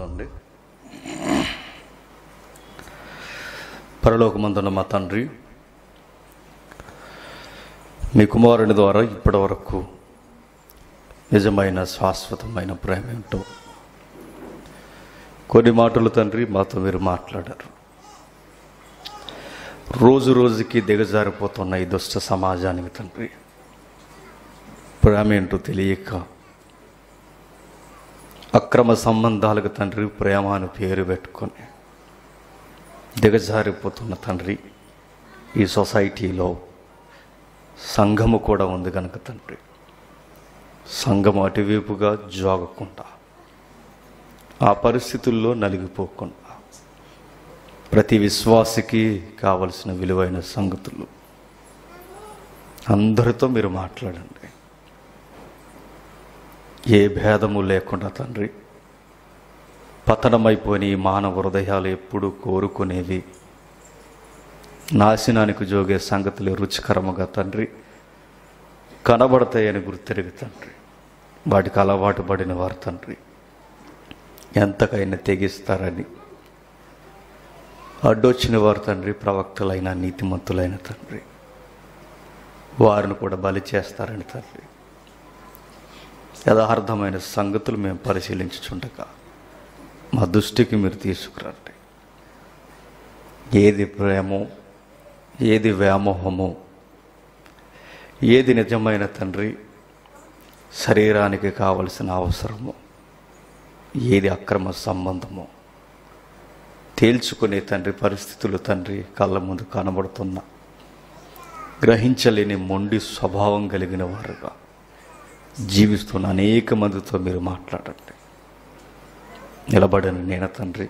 ప్రార్థన అండి పరలోకమందున్న మా తండ్రి మీ కుమారుని ద్వారా ఇప్పటి వరకు నిజమైన శాశ్వతమైన ప్రేమ ఏంటో కొన్ని మాటలు తండ్రి మాతో మీరు మాట్లాడారు రోజు రోజుకి దిగజారిపోతున్న ఈ దుష్ట సమాజానికి తండ్రి ప్రేమ ఏంటో తెలియక అక్రమ సంబంధాలకు తండ్రి ప్రేమ అని పేరు పెట్టుకొని దిగజారిపోతున్న తండ్రి ఈ సొసైటీలో సంఘము కూడా ఉంది కనుక తండ్రి సంఘం అటువైపుగా జోగకుండా ఆ పరిస్థితుల్లో నలిగిపోకుండా ప్రతి విశ్వాసికి కావలసిన విలువైన సంగతులు అందరితో మీరు మాట్లాడండి ఏ భేదము లేకుండా తండ్రి పతనమైపోయిన ఈ మానవ హృదయాలు ఎప్పుడు కోరుకునేవి నాశనానికి జోగే సంగతులు రుచికరముగా తండ్రి కనబడతాయని గుర్తెరిగి తండ్రి వాటికి అలవాటు పడిన వారు తండ్రి ఎంతకైనా తెగిస్తారని అడ్డొచ్చిన వారు తండ్రి ప్రవక్తలైన నీతిమంతులైన తండ్రి వారిని కూడా బలి చేస్తారని తండ్రి యథార్థమైన సంగతులు మేము పరిశీలించుచుండగా మా దృష్టికి మీరు తీసుకురండి ఏది ప్రేమో ఏది వ్యామోహమో ఏది నిజమైన తండ్రి శరీరానికి కావలసిన అవసరమో ఏది అక్రమ సంబంధమో తేల్చుకునే తండ్రి పరిస్థితులు తండ్రి కళ్ళ ముందు కనబడుతున్న గ్రహించలేని మొండి స్వభావం కలిగిన వారుగా జీవిస్తున్న అనేక మందితో మీరు మాట్లాడండి నిలబడిన నేను తండ్రి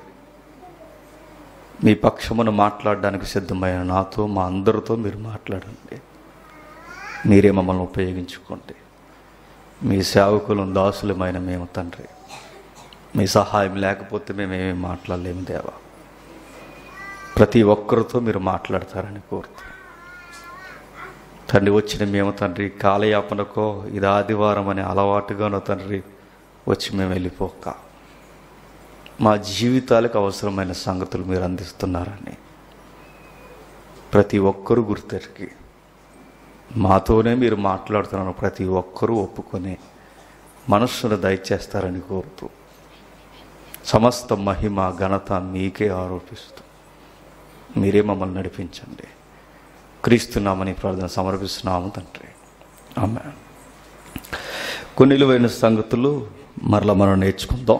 మీ పక్షమును మాట్లాడడానికి సిద్ధమైన నాతో మా అందరితో మీరు మాట్లాడండి మీరే మమ్మల్ని ఉపయోగించుకోండి మీ సేవకులు దాసులమైన మేము తండ్రి మీ సహాయం లేకపోతే మేమేమీ మాట్లాడలేము దేవా ప్రతి ఒక్కరితో మీరు మాట్లాడతారని కోరుతూ తండ్రి వచ్చిన మేము తండ్రి కాలయాపనకో ఇది ఆదివారం అనే అలవాటుగానో తండ్రి వచ్చి మేము వెళ్ళిపోక మా జీవితాలకు అవసరమైన సంగతులు మీరు అందిస్తున్నారని ప్రతి ఒక్కరూ గుర్తెరిగి మాతోనే మీరు మాట్లాడుతున్నారు ప్రతి ఒక్కరూ ఒప్పుకొని మనస్సును దయచేస్తారని కోరుతూ సమస్త మహిమ ఘనత మీకే ఆరోపిస్తూ మీరే మమ్మల్ని నడిపించండి క్రీస్తున్నామని ప్రార్థన సమర్పిస్తున్నాము తండ్రి ఆమె కొన్ని విలువైన సంగతులు మరలా మనం నేర్చుకుందాం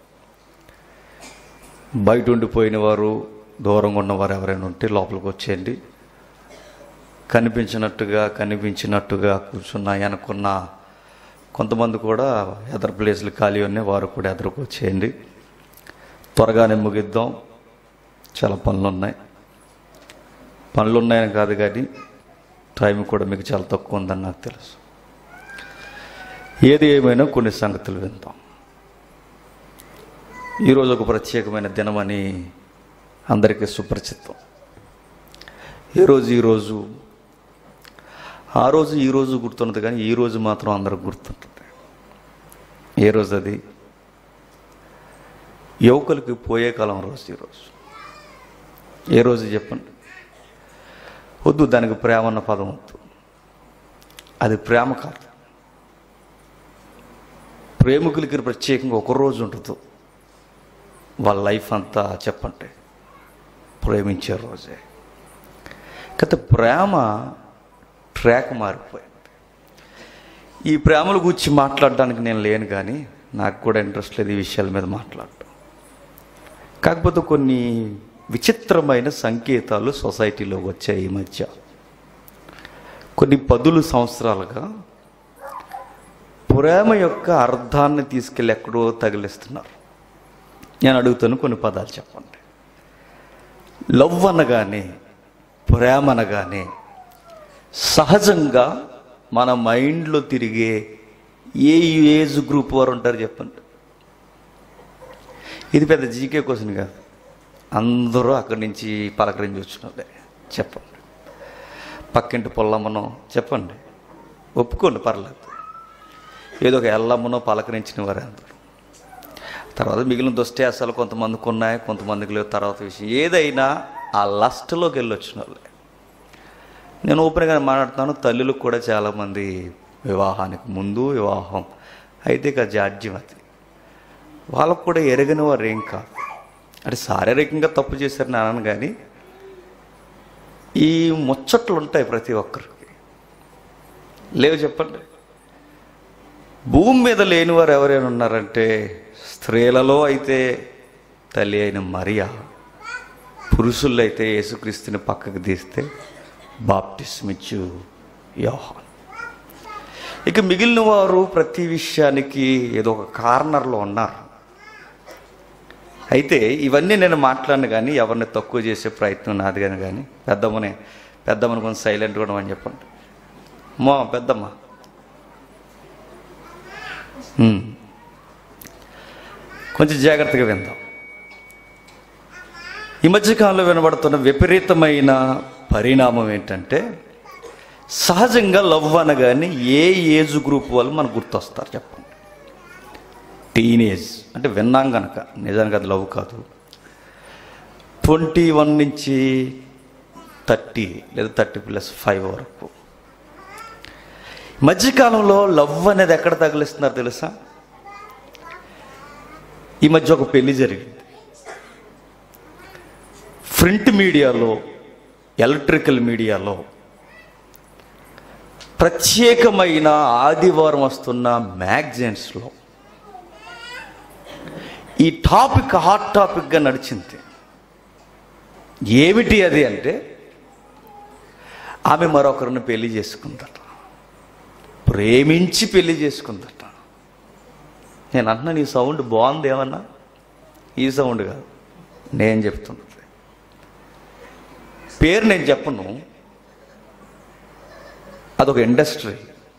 బయట ఉండిపోయిన వారు దూరంగా ఉన్నవారు ఎవరైనా ఉంటే లోపలికి వచ్చేయండి కనిపించినట్టుగా కనిపించినట్టుగా కూర్చున్నాయి అనుకున్న కొంతమంది కూడా ఎదర్ ప్లేస్లు ఖాళీ ఉన్నాయి వారు కూడా ఎదురుకు వచ్చేయండి త్వరగానే ముగిద్దాం చాలా పనులు ఉన్నాయి పనులు ఉన్నాయని కాదు కానీ టైం కూడా మీకు చాలా తక్కువ ఉందని నాకు తెలుసు ఏది ఏమైనా కొన్ని సంగతులు విందాం ఈరోజు ఒక ప్రత్యేకమైన దినమని అందరికీ సుపరిచితం ఏ రోజు ఈరోజు ఆ రోజు ఈ రోజు గుర్తున్నది కానీ ఈ రోజు మాత్రం అందరికి గుర్తుంటుంది ఏ రోజు అది యువకులకి పోయే కాలం రోజు ఈరోజు ఏ రోజు చెప్పండి వద్దు దానికి ప్రేమ అన్న పదం వద్దు అది ప్రేమ కాదు ప్రేమికులకి ప్రత్యేకంగా ఒక రోజు ఉంటుంది వాళ్ళ లైఫ్ అంతా చెప్పండి ప్రేమించే రోజే కాకపోతే ప్రేమ ట్రాక్ మారిపోయింది ఈ ప్రేమల గురించి మాట్లాడడానికి నేను లేను కానీ నాకు కూడా ఇంట్రెస్ట్ లేదు ఈ విషయాల మీద మాట్లాడటం కాకపోతే కొన్ని విచిత్రమైన సంకేతాలు సొసైటీలోకి వచ్చాయి ఈ మధ్య కొన్ని పదులు సంవత్సరాలుగా ప్రేమ యొక్క అర్థాన్ని తీసుకెళ్ళి ఎక్కడో తగిలిస్తున్నారు నేను అడుగుతాను కొన్ని పదాలు చెప్పండి లవ్ అనగానే ప్రేమ అనగానే సహజంగా మన మైండ్లో తిరిగే ఏ ఏజ్ గ్రూప్ వారు ఉంటారు చెప్పండి ఇది పెద్ద జీకే క్వశ్చన్ కాదు అందరూ అక్కడి నుంచి పలకరించి వచ్చినదే చెప్పండి పక్కింటి పొల్లమ్మనో చెప్పండి ఒప్పుకోండి పర్లేదు ఏదో ఒక ఎల్లమ్మనో పలకరించిన వారే అందరూ తర్వాత మిగిలిన దుష్టయాసాలు కొంతమందికి ఉన్నాయి కొంతమందికి లేవు తర్వాత విషయం ఏదైనా ఆ లస్ట్లోకి వెళ్ళి వచ్చిన వాళ్ళే నేను ఓపెన్గా మాట్లాడుతున్నాను తల్లులకు కూడా చాలామంది వివాహానికి ముందు వివాహం అయితే ఇక జాడ్యం అది వాళ్ళకు కూడా ఎరగని వారు ఏం కాదు అంటే శారీరకంగా తప్పు చేశారు నాన్న కానీ ఈ ముచ్చట్లు ఉంటాయి ప్రతి ఒక్కరికి లేవు చెప్పండి భూమి మీద లేని వారు ఎవరైనా ఉన్నారంటే స్త్రీలలో అయితే తల్లి అయిన మరియా పురుషుల్లో అయితే యేసుక్రీస్తుని పక్కకు తీస్తే బాప్టిస్మిచ్చు యోహాన్ ఇక మిగిలిన వారు ప్రతి విషయానికి ఏదో ఒక కార్నర్లో ఉన్నారు అయితే ఇవన్నీ నేను మాట్లాడను కానీ ఎవరిని తక్కువ చేసే ప్రయత్నం నాది కానీ కానీ పెద్దమ్మనే పెద్దమ్మని కొంచెం సైలెంట్ కూడా అని చెప్పండి మా పెద్దమ్మ ఉమ్. కొంచెం జాగ్రత్తగా విందాం ఈ మధ్యకాలంలో వినబడుతున్న విపరీతమైన పరిణామం ఏంటంటే సహజంగా లవ్ అనగానే ఏ ఏజ్ గ్రూప్ వాళ్ళు మనకు గుర్తొస్తారు చెప్పండి టీనేజ్ అంటే విన్నాం కనుక నిజానికి అది లవ్ కాదు ట్వంటీ వన్ నుంచి థర్టీ లేదా థర్టీ ప్లస్ ఫైవ్ వరకు మధ్యకాలంలో లవ్ అనేది ఎక్కడ తగిలిస్తున్నారు తెలుసా ఈ మధ్య ఒక పెళ్లి జరిగింది ప్రింట్ మీడియాలో ఎలక్ట్రికల్ మీడియాలో ప్రత్యేకమైన ఆదివారం వస్తున్న మ్యాగజైన్స్లో ఈ టాపిక్ హాట్ టాపిక్గా నడిచింది ఏమిటి అది అంటే ఆమె మరొకరిని పెళ్లి చేసుకుందట ప్రేమించి పెళ్లి చేసుకుందట నేను అంటున్నాను ఈ సౌండ్ బాగుంది ఏమన్నా ఈ సౌండ్ కాదు నేను చెప్తున్నది పేరు నేను చెప్పను అదొక ఇండస్ట్రీ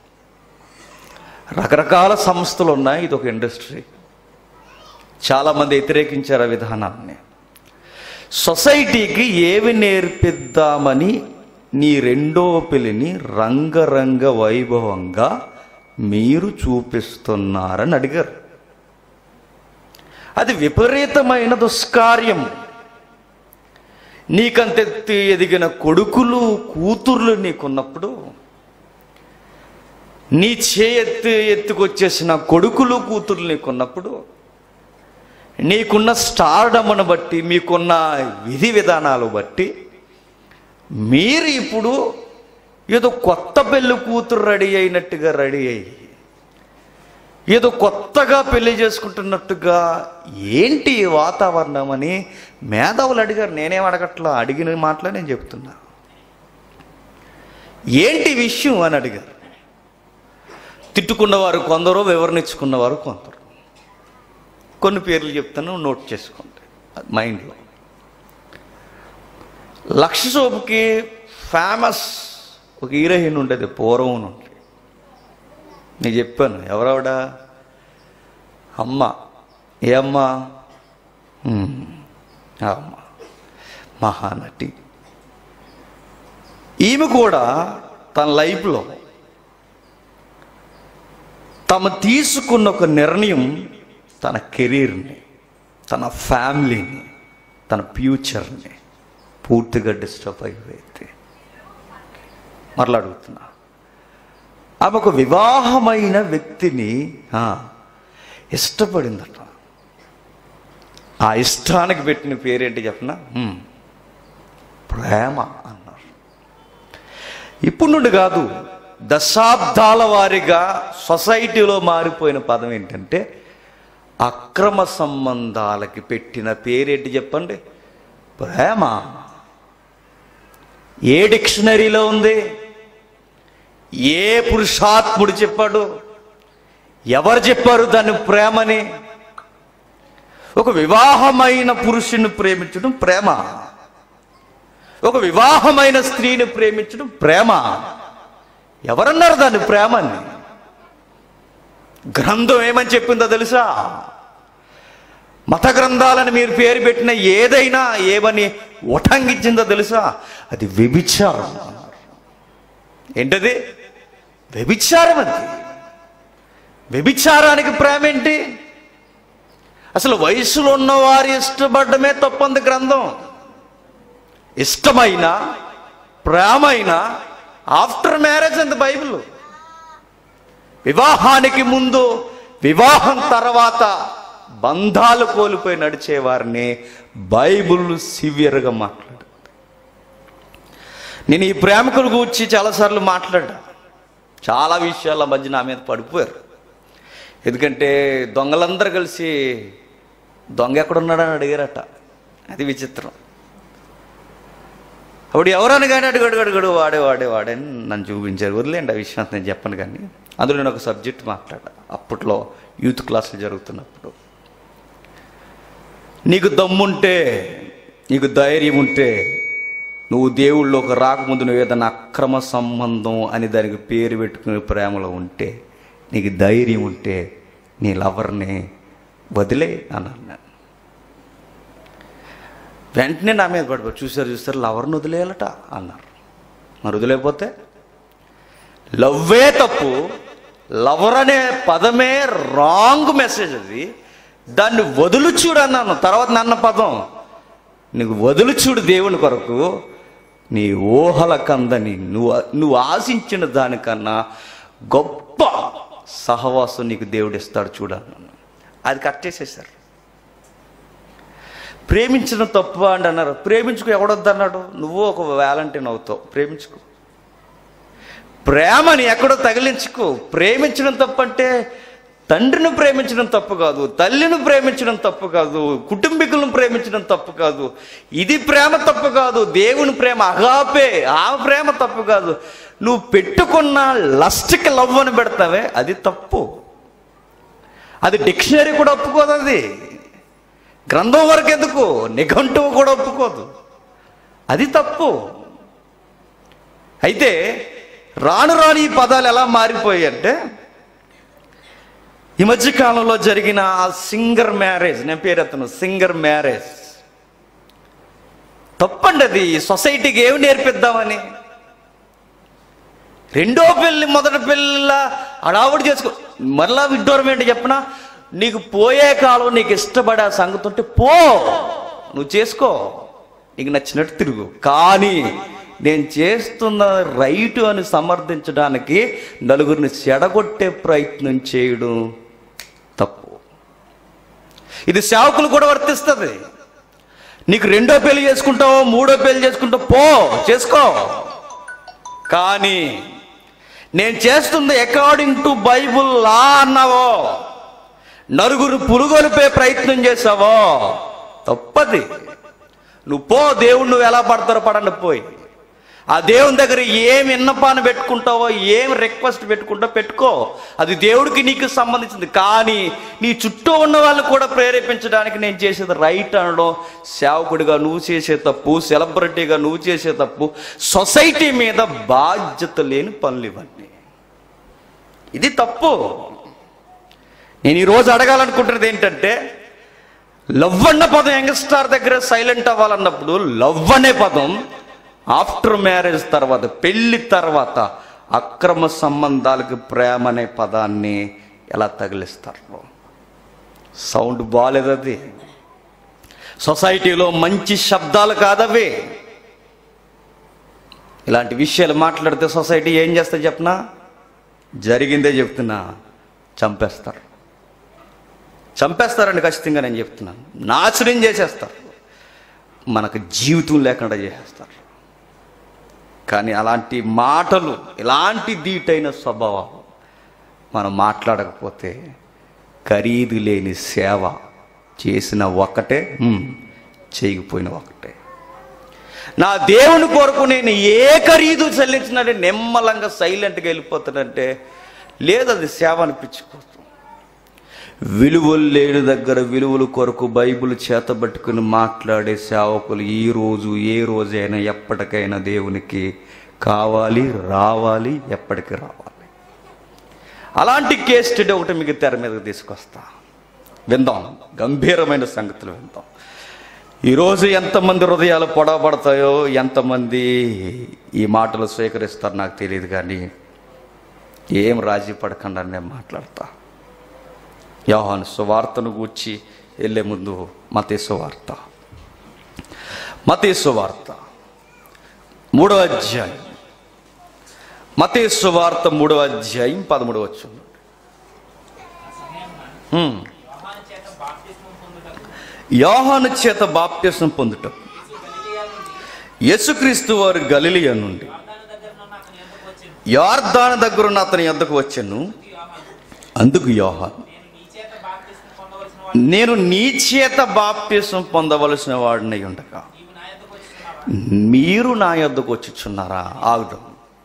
రకరకాల సంస్థలు ఉన్నాయి ఇది ఒక ఇండస్ట్రీ చాలామంది వ్యతిరేకించారు ఆ విధానాన్ని సొసైటీకి ఏవి నేర్పిద్దామని నీ రెండో పెళ్లిని రంగరంగ వైభవంగా మీరు చూపిస్తున్నారని అడిగారు అది విపరీతమైన దుష్కార్యం నీకంతెత్తి ఎదిగిన కొడుకులు కూతుర్లు నీకున్నప్పుడు నీ చేయెత్తి ఎత్తుకొచ్చేసిన కొడుకులు కూతుర్లు నీకున్నప్పుడు నీకున్న స్టార్డమ్ను బట్టి మీకున్న విధి విధానాలు బట్టి మీరు ఇప్పుడు ఏదో కొత్త పెళ్లి కూతురు రెడీ అయినట్టుగా రెడీ అయ్యి ఏదో కొత్తగా పెళ్లి చేసుకుంటున్నట్టుగా ఏంటి ఈ వాతావరణం అని మేధావులు అడిగారు నేనేం అడగట్లా అడిగిన మాటలే నేను చెప్తున్నా ఏంటి విషయం అని అడిగారు తిట్టుకున్నవారు కొందరు వివరణించుకున్నవారు కొందరు కొన్ని పేర్లు చెప్తాను నోట్ చేసుకోండి మైండ్లో లక్ష శోభకి ఫేమస్ ఒక హీరోయిన్ ఉండేది పూర్వం నుండి నేను చెప్పాను ఎవరావిడ అమ్మ ఏ అమ్మ ఉమ్, ఆ అమ్మ మహానటి ఈమె కూడా తన లైఫ్లో తమ తీసుకున్న ఒక నిర్ణయం తన కెరీర్ని తన ఫ్యామిలీని తన ఫ్యూచర్ని పూర్తిగా డిస్టర్బ్ అయిపోయింది మరలా అడుగుతున్నా ఆమె ఒక వివాహమైన వ్యక్తిని ఆ, ఇష్టపడిందట ఆ ఇష్టానికి పెట్టిన పేరేంటి చెప్పనా హ్మ్. ప్రేమ అన్నారు ఇప్పుడు నుండి కాదు దశాబ్దాల వారీగా సొసైటీలో మారిపోయిన పదం ఏంటంటే అక్రమ సంబంధాలకి పెట్టిన పేరేంటి చెప్పండి ప్రేమ ఏ డిక్షనరీలో ఉంది ఏ పురుషాత్ముడు చెప్పాడు ఎవరు చెప్పారు దాన్ని ప్రేమని ఒక వివాహమైన పురుషుని ప్రేమించడం ప్రేమ ఒక వివాహమైన స్త్రీని ప్రేమించడం ప్రేమ ఎవరన్నారు దాన్ని ప్రేమని గ్రంథం ఏమని చెప్పిందో తెలుసా మత గ్రంథాలని మీరు పేరు పెట్టిన ఏదైనా ఏమని ఉటంకించిందో తెలుసా అది వ్యభిచారం ఏంటది వ్యభిచారం అది వ్యభిచారానికి ప్రేమ ఏంటి అసలు వయసులో ఉన్న వారు ఇష్టపడమే తప్పంది గ్రంథం ఇష్టమైన ప్రేమైన ఆఫ్టర్ మ్యారేజ్ అంది బైబిల్ వివాహానికి ముందు వివాహం తర్వాత బంధాలు కోల్పోయి నడిచే వారిని బైబిల్ సివియర్గా మాట్లాడు నేను ఈ ప్రేమికుల గురించి చాలాసార్లు మాట్లాడా చాలా విషయాల మధ్య నా మీద పడిపోయారు ఎందుకంటే దొంగలందరూ కలిసి దొంగ ఎక్కడున్నాడని అడిగారట అది విచిత్రం అప్పుడు ఎవరని కానీ అడుగు అడుగు వాడే వాడే వాడే అని నన్ను చూపించారు వదిలేండి ఆ విషయం అంతా నేను చెప్పను కానీ అందులో నేను ఒక సబ్జెక్ట్ మాట్లాడా అప్పట్లో యూత్ క్లాసులు జరుగుతున్నప్పుడు నీకు దమ్ముంటే నీకు ధైర్యం ఉంటే నువ్వు దేవుళ్ళలోకి రాకముందు నువ్వు ఏదైనా అక్రమ సంబంధం అని దానికి పేరు పెట్టుకునే ప్రేమలో ఉంటే నీకు ధైర్యం ఉంటే నీ లవర్ని వదిలే అని అన్నాను వెంటనే నా మీద పడిపోయి చూసారు చూసారు లవర్ని వదిలేయాలట అన్నారు మరి వదిలేకపోతే లవ్వే తప్పు లవర్ అనే పదమే రాంగ్ మెసేజ్ అది దాన్ని వదులు చూడు అన్నాను తర్వాత నన్న పదం నీకు వదులు చూడు దేవుని కొరకు నీ ఊహల కందని నువ్వు నువ్వు ఆశించిన దానికన్నా గొప్ప సహవాసం నీకు దేవుడు ఇస్తాడు చూడన్నాను అది కట్టేసేసారు ప్రేమించడం తప్పు అండి అన్నారు ప్రేమించుకు ఎవడొద్దు అన్నాడు నువ్వు ఒక వ్యాలంటీన్ అవుతావు ప్రేమించుకో ప్రేమని ఎక్కడో తగిలించుకో ప్రేమించడం తప్పు అంటే తండ్రిని ప్రేమించడం తప్పు కాదు తల్లిని ప్రేమించడం తప్పు కాదు కుటుంబీకులను ప్రేమించడం తప్పు కాదు ఇది ప్రేమ తప్పు కాదు దేవుని ప్రేమ అగాపే ఆ ప్రేమ తప్పు కాదు నువ్వు పెట్టుకున్న లస్ట్కి లవ్ అని పెడతావే అది తప్పు అది డిక్షనరీ కూడా ఒప్పుకోదు అది గ్రంథం వరకు ఎందుకు నిఘంటువు కూడా ఒప్పుకోదు అది తప్పు అయితే రాను రాని ఈ పదాలు ఎలా మారిపోయాయి అంటే ఈ మధ్య కాలంలో జరిగిన ఆ సింగర్ మ్యారేజ్ నేను పేరెత్తను సింగర్ మ్యారేజ్ తప్పండి అది సొసైటీకి ఏమి నేర్పిద్దామని రెండో పెళ్ళి మొదటి పెళ్ళిలా అడావుడు చేసుకో మరలా విడ్డూరం ఏంటి చెప్పనా నీకు పోయే కాలం నీకు ఇష్టపడే ఆ సంగతి ఉంటే పో నువ్వు చేసుకో నీకు నచ్చినట్టు తిరుగు కానీ నేను చేస్తున్న రైటు అని సమర్థించడానికి నలుగురిని చెడగొట్టే ప్రయత్నం చేయడం తప్పు ఇది సేవకులు కూడా వర్తిస్తుంది నీకు రెండో పెళ్లి చేసుకుంటావో మూడో పెళ్లి చేసుకుంటావు పో చేసుకో కానీ నేను చేస్తుంది అకార్డింగ్ టు బైబుల్ లా అన్నావో నలుగురు పురుగొలిపే ప్రయత్నం చేసావో తప్పది నువ్వు పో దేవుడు నువ్వు ఎలా పడతారో పడండి పోయి ఆ దేవుని దగ్గర ఏం విన్నపాన్ని పెట్టుకుంటావో ఏం రిక్వెస్ట్ పెట్టుకుంటావో పెట్టుకో అది దేవుడికి నీకు సంబంధించింది కానీ నీ చుట్టూ ఉన్న వాళ్ళు కూడా ప్రేరేపించడానికి నేను చేసేది రైట్ అనడం సేవకుడిగా నువ్వు చేసే తప్పు సెలబ్రిటీగా నువ్వు చేసే తప్పు సొసైటీ మీద బాధ్యత లేని పనులు ఇవన్నీ ఇది తప్పు నేను ఈరోజు అడగాలనుకుంటున్నది ఏంటంటే లవ్ అన్న పదం యంగ్స్టార్ దగ్గర సైలెంట్ అవ్వాలన్నప్పుడు లవ్ అనే పదం ఆఫ్టర్ మ్యారేజ్ తర్వాత పెళ్లి తర్వాత అక్రమ సంబంధాలకు ప్రేమ అనే పదాన్ని ఎలా తగిలిస్తారు సౌండ్ బాగాలేదు అది సొసైటీలో మంచి శబ్దాలు కాదవి ఇలాంటి విషయాలు మాట్లాడితే సొసైటీ ఏం చేస్తా చెప్పనా జరిగిందే చెప్తున్నా చంపేస్తారు చంపేస్తారండి ఖచ్చితంగా నేను చెప్తున్నాను నాశనం చేసేస్తారు మనకు జీవితం లేకుండా చేసేస్తారు కానీ అలాంటి మాటలు ఇలాంటి దీటైన స్వభావం మనం మాట్లాడకపోతే ఖరీదు లేని సేవ చేసిన ఒకటే హ్మ్, చేయకపోయిన ఒకటే నా దేవుని కొరకు నేను ఏ ఖరీదు చెల్లించినంటే నిమ్మలంగా సైలెంట్గా వెళ్ళిపోతానంటే లేదు అది సేవ అనిపించుకోవచ్చు విలువలు లేని దగ్గర విలువల కొరకు బైబిల్ చేతబట్టుకుని మాట్లాడే సేవకులు ఈ రోజు ఏ రోజైనా ఎప్పటికైనా దేవునికి కావాలి రావాలి ఎప్పటికి రావాలి అలాంటి కేస్ స్టడీ ఒకటి మీకు తెర మీదకి తీసుకొస్తా విందాం గంభీరమైన సంగతులు విందాం ఈరోజు ఎంతమంది హృదయాలు పొడవబడతాయో ఎంతమంది ఈ మాటలు స్వీకరిస్తారో నాకు తెలియదు కానీ ఏం రాజీ పడకుండా నేను మాట్లాడతా యోహాను సువార్తను గూర్చి వెళ్ళే ముందు మతేశ్వ వార్త మతేశ్వ వార్త మూడో అధ్యాయం మతేశ్వ వార్త మూడో అధ్యాయం పదమూడవ వచ్చింది యోహాను చేత బాప్తిసం పొందుట యేసుక్రీస్తు వారు గలిలియ నుండి యార్దాన దగ్గరున్న అతని యొద్దకు వచ్చాను అందుకు యోహాను నేను నీ చేత బాప్తిసం పొందవలసిన వాడినై ఉండగా మీరు నా యొద్దకు వచ్చుచున్నారా ఆగుదాం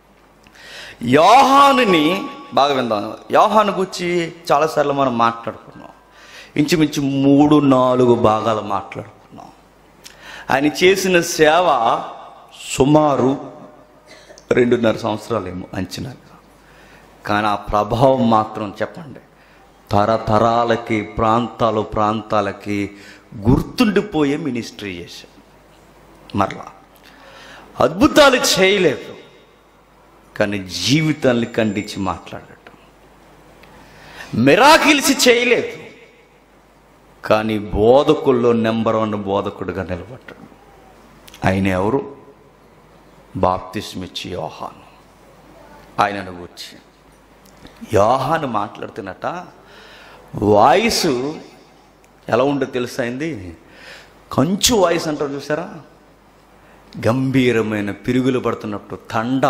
యోహానుని బాగా విందాం యోహాను గురించి చాలాసార్లు మనం మాట్లాడుకున్నాం ఇంచుమించు మూడు నాలుగు భాగాలు మాట్లాడుకున్నాం ఆయన చేసిన సేవ సుమారు రెండున్నర సంవత్సరాలేమో అంచనాగా కానీ ఆ ప్రభావం మాత్రం చెప్పండి తరతరాలకి ప్రాంతాలు ప్రాంతాలకి గుర్తుండిపోయే మినిస్ట్రీ చేశాం మరలా అద్భుతాలు చేయలేదు కానీ జీవితాన్ని ఖండించి మాట్లాడటం మిరాకిల్స్ చేయలేదు కానీ బోధకుల్లో నెంబర్ వన్ బోధకుడుగా నిలబడ్డాడు ఆయన ఎవరు బాప్తిస్మిచ్చి యోహాను ఆయనను గురించి యోహాను మాట్లాడుతున్నట వాయిస్ ఎలా ఉండో తెలుసా అయింది కంచు వాయిస్ అంటారు చూసారా గంభీరమైన పిరుగులు పడుతున్నట్టు తండ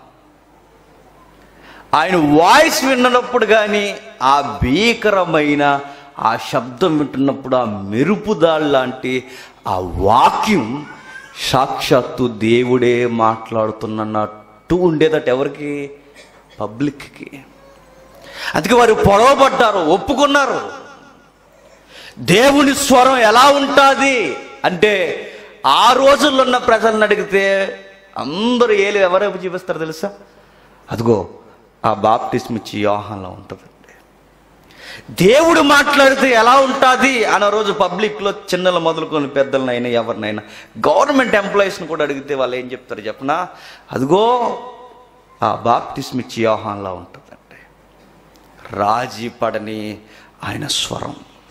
ఆయన వాయిస్ విన్నప్పుడు కానీ ఆ భీకరమైన ఆ శబ్దం వింటున్నప్పుడు ఆ మెరుపుదాళ్ళు లాంటి ఆ వాక్యం సాక్షాత్తు దేవుడే మాట్లాడుతున్నట్టు ఉండేదట ఎవరికి పబ్లిక్కి అందుకే వారు పొడవబడ్డారు ఒప్పుకున్నారు దేవుని స్వరం ఎలా ఉంటుంది అంటే ఆ రోజుల్లో ఉన్న ప్రజలను అడిగితే అందరూ ఏలు ఎవరైపు చూపిస్తారు తెలుసా అదిగో ఆ బాప్టిస్మ్ ఇచ్చి యోహంలో ఉంటుందండి దేవుడు మాట్లాడితే ఎలా ఉంటుంది అన్న రోజు పబ్లిక్లో చిన్నలు మొదలుకొని పెద్దలనైనా ఎవరినైనా గవర్నమెంట్ ఎంప్లాయీస్ని కూడా అడిగితే వాళ్ళు ఏం చెప్తారు చెప్పనా అదిగో ఆ బాప్టిస్మ్ ఇచ్చి యోహాన్లా ఉంటుందండి రాజీ పడని ఆయన స్వరం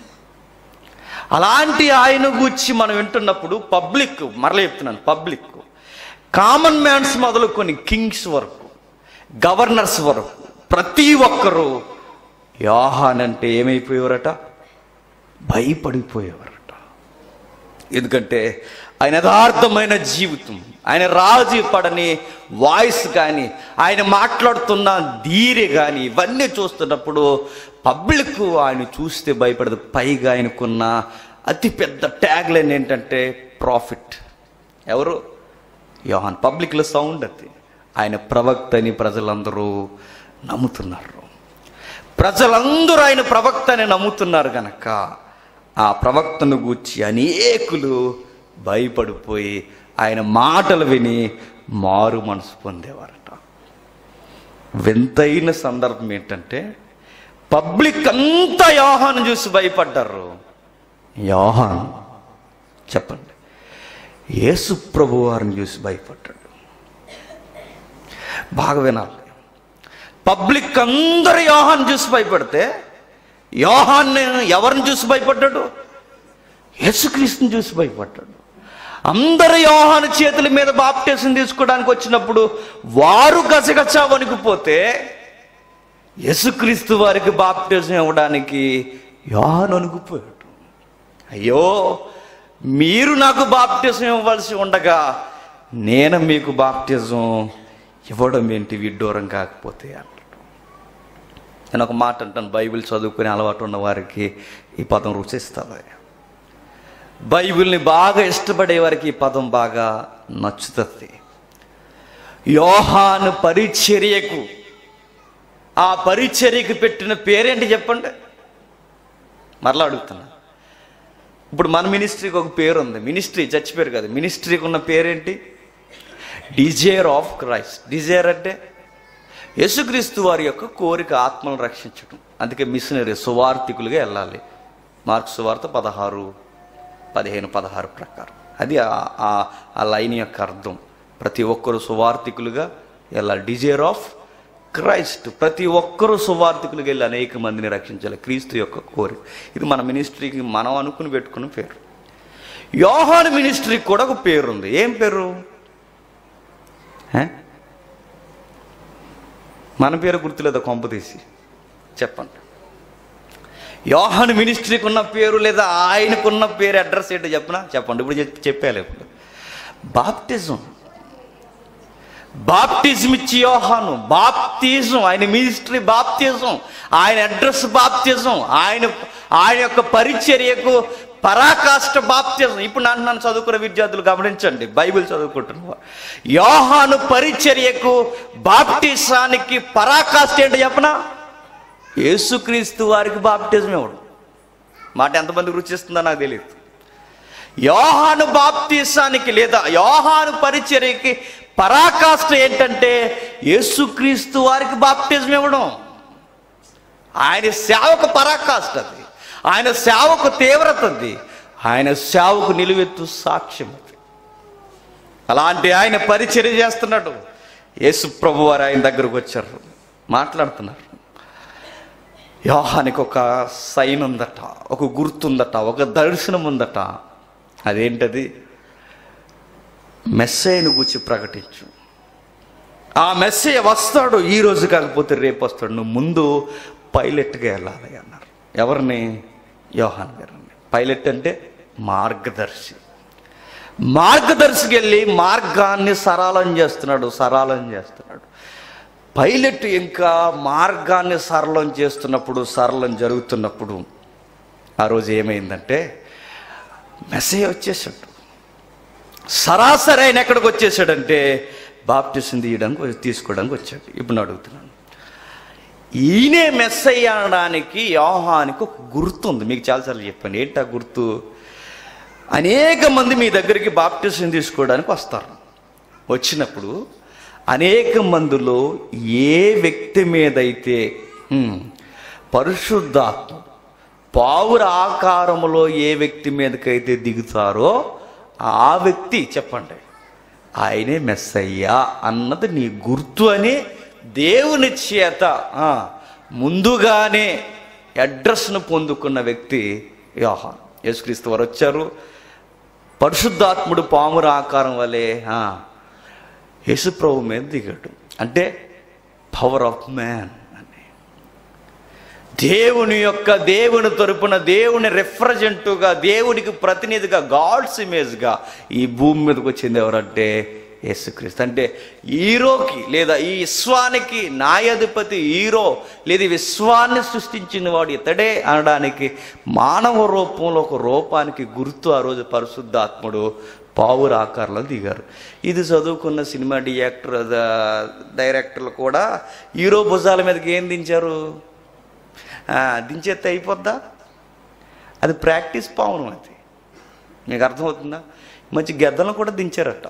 అలాంటి ఆయన గురించి మనం వింటున్నప్పుడు పబ్లిక్ మరలా చెప్తున్నాను పబ్లిక్ కామన్ మ్యాన్స్ మొదలుకొని కింగ్స్ వరకు గవర్నర్స్ వరకు ప్రతి ఒక్కరూ యోహాన్ అంటే ఏమైపోయేవారట భయపడిపోయేవారట ఎందుకంటే ఆయన యథార్థమైన జీవితం ఆయన రాజీ పడని వాయిస్ కానీ ఆయన మాట్లాడుతున్న ధీరే కానీ ఇవన్నీ చూస్తున్నప్పుడు పబ్లిక్ ఆయన చూస్తే భయపడదు పైగా ఆయనకున్న అతిపెద్ద ట్యాగ్ లైన్ ఏంటంటే ప్రాఫిట్ ఎవరు యోహాన్ పబ్లిక్లో సౌండ్ అది ఆయన ప్రవక్త అని ప్రజలందరూ నమ్ముతున్నారు ప్రజలందరూ ఆయన ప్రవక్త అని నమ్ముతున్నారు కనుక ఆ ప్రవక్తను గూర్చి అనేకులు భయపడిపోయి ఆయన మాటలు విని మారు మనసు పొందేవారట వింతైన సందర్భం ఏంటంటే పబ్లిక్ అంతా యోహాను చూసి భయపడ్డారు యోహాన్ చెప్పండి యేసు ప్రభు వారిని చూసి భయపడ్డాడు బాగా వినాలి పబ్లిక్ అందరు యోహాన్ చూసి భయపడితే యోహాన్ ఎవరిని చూసి భయపడ్డాడు యేసుక్రీస్తుని చూసి భయపడ్డాడు అందరు యోహాను చేతుల మీద బాప్టేసం తీసుకోవడానికి వచ్చినప్పుడు వారు గసగసా వణికిపోతే యేసుక్రీస్తు వారికి బాప్టేసం ఇవ్వడానికి యోహాను వణికిపోయాడు అయ్యో మీరు నాకు బాప్టిజం ఇవ్వాల్సి ఉండగా నేను మీకు బాప్టిజం ఇవ్వడం ఏంటి విడ్డూరం కాకపోతే అంటాడు నేను ఒక మాట అంటాను బైబిల్ చదువుకునే అలవాటు ఉన్న వారికి ఈ పదం రుచిస్తుంది బైబిల్ని బాగా ఇష్టపడే వారికి ఈ పదం బాగా నచ్చుతుంది యోహాను పరిచర్యకు ఆ పరిచర్యకు పెట్టిన పేరేంటి చెప్పండి మరలా అడుగుతున్నా ఇప్పుడు మన మినిస్ట్రీకి ఒక పేరు ఉంది మినిస్ట్రీ చర్చ్ పేరు కాదు మినిస్ట్రీకి ఉన్న పేరేంటి డిజైర్ ఆఫ్ క్రైస్ట్ డిజైర్ అంటే యేసుక్రీస్తు వారి యొక్క కోరిక ఆత్మను రక్షించడం అందుకే మిషనరీ సువార్థికులుగా వెళ్ళాలి మార్క్స్ సువార్త పదహారు పదిహేను పదహారు ప్రకారం అది ఆ- ఆ- ఆ లైన్ యొక్క అర్థం ప్రతి ఒక్కరు సువార్థికులుగా వెళ్ళాలి డిజైర్ ఆఫ్ క్రైస్ట్ ప్రతి ఒక్కరూ సువార్థికులకు వెళ్ళి అనేక మందిని రక్షించాలి క్రీస్తు యొక్క కోరిక ఇది మన మినిస్ట్రీకి మనం అనుకుని పెట్టుకున్న పేరు యోహాను మినిస్ట్రీకి కూడా ఒక పేరు ఉంది ఏం పేరు హే? మన పేరు గుర్తులేదా కొంప తీసి చెప్పండి యోహాను మినిస్ట్రీకి ఉన్న పేరు లేదా ఆయనకున్న పేరు అడ్రస్ ఏంటో చెప్పనా చెప్పండి ఇప్పుడు చెప్- చెప్పాలి ఇప్పుడు బాప్టిజం బాప్టిజం ఇచ్చి యోహాను బాప్తిజం ఆయన మినిస్ట్రీ బాప్తిజం ఆయన అడ్రస్ బాప్తిజం ఆయన ఆయన యొక్క పరిచర్యకు పరాకాష్ట బాప్తిజం ఇప్పుడు నా నన్ను చదువుకున్న విద్యార్థులు గమనించండి బైబిల్ చదువుకుంటున్నారు యోహాను పరిచర్యకు బాప్టిజానికి పరాకాష్ట ఏంటో చెప్పనా యేసుక్రీస్తు వారికి బాప్టిజం ఇవ్వడం మాట ఎంతమంది రుచిస్తుందో నాకు తెలియదు యోహాను బాప్తీసానికి లేదా యోహాను పరిచర్యకి పరాకాష్ట ఏంటంటే యేసుక్రీస్తు వారికి బాప్టిజం ఇవ్వడం ఆయన సేవకు పరాకాష్ట అది ఆయన సేవకు తీవ్రత అది ఆయన సేవకు నిలువెత్తు సాక్ష్యం అది అలాంటి ఆయన పరిచర్య చేస్తున్నాడు యేసు ప్రభు వారు ఆయన దగ్గరకు వచ్చారు మాట్లాడుతున్నారు యోహానికి ఒక సైన్ ఉందట ఒక గుర్తుందట ఒక దర్శనం ఉందట అదేంటది మెస్సేను గురించి ప్రకటించు ఆ మెస్సే వస్తాడు ఈ రోజు కాకపోతే రేపు వస్తాడు నువ్వు ముందు పైలట్గా వెళ్ళాలి అన్నారు ఎవరిని యోహాన్ గారిని పైలట్ అంటే మార్గదర్శి మార్గదర్శికి వెళ్ళి మార్గాన్ని సరళం చేస్తున్నాడు సరళం చేస్తున్నాడు పైలట్ ఇంకా మార్గాన్ని సరళం చేస్తున్నప్పుడు సరళం జరుగుతున్నప్పుడు ఆ రోజు ఏమైందంటే మెసేజ్ వచ్చేసాడు సరాసరి ఆయన ఎక్కడికి వచ్చేసాడంటే బాప్టిజం తీయడానికి తీసుకోవడానికి వచ్చాడు ఇప్పుడు నేను అడుగుతున్నాను ఈయనే మెస్సయ్య అనడానికి యోహానికి ఒక గుర్తు ఉంది మీకు చాలాసార్లు చెప్పాను ఏంటి ఆ గుర్తు అనేక మంది మీ దగ్గరికి బాప్టిజం తీసుకోవడానికి వస్తారు వచ్చినప్పుడు అనేక మందిలో ఏ వ్యక్తి మీదైతే హ్మ్, పరిశుద్ధాత్మ పావుర ఆకారములో ఏ వ్యక్తి మీదకైతే దిగుతారో ఆ వ్యక్తి చెప్పండి ఆయనే మెస్సయ్యా అన్నది నీ గుర్తు అని దేవుని చేత ఆ, ముందుగానే అడ్రస్ను పొందుకున్న వ్యక్తి యోహాన్ యేసుక్రీస్తు వారు వచ్చారు పరిశుద్ధాత్ముడు పాముర ఆకారం వలె ఆ, యేసుప్రభు మీద దిగాడు అంటే పవర్ ఆఫ్ మ్యాన్ అని దేవుని యొక్క దేవుని తరపున దేవుని రిప్రజెంటుగా దేవునికి ప్రతినిధిగా గాడ్స్ ఇమేజ్గా ఈ భూమి మీదకి వచ్చింది ఎవరంటే యేసుక్రీస్తు అంటే హీరోకి లేదా ఈ విశ్వానికి న్యాయాధిపతి హీరో లేదా ఈ విశ్వాన్ని సృష్టించిన వాడు ఇతడే అనడానికి మానవ రూపంలో ఒక రూపానికి గుర్తు ఆ రోజు పరిశుద్ధాత్ముడు పావుర ఆకారంలో దిగారు ఇది చదువుకున్న సినిమా డియాక్టర్ డైరెక్టర్లు కూడా హీరో భుజాల మీదకి ఏం దించారు ఆ, దించేస్తే అయిపోద్దా అది ప్రాక్టీస్ పావును అది మీకు అర్థమవుతుందా ఈ మధ్య గెద్దలను కూడా దించారట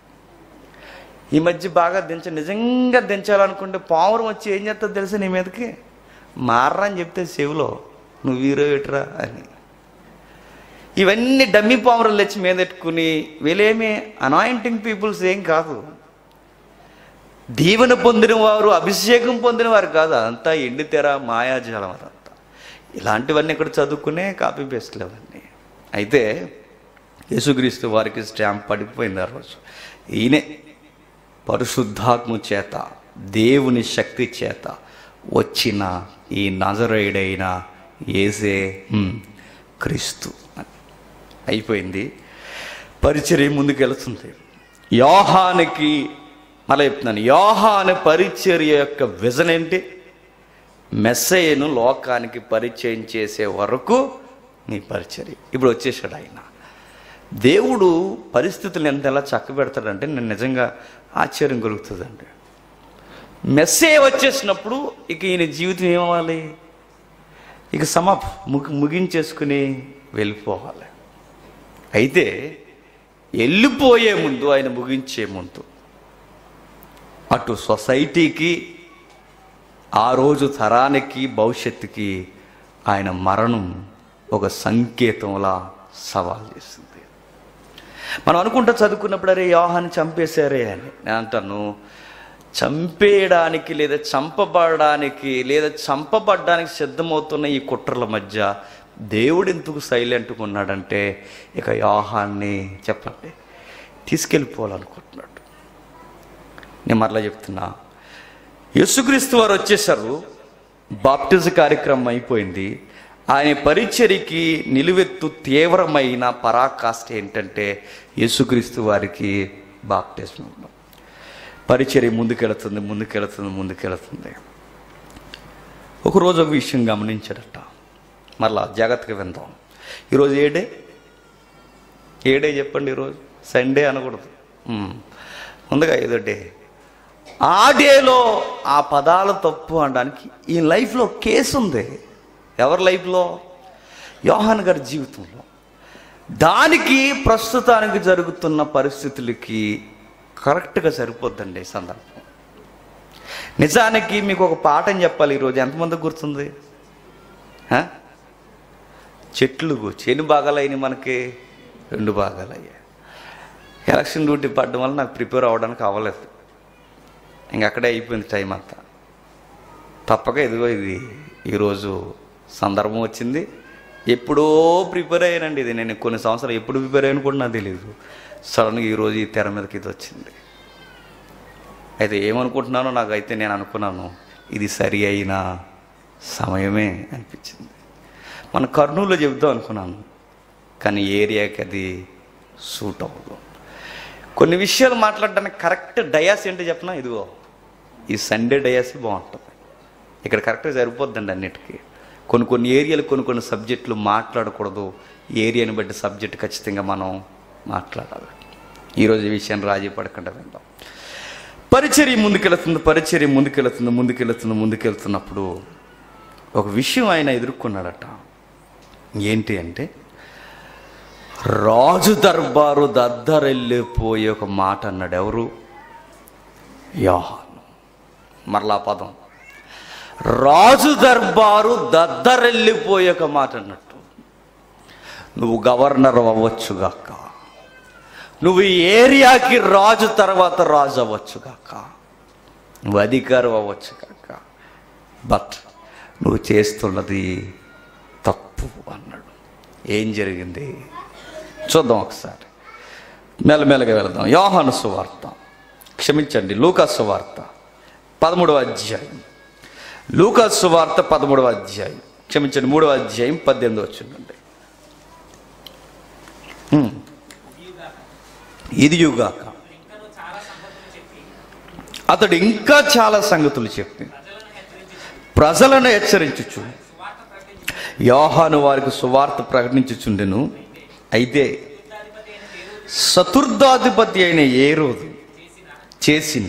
ఈ మధ్య బాగా దించ నిజంగా దించాలనుకుంటే పావురం వచ్చి ఏం చేస్తుందో తెలుసా నీ మీదకి మారరా అని చెప్తే చెవిలో నువ్వు హీరో ఎటురా అని ఇవన్నీ డమ్మీ పావురాలు తెచ్చి మీద పెట్టుకుని వీళ్ళేమి అనాయింటింగ్ పీపుల్స్ ఏం కాదు దీవెన పొందిన వారు అభిషేకం పొందిన వారు కాదు అదంతా ఎండి తెర మాయాజాలం అదంతా ఇలాంటివన్నీ ఇక్కడ చదువుకునే కాపీ పేస్ట్లు అవన్నీ అయితే యేసుక్రీస్తు వారికి స్టాంప్ పడిపోయింది ఆ రోజు ఈయనే పరిశుద్ధాత్మ చేత దేవుని శక్తి చేత వచ్చిన ఈ నజరేయుడైన ఏసే హ్మ్, క్రీస్తు అని అయిపోయింది పరిచర్య ముందుకెళ్తుంది యోహానికి మళ్ళీ చెప్తున్నాను యోహాను పరిచర్య యొక్క విజన్ ఏంటి మెస్సయ్యను లోకానికి పరిచయం చేసే వరకు నీ పరిచర్య ఇప్పుడు వచ్చేసాడు ఆయన దేవుడు పరిస్థితులు ఎంత ఎలా చక్క పెడతాడంటే నేను నిజంగా ఆశ్చర్యం కలుగుతుందండి మెస్సే వచ్చేసినప్పుడు ఇక ఈయన జీవితం ఏమవ్వాలి ఇక సమాప్ ముగి ముగించేసుకుని వెళ్ళిపోవాలి అయితే వెళ్ళిపోయే ముందు ఆయన ముగించే ముందు అటు సొసైటీకి ఆ రోజు తరానికి భవిష్యత్తుకి ఆయన మరణం ఒక సంకేతంలా సవాల్ చేసింది మనం అనుకుంటా చదువుకున్నప్పుడు అరే యోహాన్ని చంపేశారే అని నేను అంటాను చంపేయడానికి లేదా చంపబడడానికి లేదా చంపబడ్డానికి సిద్ధమవుతున్న ఈ కుట్రల మధ్య దేవుడు ఎందుకు సైలెంట్గా ఉన్నాడంటే ఇక యోహాన్ని చెప్పండి తీసుకెళ్ళిపోవాలనుకుంటున్నాడు నేను మరలా చెప్తున్నా యేసుక్రీస్తు వారు వచ్చేసారు బాప్టిజ కార్యక్రమం అయిపోయింది ఆయన పరిచర్యకి నిలువెత్తు తీవ్రమైన పరాకాష్ట ఏంటంటే యేసుక్రీస్తు వారికి బాప్టిజం ఇవ్వడం. పరిచర్య ముందుకెళుతుంది ముందుకెళుతుంది ముందుకెళుతుంది ఒకరోజు ఒక విషయం గమనించాడట మరలా జాగ్రత్తగా విందాం ఈరోజు ఏ డే ఏ డే చెప్పండి ఈరోజు సండే అనకూడదు ఉమ్. ముందుగా ఏదో డే ఆ డేలో ఆ పదాలు తప్పు అనడానికి ఈ లైఫ్లో కేసు ఉంది ఎవరి లైఫ్లో యోహాన్ గారి జీవితంలో దానికి ప్రస్తుతానికి జరుగుతున్న పరిస్థితులకి కరెక్ట్గా సరిపోద్దండి ఈ సందర్భం నిజానికి మీకు ఒక పాఠం చెప్పాలి ఈరోజు ఎంతమంది గుర్తుంది ఆ? చెట్లు చేను భాగాలైనవి మనకి రెండు భాగాలు అయ్యాయి ఎలక్షన్ డ్యూటీ పడడం వల్ల నాకు ప్రిపేర్ అవ్వడానికి అవ్వలేదు ఇంక అక్కడే అయిపోయింది టైం అంతా తప్పక ఇదిగో ఇది ఈరోజు సందర్భం వచ్చింది ఎప్పుడో ప్రిపేర్ అయ్యానండి ఇది నేను కొన్ని సంవత్సరాలు ఎప్పుడు ప్రిపేర్ అయ్యాను కూడా నాకు తెలియదు సడన్గా ఈరోజు ఈ తెర మీదకి ఇది వచ్చింది అయితే ఏమనుకుంటున్నానో నాకైతే నేను అనుకున్నాను ఇది సరి అయిన సమయమే అనిపించింది మన కర్నూలులో చెబుదాం అనుకున్నాను కానీ ఏరియాకి అది సూట్ అవ్వదు కొన్ని విషయాలు మాట్లాడడానికి కరెక్ట్ డయాస్ ఏంటో చెప్పనా ఇదిగో ఈ సండే డయాస్ బాగుంటుంది ఇక్కడ కరెక్ట్గా సరిపోద్దండి అన్నిటికీ కొన్ని కొన్ని ఏరియాలు కొన్ని కొన్ని సబ్జెక్టులు మాట్లాడకూడదు ఏరియాని బట్టి సబ్జెక్ట్ ఖచ్చితంగా మనం మాట్లాడాలి ఈరోజు ఈ విషయాన్ని రాజీ పడకుండా విందాం పరిచర్య ముందుకెళ్తుంది పరిచర్య ముందుకెళ్తుంది ముందుకెళ్తుంది ముందుకెళ్తున్నప్పుడు ఒక విషయం ఆయన ఎదుర్కొన్నాడట ఏంటి అంటే రాజు దర్బారు దద్దరెళ్ళిపోయే ఒక మాట అన్నాడు ఎవరు యోహాను మరలా పదం రాజు దర్బారు దద్దరెళ్ళిపోయే ఒక మాట అన్నట్టు నువ్వు గవర్నర్ అవ్వచ్చుగాక నువ్వు ఈ ఏరియాకి రాజు తర్వాత రాజు అవ్వచ్చుగాక నువ్వు అధికారం అవ్వచ్చుగాక బట్ నువ్వు చేస్తున్నది తప్పు అన్నాడు ఏం జరిగింది చూద్దాం ఒకసారి మెల్లమెల్లగా వెళదాం యోహాను సువార్త క్షమించండి లూకా సువార్త పదమూడవ అధ్యాయం లూకా సువార్త పదమూడవ అధ్యాయం క్షమించండి మూడవ అధ్యాయం పద్దెనిమిది వచ్చిందండి హ్మ్. ఇది యుగాక అతడు ఇంకా చాలా సంగతులు చెప్పి ప్రజలను హెచ్చరించుచు యోహాను వారికి సువార్త ప్రకటించుచుండెను అయితే చతుర్థాధిపతి అయిన ఏ రోజు చేసిన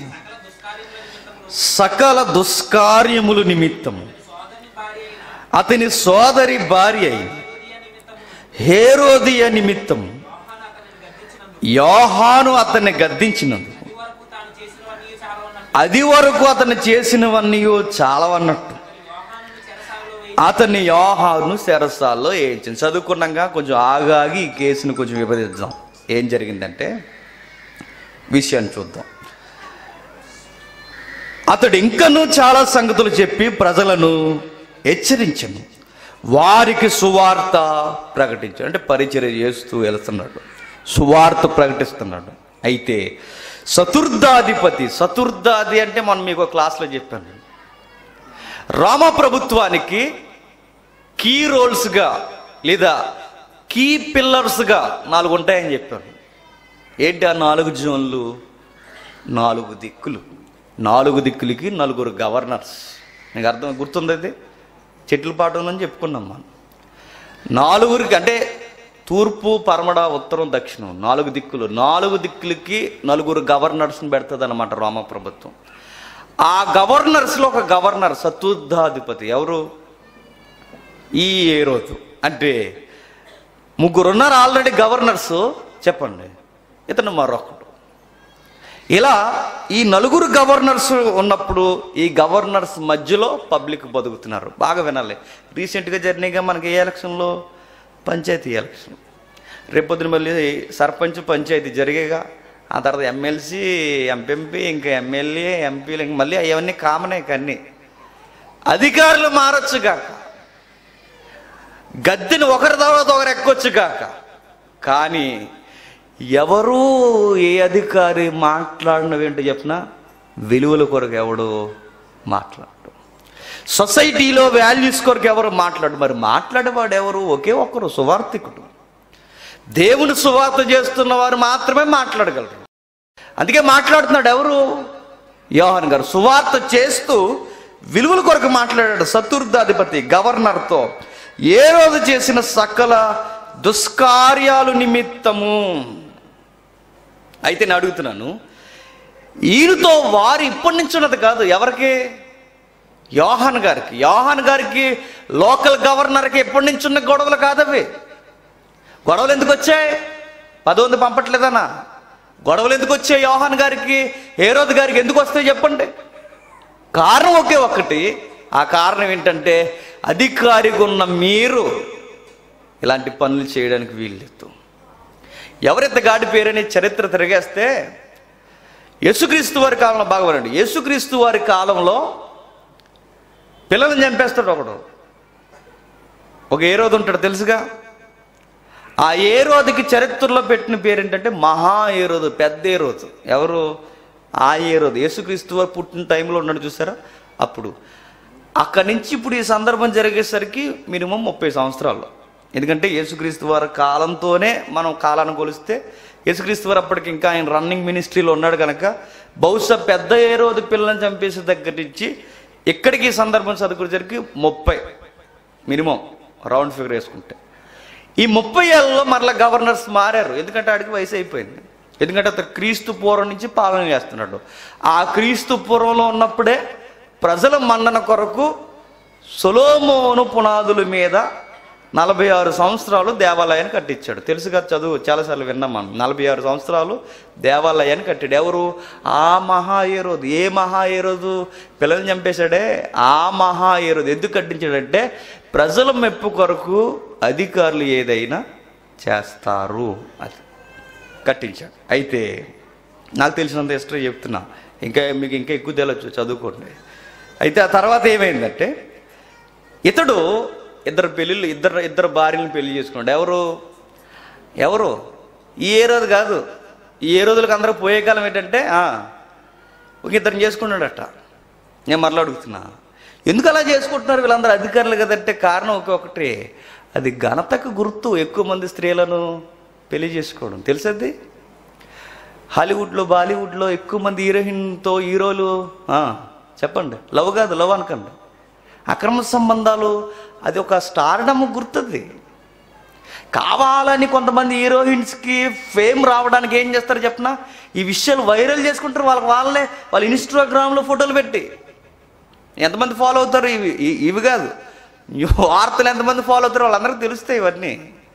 సకల దుష్కార్యములు నిమిత్తము అతని సోదరి భార్య అయిన హేరోదియ నిమిత్తము యోహాను అతన్ని గద్దించినందుకు అది వరకు అతను చేసినవన్నీ చాలవన్నట్టు అతన్ని యోహాను శరసాల్లో వేయించింది చదువుకున్నాక కొంచెం ఆగాగి ఈ కేసును కొంచెం విభజిద్దాం ఏం జరిగిందంటే విషయాన్ని చూద్దాం అతడు ఇంకనూ చాలా సంగతులు చెప్పి ప్రజలను హెచ్చరించను వారికి సువార్త ప్రకటించాడు అంటే పరిచర్య చేస్తూ వెళ్తున్నాడు సువార్త ప్రకటిస్తున్నాడు అయితే చతుర్థాధిపతి చతుర్థాది అంటే మనం మీకు ఒక క్లాస్లో చెప్పాను రామ ప్రభుత్వానికి కీ రోల్స్గా లేదా కీ పిల్లర్స్గా నాలుగు ఉంటాయని చెప్పాను ఏంటి ఆ నాలుగు జోన్లు నాలుగు దిక్కులు నాలుగు దిక్కులకి నలుగురు గవర్నర్స్ నీకు అర్థం గుర్తుంది అది చెట్ల పాఠంలో చెప్పుకున్నాం మనం నాలుగురికి అంటే తూర్పు పరమడ ఉత్తరం దక్షిణం నాలుగు దిక్కులు నాలుగు దిక్కులకి నలుగురు గవర్నర్స్ని పెడుతుంది అనమాట రోమ ప్రభుత్వం ఆ గవర్నర్స్లో ఒక గవర్నర్ చతుర్థాధిపతి ఎవరు ఈ ఏ రోజు అంటే ముగ్గురు ఉన్నారు ఆల్రెడీ గవర్నర్స్ చెప్పండి ఇతను మరొకడు ఇలా ఈ నలుగురు గవర్నర్స్ ఉన్నప్పుడు ఈ గవర్నర్స్ మధ్యలో పబ్లిక్ బతుకుతున్నారు బాగా వినాలి రీసెంట్గా జరిగినాయిగా మనకి ఏ ఎలక్షన్లో పంచాయతీ ఎలక్షన్ రేపొద్దున మళ్ళీ సర్పంచ్ పంచాయతీ జరిగేగా ఆ తర్వాత ఎమ్మెల్సీ ఎంపీఎంపీ ఇంకా ఎమ్మెల్యే ఎంపీలు ఇంక మళ్ళీ అవన్నీ కామనే కన్నీ అధికారులు మారచ్చు కాక గద్దెని ఒకరి తర్వాత ఒకరు ఎక్కొచ్చు కాక కానీ ఎవరు ఏ అధికారి మాట్లాడినవి ఏంటో చెప్పిన విలువల కొరకు ఎవడు మాట్లాడు సొసైటీలో వాల్యూస్ కొరకు ఎవరు మాట్లాడు మరి మాట్లాడేవాడు ఎవరు ఒకే ఒక్కరు సువార్థికుడు దేవుని సువార్త చేస్తున్న వారు మాత్రమే మాట్లాడగలరు అందుకే మాట్లాడుతున్నాడు ఎవరు యోహన్ గారు సువార్త చేస్తూ విలువల కొరకు మాట్లాడాడు చతుర్థాధిపతి గవర్నర్తో ఏ రోజు చేసిన సకల దుష్కార్యాలు నిమిత్తము అయితే నేను అడుగుతున్నాను ఈయనతో వారు ఇప్పటి నుంచి ఉన్నది కాదు ఎవరికి యోహాన్ గారికి యోహాన్ గారికి లోకల్ గవర్నర్కి ఎప్పటి నుంచి ఉన్న గొడవలు కాదవి గొడవలు ఎందుకు వచ్చాయి పదవంది పంపట్లేదనా గొడవలు ఎందుకు వచ్చాయి యోహాన్ గారికి ఏ రోజు గారికి ఎందుకు వస్తాయి చెప్పండి కారణం ఒకే ఒక్కటి ఆ కారణం ఏంటంటే అధికారిగా ఉన్న మీరు ఇలాంటి పనులు చేయడానికి వీల్లేదు ఎవరైతే గాడి పేరని చరిత్ర తిరిగేస్తే యేసుక్రీస్తు వారి కాలంలో బాగా వినండి యేసుక్రీస్తు వారి కాలంలో పిల్లల్ని చంపేస్తాడు ఒకడు ఒక ఏ రోజు ఉంటాడు తెలుసుగా ఆ ఏ రోజుకి చరిత్రలో పెట్టిన పేరు ఏంటంటే మహా ఏ రోజు పెద్ద ఏ రోజు ఎవరు ఆ ఏ రోజు యేసుక్రీస్తు వారు పుట్టిన టైంలో ఉన్నాడు చూసారా అప్పుడు అక్కడి నుంచి ఇప్పుడు ఈ సందర్భం జరిగేసరికి మినిమం ముప్పై సంవత్సరాలు ఎందుకంటే యేసుక్రీస్తు వారి కాలంతోనే మనం కాలాన్ని కొలిస్తే యేసుక్రీస్తు వారు అప్పటికి ఇంకా ఆయన రన్నింగ్ మినిస్ట్రీలో ఉన్నాడు కనుక బహుశా పెద్ద ఏ రోజు పిల్లల్ని చంపేసే దగ్గర నుంచి ఇక్కడికి ఈ సందర్భం చదువుకునేసరికి ముప్పై మినిమం రౌండ్ ఫిగర్ వేసుకుంటే ఈ ముప్పై ఏళ్ళలో మరలా గవర్నర్స్ మారారు ఎందుకంటే ఆడికి వయసు అయిపోయింది ఎందుకంటే అతను క్రీస్తు పూర్వం నుంచి పాలన చేస్తున్నాడు ఆ క్రీస్తు పూర్వంలో ఉన్నప్పుడే ప్రజల మన్నన కొరకు సొలోమోను పునాదుల మీద నలభై ఆరు సంవత్సరాలు దేవాలయాన్ని కట్టించాడు తెలుసుగా చదువు చాలాసార్లు విన్నాం మనం నలభై ఆరు సంవత్సరాలు దేవాలయాన్ని కట్టాడు ఎవరు ఆ మహా ఏ రోజు ఏ మహా ఏ రోజు పిల్లల్ని చంపేశాడే ఆ మహా ఏ రోజు ఎందుకు కట్టించాడంటే ప్రజల మెప్పు కొరకు అధికారులు ఏదైనా చేస్తారు అది కట్టించాడు అయితే నాకు తెలిసినంత హిస్టరీ చెప్తున్నా ఇంకా మీకు ఇంకా ఎక్కువ తెలియచ్చు చదువుకోండి అయితే ఆ తర్వాత ఏమైందంటే ఇతడు ఇద్దరు పెళ్ళిళ్ళు ఇద్దరు ఇద్దరు భార్యలను పెళ్లి చేసుకున్నాడు ఎవరు ఎవరు ఈ ఏ రోజు కాదు ఈ ఏ రోజులకు అందరూ పోయే కాలం ఏంటంటే ఆ, ఒక ఇద్దరిని చేసుకున్నాడట నేను మరలా అడుగుతున్నా ఎందుకు అలా చేసుకుంటున్నారు వీళ్ళందరూ అధికారులు కదంటే కారణం ఒకే ఒకటి అది ఘనతకు గుర్తు ఎక్కువ మంది స్త్రీలను పెళ్లి చేసుకోవడం తెలుసది హాలీవుడ్లో బాలీవుడ్లో ఎక్కువ మంది హీరోయిన్తో హీరోలు ఆ, చెప్పండి లవ్ కాదు లవ్ అనకండి అక్రమ సంబంధాలు అది ఒక స్టార్డమ్ గుర్తుంది కావాలని కొంతమంది హీరోయిన్స్కి ఫేమ్ రావడానికి ఏం చేస్తారు చెప్పనా ఈ విషయాలు వైరల్ చేసుకుంటారు వాళ్ళకి వాళ్ళే వాళ్ళ ఇన్స్టాగ్రామ్లో ఫోటోలు పెట్టి ఎంతమంది ఫాలో అవుతారు ఇవి ఇ- ఇవి కాదు ఈ వార్తలు ఎంతమంది ఫాలో అవుతారు వాళ్ళందరికీ తెలుస్తాయి ఇవన్నీ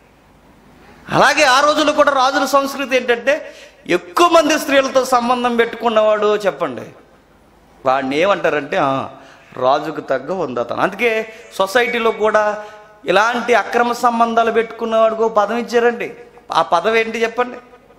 అలాగే ఆ రోజుల్లో కూడా రాజుల సంస్కృతి ఏంటంటే ఎక్కువ మంది స్త్రీలతో సంబంధం పెట్టుకున్నవాడు చెప్పండి వాడిని ఏమంటారంటే "ఆ, రాజుకు తగ్గ ఉందతను అందుకే సొసైటీలో కూడా ఇలాంటి అక్రమ సంబంధాలు పెట్టుకున్నవాడికి ఒక పదం ఇచ్చారండి ఆ పదం ఏంటి చెప్పండి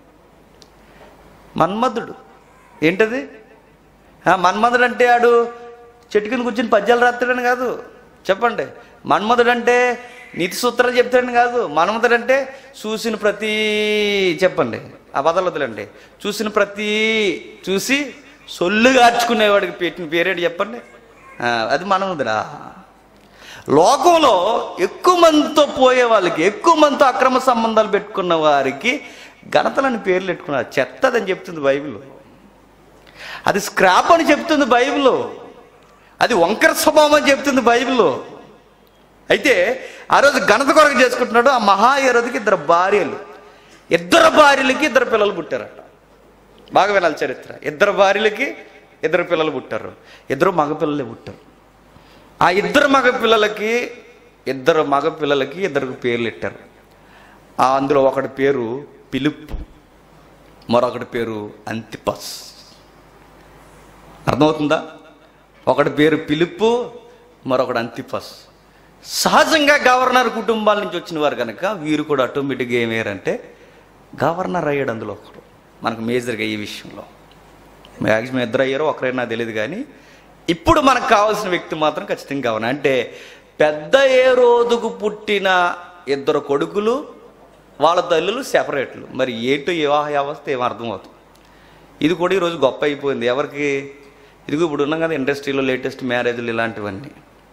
మన్మధుడు ఏంటది ఆ, మన్మధుడు అంటే ఆడు చెట్టు కింద కూర్చుని పద్యాలు రాస్తాడని కాదు చెప్పండి మన్మధుడు అంటే నీతి సూత్రాలు చెప్తాడని కాదు మన్మధుడు అంటే చూసిన ప్రతి చెప్పండి ఆ పదాలు వదిలండి చూసిన ప్రతి చూసి సొల్లు కార్చుకునేవాడికి పెట్టిన పేరేంటి చెప్పండి ఆ, అది మన్మధుడా లోకంలో ఎక్కువ మందితో పోయే వాళ్ళకి ఎక్కువ మందితో అక్రమ సంబంధాలు పెట్టుకున్న వారికి ఘనతలని పేర్లు పెట్టుకున్నారు చెత్తదని చెప్తుంది బైబిల్ అది స్క్రాప్ అని చెప్తుంది బైబిల్ అది వంకర స్వభావం అని చెప్తుంది బైబిల్ అయితే ఆ రోజు ఘనత కొరకు చేసుకుంటున్నాడు ఆ మహాయరోధికి ఇద్దరు భార్యలు ఇద్దరు భార్యలకి ఇద్దరు పిల్లలు పుట్టారట బాగా వినాలి చరిత్ర ఇద్దరు భార్యలకి ఇద్దరు పిల్లలు పుట్టారు ఇద్దరు మగపిల్లలే పుట్టారు ఆ ఇద్దరు మగ పిల్లలకి ఇద్దరు మగ పిల్లలకి ఇద్దరికి పేర్లు పెట్టారు ఆ అందులో ఒకటి పేరు పిలుపు మరొకటి పేరు అంతిపస్ అర్థమవుతుందా ఒకటి పేరు పిలుపు మరొకటి అంతిపస్ సహజంగా గవర్నర్ కుటుంబాల నుంచి వచ్చిన వారు కనుక వీరు కూడా ఆటోమేటిక్గా ఏమయ్యారంటే గవర్నర్ అయ్యాడు అందులో ఒకడు మనకు మేజర్గా ఈ విషయంలో మ్యాక్సిమం ఇద్దరు అయ్యారో ఒకరైనా నాకు తెలియదు కానీ ఇప్పుడు మనకు కావాల్సిన వ్యక్తి మాత్రం ఖచ్చితంగా కావాలి అంటే పెద్ద ఏ రోజుకు పుట్టిన ఇద్దరు కొడుకులు వాళ్ళ తల్లులు సెపరేట్లు మరి ఏంటో వివాహ వ్యవస్థ ఏం అర్థమవుతుంది ఇది కూడా ఈరోజు గొప్ప అయిపోయింది ఎవరికి ఇదిగో ఇప్పుడు ఉన్నాం కదా ఇండస్ట్రీలో లేటెస్ట్ మ్యారేజ్లు ఇలాంటివన్నీ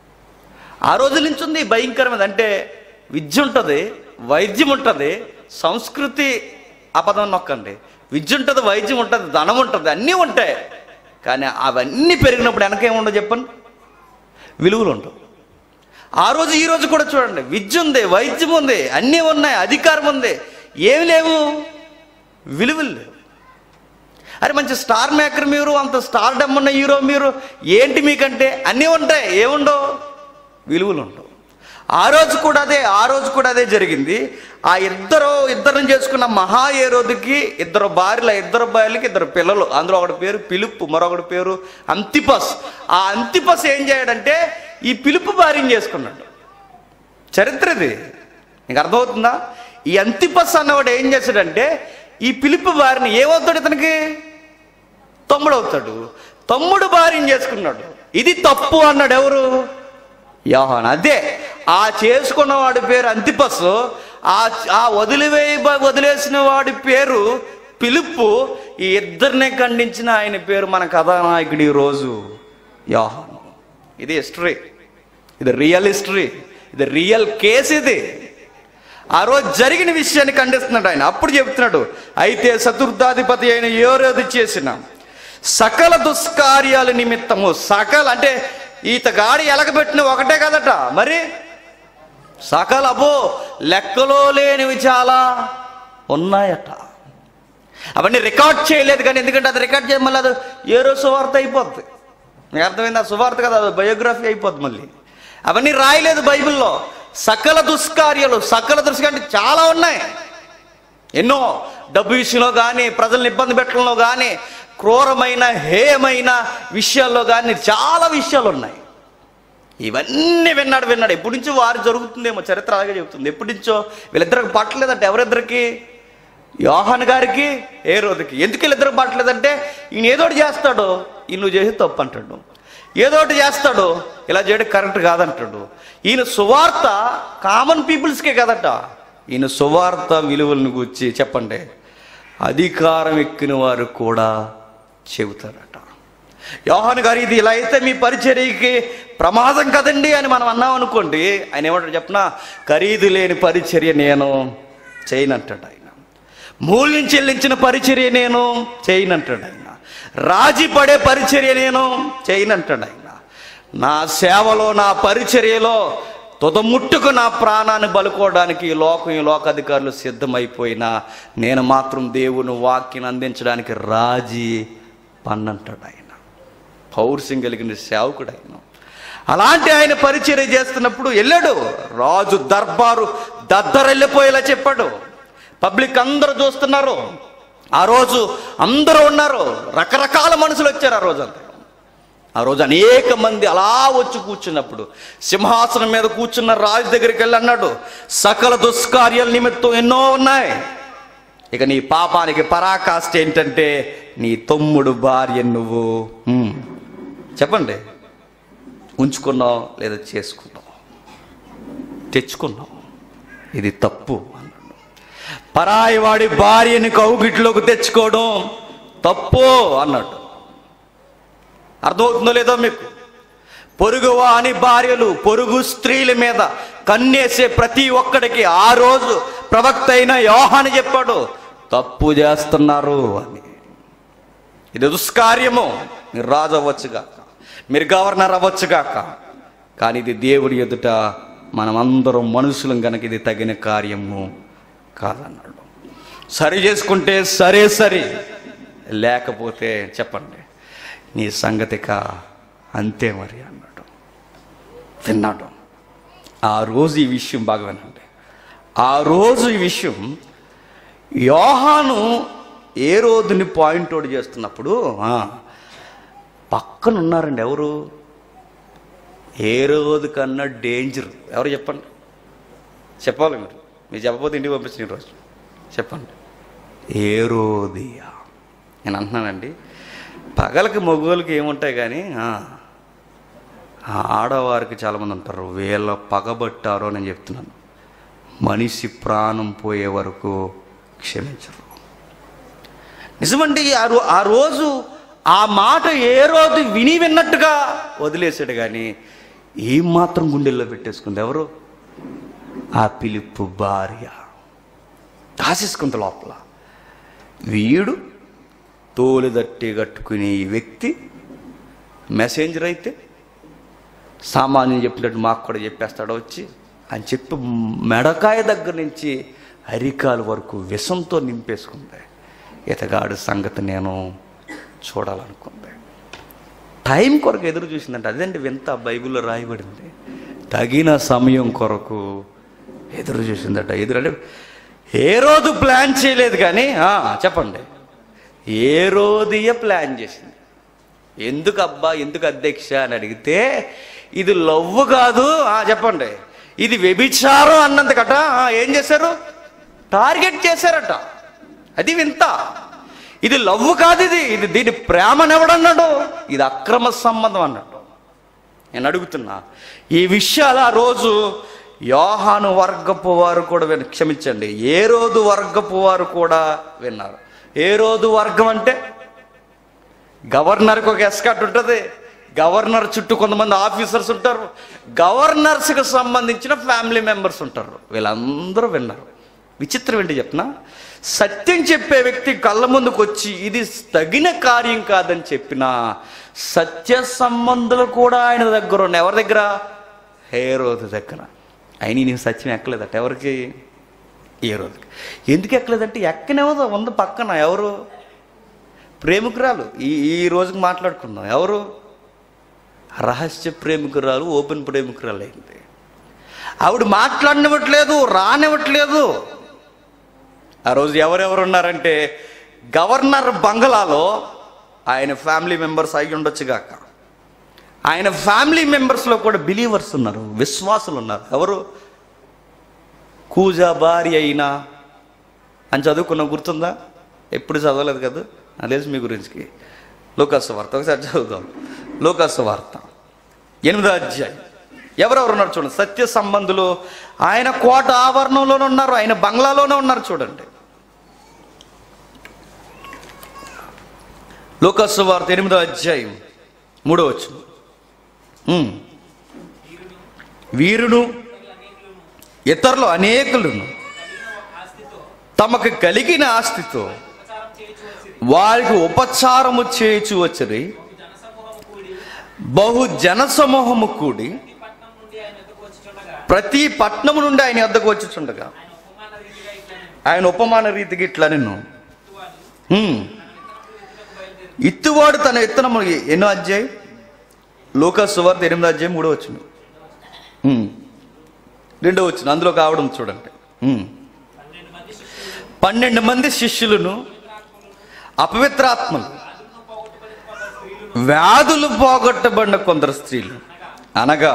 ఆ రోజుల నుంచి ఉంది భయంకరమైనది అంటే విద్య ఉంటుంది వైద్యం ఉంటుంది సంస్కృతి అపదం నొక్కండి విద్య ఉంటుంది వైద్యం ఉంటుంది ధనం ఉంటుంది అన్నీ ఉంటాయి కానీ అవన్నీ పెరిగినప్పుడు వెనకేముండదు చెప్పండి విలువలు ఉండవు ఆ రోజు ఈ రోజు కూడా చూడండి విద్య ఉంది వైద్యం ఉంది అన్నీ ఉన్నాయి అధికారం ఉంది ఏమి లేవు విలువలు లేవు అరే మంచి స్టార్ మేకర్ మీరు అంత స్టార్ డమ్ ఉన్న హీరో మీరు ఏంటి మీకంటే అన్నీ ఉంటాయి ఏముండవు విలువలు ఉండవు ఆ రోజు కూడా అదే ఆ రోజు కూడా అదే జరిగింది ఆ ఇద్దరు ఇద్దరిని చేసుకున్న మహా ఏ రోజుకి ఇద్దరు భార్యల ఇద్దరు భార్యలకి ఇద్దరు పిల్లలు అందులో ఒకటి పేరు పిలుపు మరొకటి పేరు అంతిపస్ ఆ అంతిపస్ ఏం చేయడంటే ఈ పిలుపు భార్యను చేసుకున్నాడు చరిత్ర ఇది నీకు అర్థమవుతుందా ఈ అంతిపస్ అన్నవాడు ఏం చేశాడంటే ఈ పిలుపు భార్యని ఏమవుతాడు ఇతనికి తమ్ముడు అవుతాడు తమ్ముడు భార్యను చేసుకున్నాడు ఇది తప్పు అన్నాడు ఎవరు యోహాన్ అదే ఆ చేసుకున్న వాడి పేరు అంతిపస్ ఆ ఆ వదిలివేయ వదిలేసిన వాడి పేరు పిలుపు ఈ ఇద్దరినే ఖండించిన ఆయన పేరు మన కథానాయకుడు ఈ రోజు యోహాన్ ఇది హిస్టరీ ఇది రియల్ హిస్టరీ ఇది రియల్ కేస్ ఇది ఆ రోజు జరిగిన విషయాన్ని ఖండిస్తున్నాడు ఆయన అప్పుడు చెప్తున్నాడు అయితే చతుర్థాధిపతి అయిన ఏరోది చేసిన సకల దుష్కార్యాల నిమిత్తము సకల అంటే ఈత గాడి ఎలగబెట్టిన ఒకటే కదట మరి సకల అబో లెక్కలో లేనివి చాలా ఉన్నాయట అవన్నీ రికార్డ్ చేయలేదు కానీ ఎందుకంటే అది రికార్డ్ చేయడం మళ్ళీ అది ఏ రోజు సువార్త అయిపోద్ది మీకు అర్థమైంది ఆ సువార్త కదా అది బయోగ్రఫీ అయిపోద్ది మళ్ళీ అవన్నీ రాయలేదు బైబిల్లో సకల దుష్కార్యాలు సకల దుష్కార్యాలు అంటే చాలా ఉన్నాయి ఎన్నో డబ్బు విషయంలో కానీ ప్రజల్ని ఇబ్బంది పెట్టడంలో కానీ క్రూరమైన హేయమైన విషయాల్లో కానీ చాలా విషయాలు ఉన్నాయి ఇవన్నీ విన్నాడు విన్నాడు ఎప్పటి నుంచో వారు జరుగుతుందేమో చరిత్ర అలాగే చెబుతుంది ఎప్పటి నుంచో వీళ్ళిద్దరికి పట్టలేదంటే ఎవరిద్దరికి యోహాన్ గారికి ఏ రోజుకి ఎందుకు వీళ్ళిద్దరికి పట్టలేదంటే ఈయన ఏదోటి చేస్తాడు ఈ నువ్వు చేసి తప్పు అంటాడు ఏదోటి చేస్తాడు ఇలా చేయడం కరెక్ట్ కాదంటాడు ఈయన సువార్త కామన్ పీపుల్స్కే కదట ఈయన సువార్త విలువలను గురించి చెప్పండి అధికారం ఎక్కిన వారు కూడా చెబుతారట యోహాను గారు ఇది ఇలా అయితే మీ పరిచర్యకి ప్రమాదం కదండి అని మనం అన్నాం అనుకోండి ఆయన ఏమంటాడు చెప్పనా ఖరీదు లేని పరిచర్య నేను చేయనంటాడు ఆయన మూల్యం చెల్లించిన పరిచర్య నేను చేయనంటాడు ఆయన రాజీ పడే పరిచర్య నేను చేయనంటాడు ఆయన నా సేవలో నా పరిచర్యలో తుదముట్టుకు నా ప్రాణాన్ని బలుకోవడానికి ఈ లోకం ఈ లోకాధికారులు సిద్ధమైపోయినా నేను మాత్రం దేవుని వాక్యం అందించడానికి రాజీ పన్నంటాడు ఆయన పౌరుషం కలిగిన సేవకుడు ఆయన అలాంటి ఆయన పరిచర్య చేస్తున్నప్పుడు వెళ్ళాడు రాజు దర్బారు దద్దరెళ్ళిపోయేలా చెప్పాడు పబ్లిక్ అందరూ చూస్తున్నారు ఆ రోజు అందరూ ఉన్నారు రకరకాల మనుషులు వచ్చారు ఆ రోజు అంతా ఆ రోజు అనేక మంది అలా వచ్చి కూర్చున్నప్పుడు సింహాసనం మీద కూర్చున్న రాజు దగ్గరికి వెళ్ళి అన్నాడు సకల దుష్కార్యాల నిమిత్తం ఎన్నో ఉన్నాయి ఇక నీ పాపానికి పరాకాష్ట ఏంటంటే నీ తమ్ముడు భార్య నువ్వు హ్మ్, చెప్పండి ఉంచుకున్నావు లేదా చేసుకున్నావు తెచ్చుకున్నావు ఇది తప్పు అన్నాడు పరాయి వాడి భార్యని కౌగిట్లోకి తెచ్చుకోవడం తప్పు అన్నాడు అర్థమవుతుందో లేదో మీకు పొరుగు వాని భార్యలు పొరుగు స్త్రీల మీద కన్నేసే ప్రతి ఒక్కడికి ఆ రోజు ప్రవక్త అయిన యోహాని చెప్పాడు తప్పు చేస్తున్నారు అని ఇది దుష్కార్యము మీరు రాజు అవ్వచ్చుగాక మీరు గవర్నర్ అవ్వచ్చుగాక కానీ ఇది దేవుడి ఎదుట మనమందరం మనుషులం కనుక ఇది తగిన కార్యము కాదన్నాడు సరి చేసుకుంటే సరే సరి లేకపోతే చెప్పండి నీ సంగతిక అంతే మరి అన్నాడు విన్నాడు ఆ రోజు ఈ విషయం బాగా వినండి ఆ రోజు ఈ విషయం యోహాను ఏ రోజుని పాయింట్ అవుట్ చేస్తున్నప్పుడు ఆ, పక్కన ఉన్నారండి ఎవరు ఏ రోజు కన్నా డేంజర్ ఎవరు చెప్పండి చెప్పాలి మీరు మీరు చెప్పకపోతే ఇంటికి పంపించిన రోజు చెప్పండి ఏరోదియా నేను అంటున్నానండి పగలకి మగోళ్ళకి ఏముంటాయి కానీ ఆ, ఆ ఆడవారికి చాలామంది ఉంటారు వీళ్ళ పగబట్టారో నేను చెప్తున్నాను మనిషి ప్రాణం పోయే వరకు క్షమించరు నిజమండి ఆ రో ఆ రోజు ఆ మాట ఏ రోజు విని విన్నట్టుగా వదిలేసాడు కానీ ఏం మాత్రం గుండెల్లో పెట్టేసుకుంది ఎవరు ఆ పిలుపు భార్య దాసేసుకుంది లోపల వీడు తోలుదట్టి కట్టుకునే ఈ వ్యక్తి మెసెంజర్ అయితే సామాన్యం చెప్పినట్టు మాకు కూడా చెప్పేస్తాడు వచ్చి అని చెప్పి మెడకాయ దగ్గర నుంచి అరికాల వరకు విషంతో నింపేసుకుంది ఇతగాడు సంగతి నేను చూడాలనుకుంది టైం కొరకు ఎదురు చూసిందంటే అదండి వింత బైబిల్లో రాయబడింది తగిన సమయం కొరకు ఎదురు చూసిందట ఎదురు అంటే ఏ రోజు ప్లాన్ చేయలేదు కానీ ఆ, చెప్పండి ఏ రోజుయే ప్లాన్ చేసింది ఎందుకు అబ్బా ఎందుకు అధ్యక్ష అని అడిగితే ఇది లవ్వు కాదు ఆ, చెప్పండి ఇది వ్యభిచారం అన్నందుకట ఆ, ఏం చేశారు టార్గెట్ చేశారట అది వింత ఇది లవ్వు కాదు ఇది ఇది దీని ప్రేమనెవడన్నాడు ఇది అక్రమ సంబంధం అన్నాడు నేను అడుగుతున్నా ఈ విషయాలు ఆ రోజు యోహాను వర్గపు వారు కూడా విన క్షమించండి ఏ రోజు వర్గపు వారు కూడా విన్నారు ఏ రోజు వర్గం అంటే గవర్నర్కి ఒక ఎస్కాట్ ఉంటుంది గవర్నర్ చుట్టూ కొంతమంది ఆఫీసర్స్ ఉంటారు గవర్నర్స్కి సంబంధించిన ఫ్యామిలీ మెంబర్స్ ఉంటారు వీళ్ళందరూ విన్నారు విచిత్రం ఏంటి చెప్పిన సత్యం చెప్పే వ్యక్తి కళ్ళ ముందుకు వచ్చి ఇది తగిన కార్యం కాదని చెప్పిన సత్య సంబంధులు కూడా ఆయన దగ్గర ఉన్న ఎవరి దగ్గర హేరోదు దగ్గర ఆయన నీకు సత్యం ఎక్కలేదట ఎవరికి ఏ రోజుకి ఎందుకు ఎక్కలేదంటే ఎక్కనేవదో ఉంది పక్కన ఎవరు ప్రేమికురాలు ఈ ఈ రోజుకి మాట్లాడుకుందాం ఎవరు రహస్య ప్రేమికురాలు ఓపెన్ ప్రేమికురాలు అయింది ఆవిడ మాట్లాడనివ్వట్లేదు రానివ్వట్లేదు ఆ రోజు ఎవరెవరు ఉన్నారంటే గవర్నర్ బంగ్లాలో ఆయన ఫ్యామిలీ మెంబర్స్ అయి ఉండొచ్చు గాక ఆయన ఫ్యామిలీ మెంబర్స్లో కూడా బిలీవర్స్ ఉన్నారు విశ్వాసులు ఉన్నారు ఎవరు కూజా భార్య అయినా అని చదువుకున్న గుర్తుందా ఎప్పుడు చదవలేదు కదా నాకు తెలుసు మీ గురించి లోకాసు వార్త ఒకసారి చదువుదాం లోకాసు వార్త ఎనిమిదో అధ్యాయం ఎవరెవరు ఉన్నారు చూడండి సత్య సంబంధులు ఆయన కోట ఆవరణంలోనే ఉన్నారు ఆయన బంగ్లాలోనే ఉన్నారు చూడండి లోకాసు వార్త ఎనిమిదో అధ్యాయం మూడో వచ్చు వీరును ఇతరులు అనేకులను తమకు కలిగిన ఆస్తితో వారికి ఉపచారము చేయుచు వచ్చిరి బహు జనసమూహము కూడి ప్రతి పట్నము నుండి ఆయన వద్దకు వచ్చుచుండగా ఆయన ఉపమాన రీతికి ఇట్లా నిన్ను ఇత్తువాడు తన ఇత్తనము ఎన్నో అధ్యాయం లోక సువార్త ఎనిమిదో అధ్యాయం మూడో వచ్చును ఉమ్. రెండో వచ్చిన అందులో కావడం చూడండి ఉమ్. పన్నెండు మంది శిష్యులను అపవిత్రాత్మలు వ్యాధులు పోగొట్టబడిన కొందరు స్త్రీలు అనగా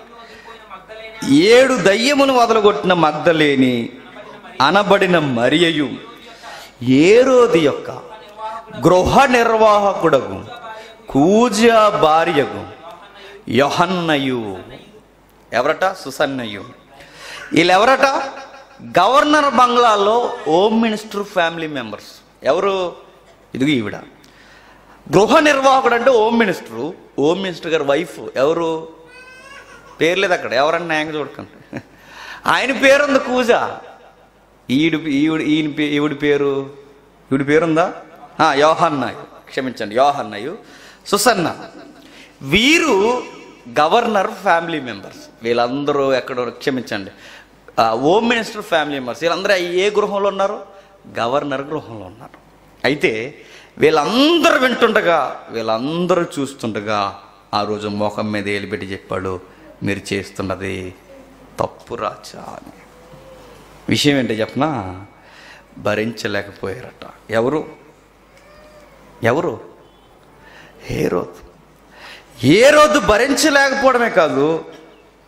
ఏడు దయ్యమును వదలగొట్టిన మగ్ధలేని అనబడిన మరియయు ఏరోది యొక్క గృహ నిర్వాహకుడగు కూజా భార్యగు యొహన్నయు ఎవరట సుసన్నయు వీళ్ళెవరట గవర్నర్ బంగ్లాలో హోమ్ మినిస్టర్ ఫ్యామిలీ మెంబర్స్ ఎవరు ఇదిగో ఈవిడ గృహ నిర్వాహకుడు అంటే హోమ్ మినిస్టరు హోమ్ మినిస్టర్ గారి వైఫ్ ఎవరు పేరు లేదు అక్కడ ఎవరన్నా న్యాయంగా చూడకండి ఆయన పేరుంది కూజ ఈడు ఈవిడ ఈయన పే- ఈవిడి పేరు ఈవిడి పేరుందా ఆ, యోహన్నయ్య క్షమించండి యోహన్నయ్య సుసన్న వీరు గవర్నర్ ఫ్యామిలీ మెంబర్స్ వీళ్ళందరూ ఎక్కడ క్షమించండి ఆ, హోమ్ మినిస్టర్ ఫ్యామిలీ మెంబర్స్ వీళ్ళందరూ ఏ గృహంలో ఉన్నారు గవర్నర్ గృహంలో ఉన్నారు అయితే వీళ్ళందరూ వింటుండగా వీళ్ళందరూ చూస్తుండగా ఆ రోజు మోహం మీద ఏలిపెట్టి చెప్పాడు మీరు చేస్తున్నది తప్పు రాచా అని విషయం ఏంటో చెప్పనా భరించలేకపోయారట ఎవరు ఎవరు ఏ రోజు ఏ రోజు భరించలేకపోవడమే కాదు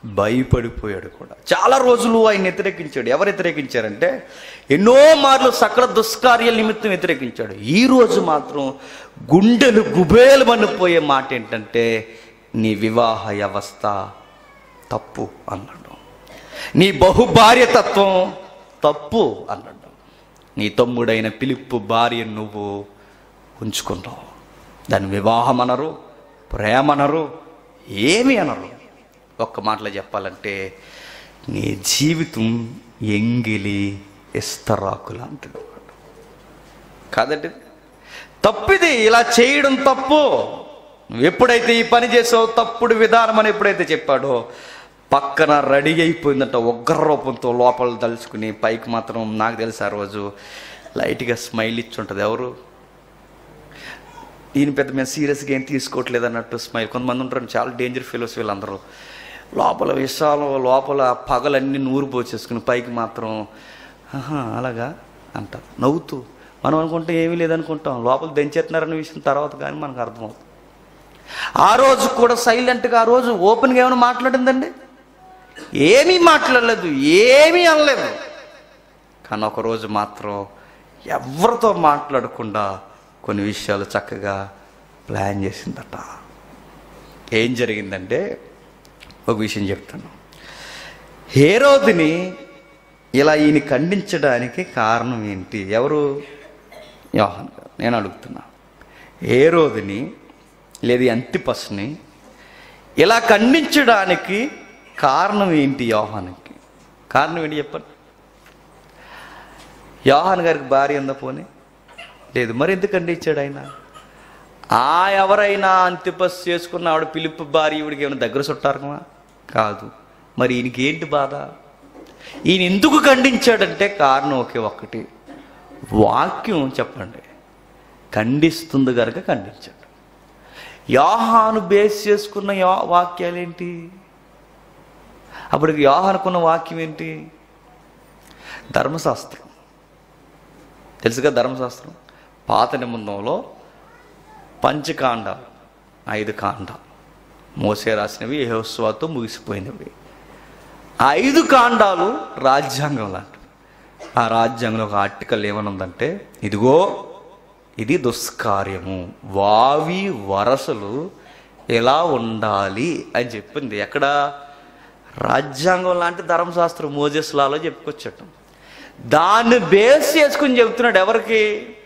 భయపడిపోయాడు కూడా చాలా రోజులు ఆయన వ్యతిరేకించాడు ఎవరు వ్యతిరేకించారంటే ఎన్నో మార్లు సకల దుష్కార్యాల నిమిత్తం వ్యతిరేకించాడు ఈ రోజు మాత్రం గుండెలు గుబేలు మనిపోయే మాట ఏంటంటే నీ వివాహ వ్యవస్థ తప్పు అన్నాడు నీ బహుభార్యతత్వం తప్పు అన్నాడు నీ తమ్ముడైన పిలుపు భార్య నువ్వు ఉంచుకున్నావు దాని వివాహం అనరు ప్రేమ అనరు ఏమి అనరు ఒక్క మాటలో చెప్పాలంటే నీ జీవితం ఎంగిలి ఇస్తరాకు లాంటిది కాదండి తప్పిది ఇలా చేయడం తప్పు నువ్వు ఎప్పుడైతే ఈ పని చేసావు తప్పుడు విధానం అని ఎప్పుడైతే చెప్పాడో పక్కన రెడీ అయిపోయిందంట ఉగ్ర రూపంతో లోపల తలుచుకుని పైకి మాత్రం నాకు తెలుసు ఆ రోజు లైట్గా స్మైల్ ఇచ్చి ఉంటుంది ఎవరు ఈయన పెద్ద మేము సీరియస్గా ఏం తీసుకోవట్లేదు అన్నట్టు స్మైల్ కొంతమంది ఉంటారు చాలా డేంజర్ ఫెలోస్ వీళ్ళందరూ లోపల విషయాలు లోపల పగలన్నీ నూరు పోసేసుకుని పైకి మాత్రం ఆహా అలాగా అంటారు నవ్వుతూ మనం అనుకుంటే ఏమీ లేదనుకుంటాం లోపల దంచేస్తున్నారన్న విషయం తర్వాత కానీ మనకు అర్థమవుతుంది ఆ రోజు కూడా సైలెంట్గా ఆ రోజు ఓపెన్గా ఏమైనా మాట్లాడిందండి ఏమీ మాట్లాడలేదు ఏమీ అనలేదు కానీ ఒకరోజు మాత్రం ఎవరితో మాట్లాడకుండా కొన్ని విషయాలు చక్కగా ప్లాన్ చేసిందట ఏం జరిగిందంటే ఒక విషయం చెప్తాను హేరోదిని ఇలా ఈయన ఖండించడానికి కారణం ఏంటి ఎవరు యోహన్ గారు నేను అడుగుతున్నా హేరోదిని లేదు అంతిపస్ని ఇలా ఖండించడానికి కారణం ఏంటి యోహానికి కారణం ఏంటి చెప్పండి యోహాన్ గారికి భార్య ఉందా పోనీ లేదు మరి ఎందుకు ఖండించాడు ఆయన ఆ ఎవరైనా అంతిపస్ చేసుకున్న ఆవిడ పిలుపు భార్య ఈవిడికి ఏమైనా దగ్గర చుట్టారమా కాదు మరి ఈయనకి ఏంటి బాధ ఈయన ఎందుకు ఖండించాడంటే కారణం ఒకే ఒక్కటి వాక్యం చెప్పండి ఖండిస్తుంది కనుక ఖండించాడు యోహాను బేస్ చేసుకున్న యో వాక్యాలేంటి అప్పటికి యోహానుకున్న వాక్యం ఏంటి ధర్మశాస్త్రం తెలుసుగా ధర్మశాస్త్రం పాత నిబంధనలో పంచకాండాలు ఐదు కాండాలు మోసే రాసినవి యెహోషువతో ముగిసిపోయినవి ఆ ఐదు కాండాలు రాజ్యాంగం లాంటివి ఆ రాజ్యాంగంలో ఒక ఆర్టికల్ ఏమనుందంటే ఇదిగో ఇది దుష్కార్యము వావి వరసలు ఎలా ఉండాలి అని చెప్పింది ఎక్కడ రాజ్యాంగం లాంటి ధర్మశాస్త్రం మోజెస్ లాలో చెప్పుకొచ్చటం దాన్ని బేస్ చేసుకుని చెబుతున్నాడు ఎవరికి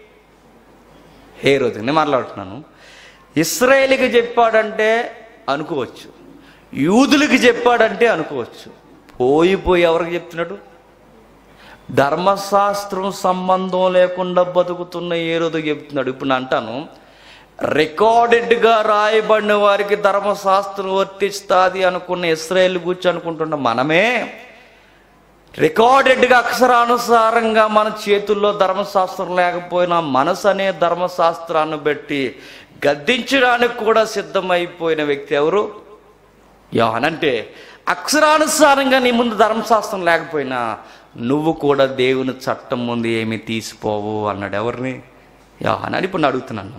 ఏ రోజు నేను మాట్లాడుతున్నాను ఇస్రాయేలీకి చెప్పాడంటే అనుకోవచ్చు యూదులకి చెప్పాడంటే అనుకోవచ్చు పోయి పోయి ఎవరికి చెప్తున్నాడు ధర్మశాస్త్రం సంబంధం లేకుండా బతుకుతున్న ఏ రోజు చెప్తున్నాడు ఇప్పుడు నేను అంటాను రికార్డెడ్గా రాయబడిన వారికి ధర్మశాస్త్రం వర్తిస్తుంది అనుకున్న ఇస్రాయేల్ గురించి అనుకుంటున్న మనమే రికార్డెడ్గా అక్షరానుసారంగా మన చేతుల్లో ధర్మశాస్త్రం లేకపోయినా మనసు అనే ధర్మశాస్త్రాన్ని బట్టి గద్దించడానికి కూడా సిద్ధమైపోయిన వ్యక్తి ఎవరు యోహన్ అంటే అక్షరానుసారంగా నీ ముందు ధర్మశాస్త్రం లేకపోయినా నువ్వు కూడా దేవుని చట్టం ముందు ఏమీ తీసిపోవు అన్నాడు ఎవరిని యోహన్ అని ఇప్పుడు నేను అడుగుతున్నాను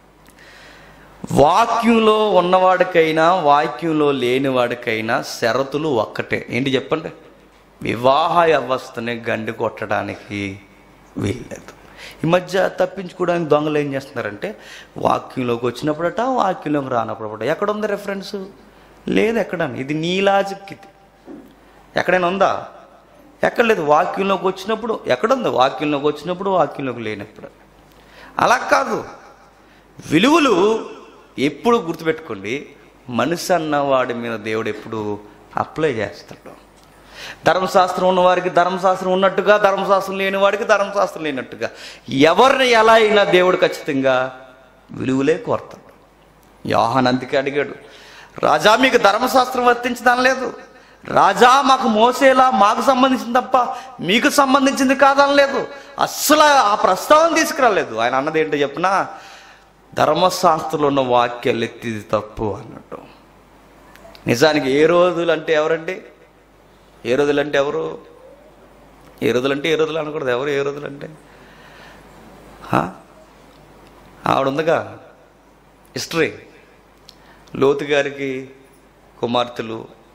వాక్యంలో ఉన్నవాడికైనా వాక్యంలో లేనివాడికైనా షరతులు ఒక్కటే ఏంటి చెప్పండి వివాహ వ్యవస్థని గండి కొట్టడానికి వీల్లేదు ఈ మధ్య తప్పించుకోవడానికి దొంగలు ఏం చేస్తున్నారంటే వాక్యంలోకి వచ్చినప్పుడట వాక్యంలోకి రానప్పుడట ఎక్కడ ఉంది రెఫరెన్స్ లేదు ఎక్కడ ఇది నీ లాజిక్ ఇది ఎక్కడైనా ఉందా ఎక్కడ లేదు వాక్యంలోకి వచ్చినప్పుడు ఎక్కడుంది వాక్యంలోకి వచ్చినప్పుడు వాక్యంలోకి లేనప్పుడు అలా కాదు విలువలు ఎప్పుడు గుర్తుపెట్టుకోండి మనిషి అన్న వాడి మీద దేవుడు ఎప్పుడు అప్లై చేస్తాడు ధర్మశాస్త్రం ఉన్నవారికి ధర్మశాస్త్రం ఉన్నట్టుగా ధర్మశాస్త్రం లేని వాడికి ధర్మశాస్త్రం లేనట్టుగా ఎవరిని ఎలా అయినా దేవుడు ఖచ్చితంగా విలువలే కోరతాడు యోహాన్ అందుకే అడిగాడు రాజా మీకు ధర్మశాస్త్రం వర్తించడం లేదు రాజా మాకు మోసేలా మాకు సంబంధించింది తప్ప మీకు సంబంధించింది కాదనలేదు అస్సలు ఆ ప్రస్తావన తీసుకురాలేదు ఆయన అన్నది ఏంటో చెప్పిన ధర్మశాస్త్రంలో ఉన్న వాక్యాలు ఎత్తిది తప్పు అన్నట్టు నిజానికి ఏ రోజులు అంటే ఎవరండి ఏ రోజులు అంటే ఎవరు ఏ రోజులు అంటే ఏ రోజులు అనకూడదు ఎవరు ఏ రోజులు అంటే హా? ఆవిడ ఉందిగా హిస్టరీ లోతు గారికి కుమార్తెలు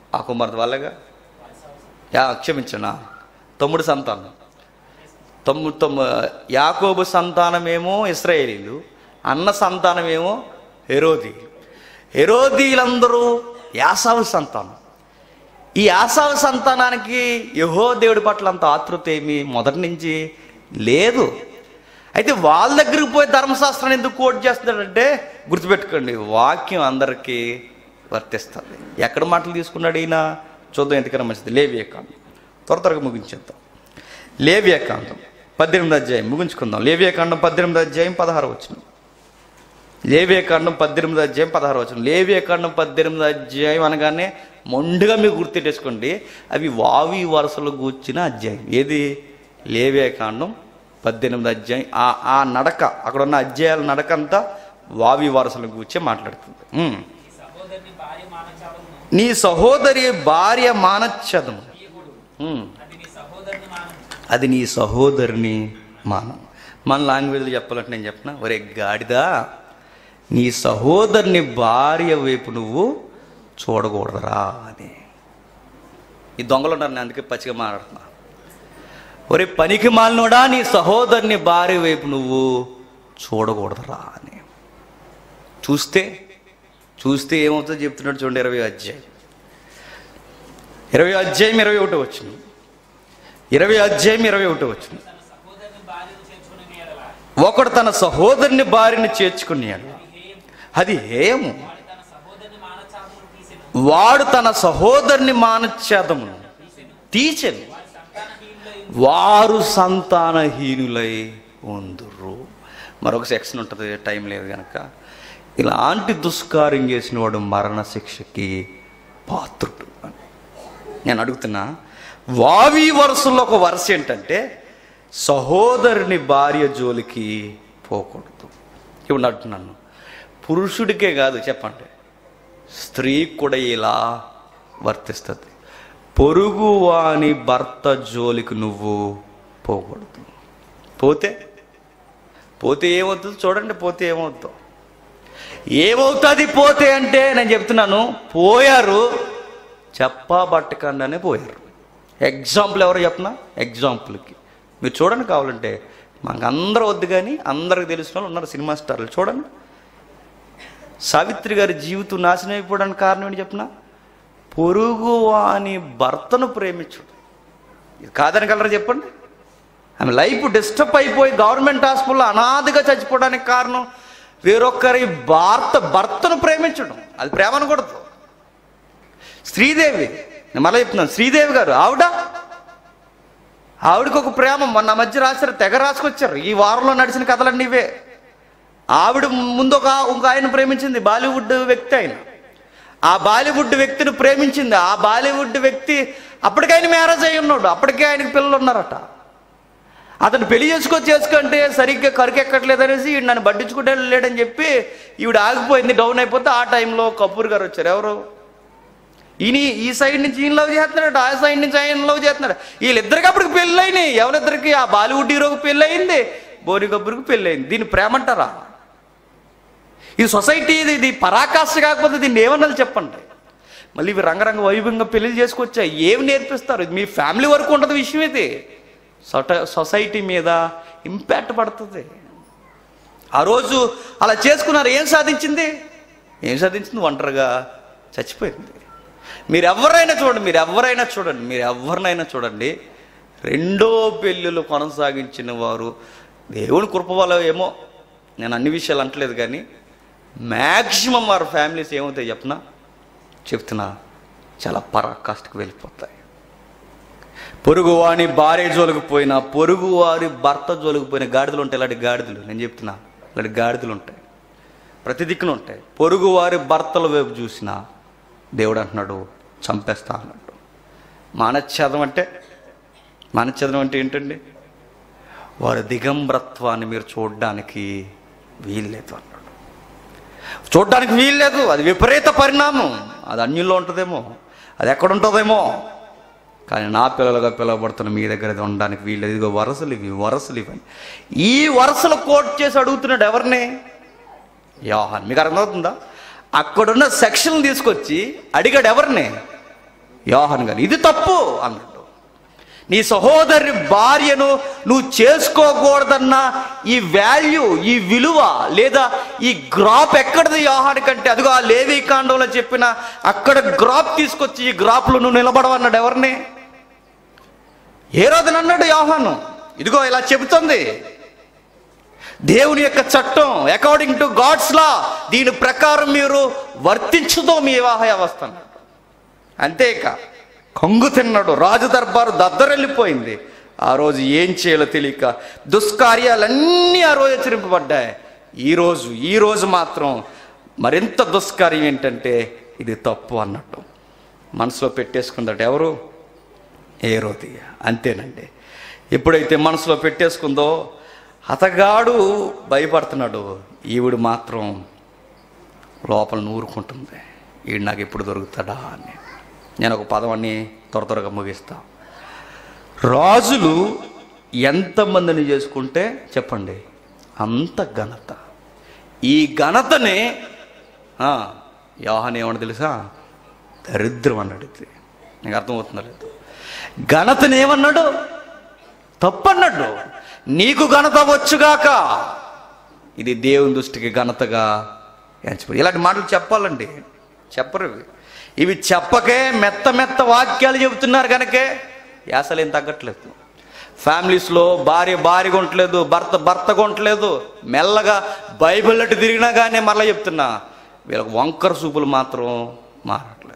ఆ కుమార్తె వాళ్ళగా యా క్షమించనా తమ్ముడు సంతానం తమ్ము తమ్ము యాకోబు సంతానమేమో ఇస్రాయేలీలు అన్న సంతానమేమో హెరోది హెరోదీలందరూ యాసావు సంతానం ఈ యాసావు సంతానానికి యహో దేవుడి పట్ల అంత ఆతృత ఏమి మొదటి నుంచి లేదు అయితే వాళ్ళ దగ్గరికి పోయి ధర్మశాస్త్రాన్ని ఎందుకు కోట్ చేస్తున్నాడంటే గుర్తుపెట్టుకోండి వాక్యం అందరికీ వర్తిస్తుంది ఎక్కడ మాటలు తీసుకున్నాడు ఈయన చూద్దాం ఎందుకన్నా మంచిది లేవియకాండం త్వర త్వరగా ముగించేద్దాం లేవియకాండం పద్దెనిమిది అధ్యాయం ముగించుకుందాం లేవియకాండం పద్దెనిమిది అధ్యాయం పదహారు వచ్చిన లేవియకాండం పద్దెనిమిది అధ్యాయం పదహారు వచ్చిన లేవియకాండం పద్దెనిమిది అధ్యాయం అనగానే మొండుగా మీకు గుర్తెట్టేసుకోండి అవి వావి వరుసలో కూర్చిన అధ్యాయం ఏది లేవియకాండం పద్దెనిమిది అధ్యాయం ఆ ఆ నడక అక్కడ ఉన్న అధ్యాయాల నడక అంతా వావి వరుసలు కూర్చే మాట్లాడుతుంది ఉమ్. సహోదరుని భార్య మానచావమును నీ సహోదరి భార్య మానచ్చదము ఉమ్. అది నీ సహోదరుని మానం అది నీ సహోదరుని మానం మన లాంగ్వేజ్లో చెప్పాలంటే నేను చెప్పిన ఒరే గాడిదా నీ సహోదరుని భార్య వైపు నువ్వు చూడకూడదురా అని ఈ దొంగలు ఉన్నారు నేను అందుకే పచ్చిగా మాట్లాడుతున్నా ఒరే పనికి మాలినోడా నీ సహోదరుని భార్య వైపు నువ్వు చూడకూడదురా అని చూస్తే చూస్తే ఏమవుతుందో చెప్తున్నాడు చూడండి ఇరవై అధ్యాయం ఇరవై అధ్యాయం ఇరవై ఒకటి వచ్చింది ఇరవై అధ్యాయం ఇరవై ఒకటి వచ్చింది తన సహోదరుని భార్యను చేర్చుకుని ఎడల ఒకడు తన సహోదరుని భార్యని చేర్చుకున్నాడు అది హేము వాడు తన సహోదరుని మానచావమును తీసెను వాడు తన సహోదరుని మానచ్ఛేదమును తీచెను సంతానహీనులై వారు సంతానహీనులై ఉందురు మరొక సెక్షన్ ఉంటుంది టైం లేదు కనుక ఇలాంటి దుష్కార్యం చేసిన వాడు మరణ శిక్షకి పాత్రుడు అని నేను అడుగుతున్నా వావి వరుసలో ఒక వరుస ఏంటంటే సహోదరుని భార్య జోలికి పోకూడదు ఇప్పుడు అంటున్నాను పురుషుడికే కాదు చెప్పండి స్త్రీ కూడా ఇలా వర్తిస్తుంది పొరుగు వాని భర్త జోలికి నువ్వు పోకూడదు పోతే పోతే ఏమవుతుంది చూడండి పోతే ఏమవుతావు ఏమవుతుంది పోతే అంటే నేను చెప్తున్నాను పోయారు చెప్పా బట్టకుండానే పోయారు ఎగ్జాంపుల్ ఎవరు చెప్పనా ఎగ్జాంపుల్కి మీరు చూడండి కావాలంటే మాకు అందరూ వద్దు కానీ అందరికి తెలిసిన వాళ్ళు ఉన్నారు సినిమా స్టార్లు చూడండి సావిత్రి గారి జీవితం నాశనం అయిపోవడానికి కారణం ఏంటి చెప్పిన పొరుగు వాని భర్తను ప్రేమించుడు ఇది కాదని కలరా చెప్పండి ఆమె లైఫ్ డిస్టర్బ్ అయిపోయి గవర్నమెంట్ హాస్పిటల్లో అనాథగా చచ్చిపోవడానికి కారణం వేరొకరి భర్త భర్తను ప్రేమించడం అది ప్రేమ అనకూడదు శ్రీదేవి నేను మళ్ళీ చెప్తున్నాను శ్రీదేవి గారు ఆవిడ ఆవిడకి ఒక ప్రేమ మొన్న మధ్య రాశారు తెగ రాసుకొచ్చారు ఈ వారంలో నడిచిన కథలన్నీ ఇవే ఆవిడ ముందు ఒక ఒక ఆయన ప్రేమించింది బాలీవుడ్ వ్యక్తి ఆయన ఆ బాలీవుడ్ వ్యక్తిని ప్రేమించింది ఆ బాలీవుడ్ వ్యక్తి అప్పటికే ఆయన మ్యారేజ్ అయి ఉన్నాడు అప్పటికే ఆయనకి పిల్లలు ఉన్నారట అతను పెళ్లి చేసుకో చేసుకుంటే సరిగ్గా కరికెక్కట్లేదు అనేసి ఈడు నన్ను పట్టించుకుంటే లేడని చెప్పి ఈవిడ ఆగిపోయింది డౌన్ అయిపోతే ఆ టైంలో కపూర్ గారు వచ్చారు ఎవరు ఈయన ఈ సైడ్ నుంచి ఈయన లవ్ చేస్తున్నాడు ఆ సైడ్ నుంచి ఆయన లవ్ చేస్తున్నాడు వీళ్ళిద్దరికి అప్పటికి పెళ్ళి అయినాయి ఎవరిద్దరికి ఆ బాలీవుడ్ హీరోకి పెళ్ళి అయింది బోని కపూర్కి పెళ్ళి అయింది దీన్ని ప్రేమ అంటారా ఇది సొసైటీ ఇది ఇది పరాకాష్ట కాకపోతే దీన్ని ఏమన్నా చెప్పండి మళ్ళీ ఇవి రంగరంగ వైభవంగా పెళ్లి చేసుకొచ్చా ఏమి నేర్పిస్తారు ఇది మీ ఫ్యామిలీ వరకు ఉంటుంది విషయం ఇది సొట సొసైటీ మీద ఇంపాక్ట్ పడుతుంది ఆ రోజు అలా చేసుకున్నారు ఏం సాధించింది ఏం సాధించింది ఒంటరిగా చచ్చిపోయింది మీరు ఎవరైనా చూడండి మీరు ఎవరైనా చూడండి మీరు ఎవరినైనా చూడండి రెండో పెళ్ళిళ్ళు కొనసాగించిన వారు దేవుని కృప వల్ల ఏమో నేను అన్ని విషయాలు అంటలేదు కానీ మ్యాక్సిమం వారి ఫ్యామిలీస్ ఏమవుతాయి చెప్పనా చెప్తున్నా చాలా పరాకాష్ఠకు వెళ్ళిపోతాయి పొరుగువాని భార్య జోలికి పోయినా పొరుగువారి భర్త జోలికి పోయిన గాడిదలు ఉంటాయి ఇలాంటి గాడిదలు నేను చెప్తున్నా ఇలాంటి గాడిదలు ఉంటాయి ప్రతి దిక్కున ఉంటాయి పొరుగువారి భర్తల వైపు చూసినా దేవుడు అంటున్నాడు చంపేస్తా అన్నాడు మానచ్ఛేదం అంటే మానచ్ఛేదం అంటే ఏంటండి వారి దిగంబ్రత్వాన్ని మీరు చూడడానికి వీల్లేదు అన్నాడు చూడడానికి వీల్లేదు అది విపరీత పరిణామం అది అన్యుల్లో ఉంటుందేమో అది ఎక్కడ ఉంటుందేమో కానీ నా పిల్లలుగా పిలువబడుతున్న మీ దగ్గర అది ఉండడానికి వీల్లేదు ఇదిగో వరసలు ఇవి వరసలు ఇవి అని. ఈ వరసలు కోట్ చేసి అడుగుతున్నాడు ఎవరిని యోహాన్ మీకు అర్థమవుతుందా అక్కడున్న సెక్షన్ తీసుకొచ్చి అడిగాడు ఎవరిని యోహాన్ గారు ఇది తప్పు అన్నాడు నీ సహోదరి భార్యను నువ్వు చేసుకోకూడదన్న ఈ వాల్యూ ఈ విలువ లేదా ఈ గ్రాప్ ఎక్కడిది యోహాని కంటే అదిగో ఆ లేవీ కాండంలో చెప్పిన అక్కడ గ్రాప్ తీసుకొచ్చి ఈ గ్రాప్లో నువ్వు నిలబడవన్నాడు ఎవరిని ఏ రోజున అన్నాడు యోహాను ఇదిగో ఇలా చెబుతుంది దేవుని యొక్క చట్టం అకార్డింగ్ టు గాడ్స్ లా దీని ప్రకారం మీరు వర్తించుదో మీ వివాహ వ్యవస్థ అన్నాడు. అంతేక కొంగు తిన్నాడు రాజు దర్బారు దద్దరెళ్ళిపోయింది ఆ రోజు ఏం చేయాలో తెలియక దుష్కార్యాలన్నీ ఆ రోజు హెచ్చరింపబడ్డాయి ఈ రోజు ఈ రోజు మాత్రం మరింత దుష్కార్యం ఏంటంటే ఇది తప్పు అన్నట్టు మనసులో పెట్టేసుకుందట ఎవరు ఏ రోజు అంతేనండి ఎప్పుడైతే మనసులో పెట్టేసుకుందో అతగాడు భయపడుతున్నాడు ఈవిడు మాత్రం లోపల నూరుకుంటుంది ఈడు నాకు ఎప్పుడు దొరుకుతాడా అని నేను ఒక పదవాన్ని త్వర త్వరగా ముగిస్తా రాజులు ఎంతమందిని చేసుకుంటే చెప్పండి అంత ఘనత ఈ ఘనతనే ఆ, యోహాన్ ఏమన్నా తెలుసా దరిద్రం అన్నాడు ఇది నీకు అర్థమవుతుందా లేదు ఘనతని ఏమన్నాడు తప్పన్నాడు నీకు ఘనత వచ్చుగాక ఇది దేవుని దృష్టికి ఘనతగా ఎంచబడి ఇలాంటి మాటలు చెప్పాలండి చెప్పరు ఇవి ఇవి చెప్పకే మెత్త మెత్త వాక్యాలు చెబుతున్నారు కనుకే యాసలు ఏం తగ్గట్లేదు ఫ్యామిలీస్లో భార్య భార్య ఉండలేదు భర్త భర్త ఉండలేదు మెల్లగా బైబిల్ అటు తిరిగినా కానీ మరలా చెప్తున్నా వీళ్ళకి వంకర సూపులు మాత్రం మారట్లేదు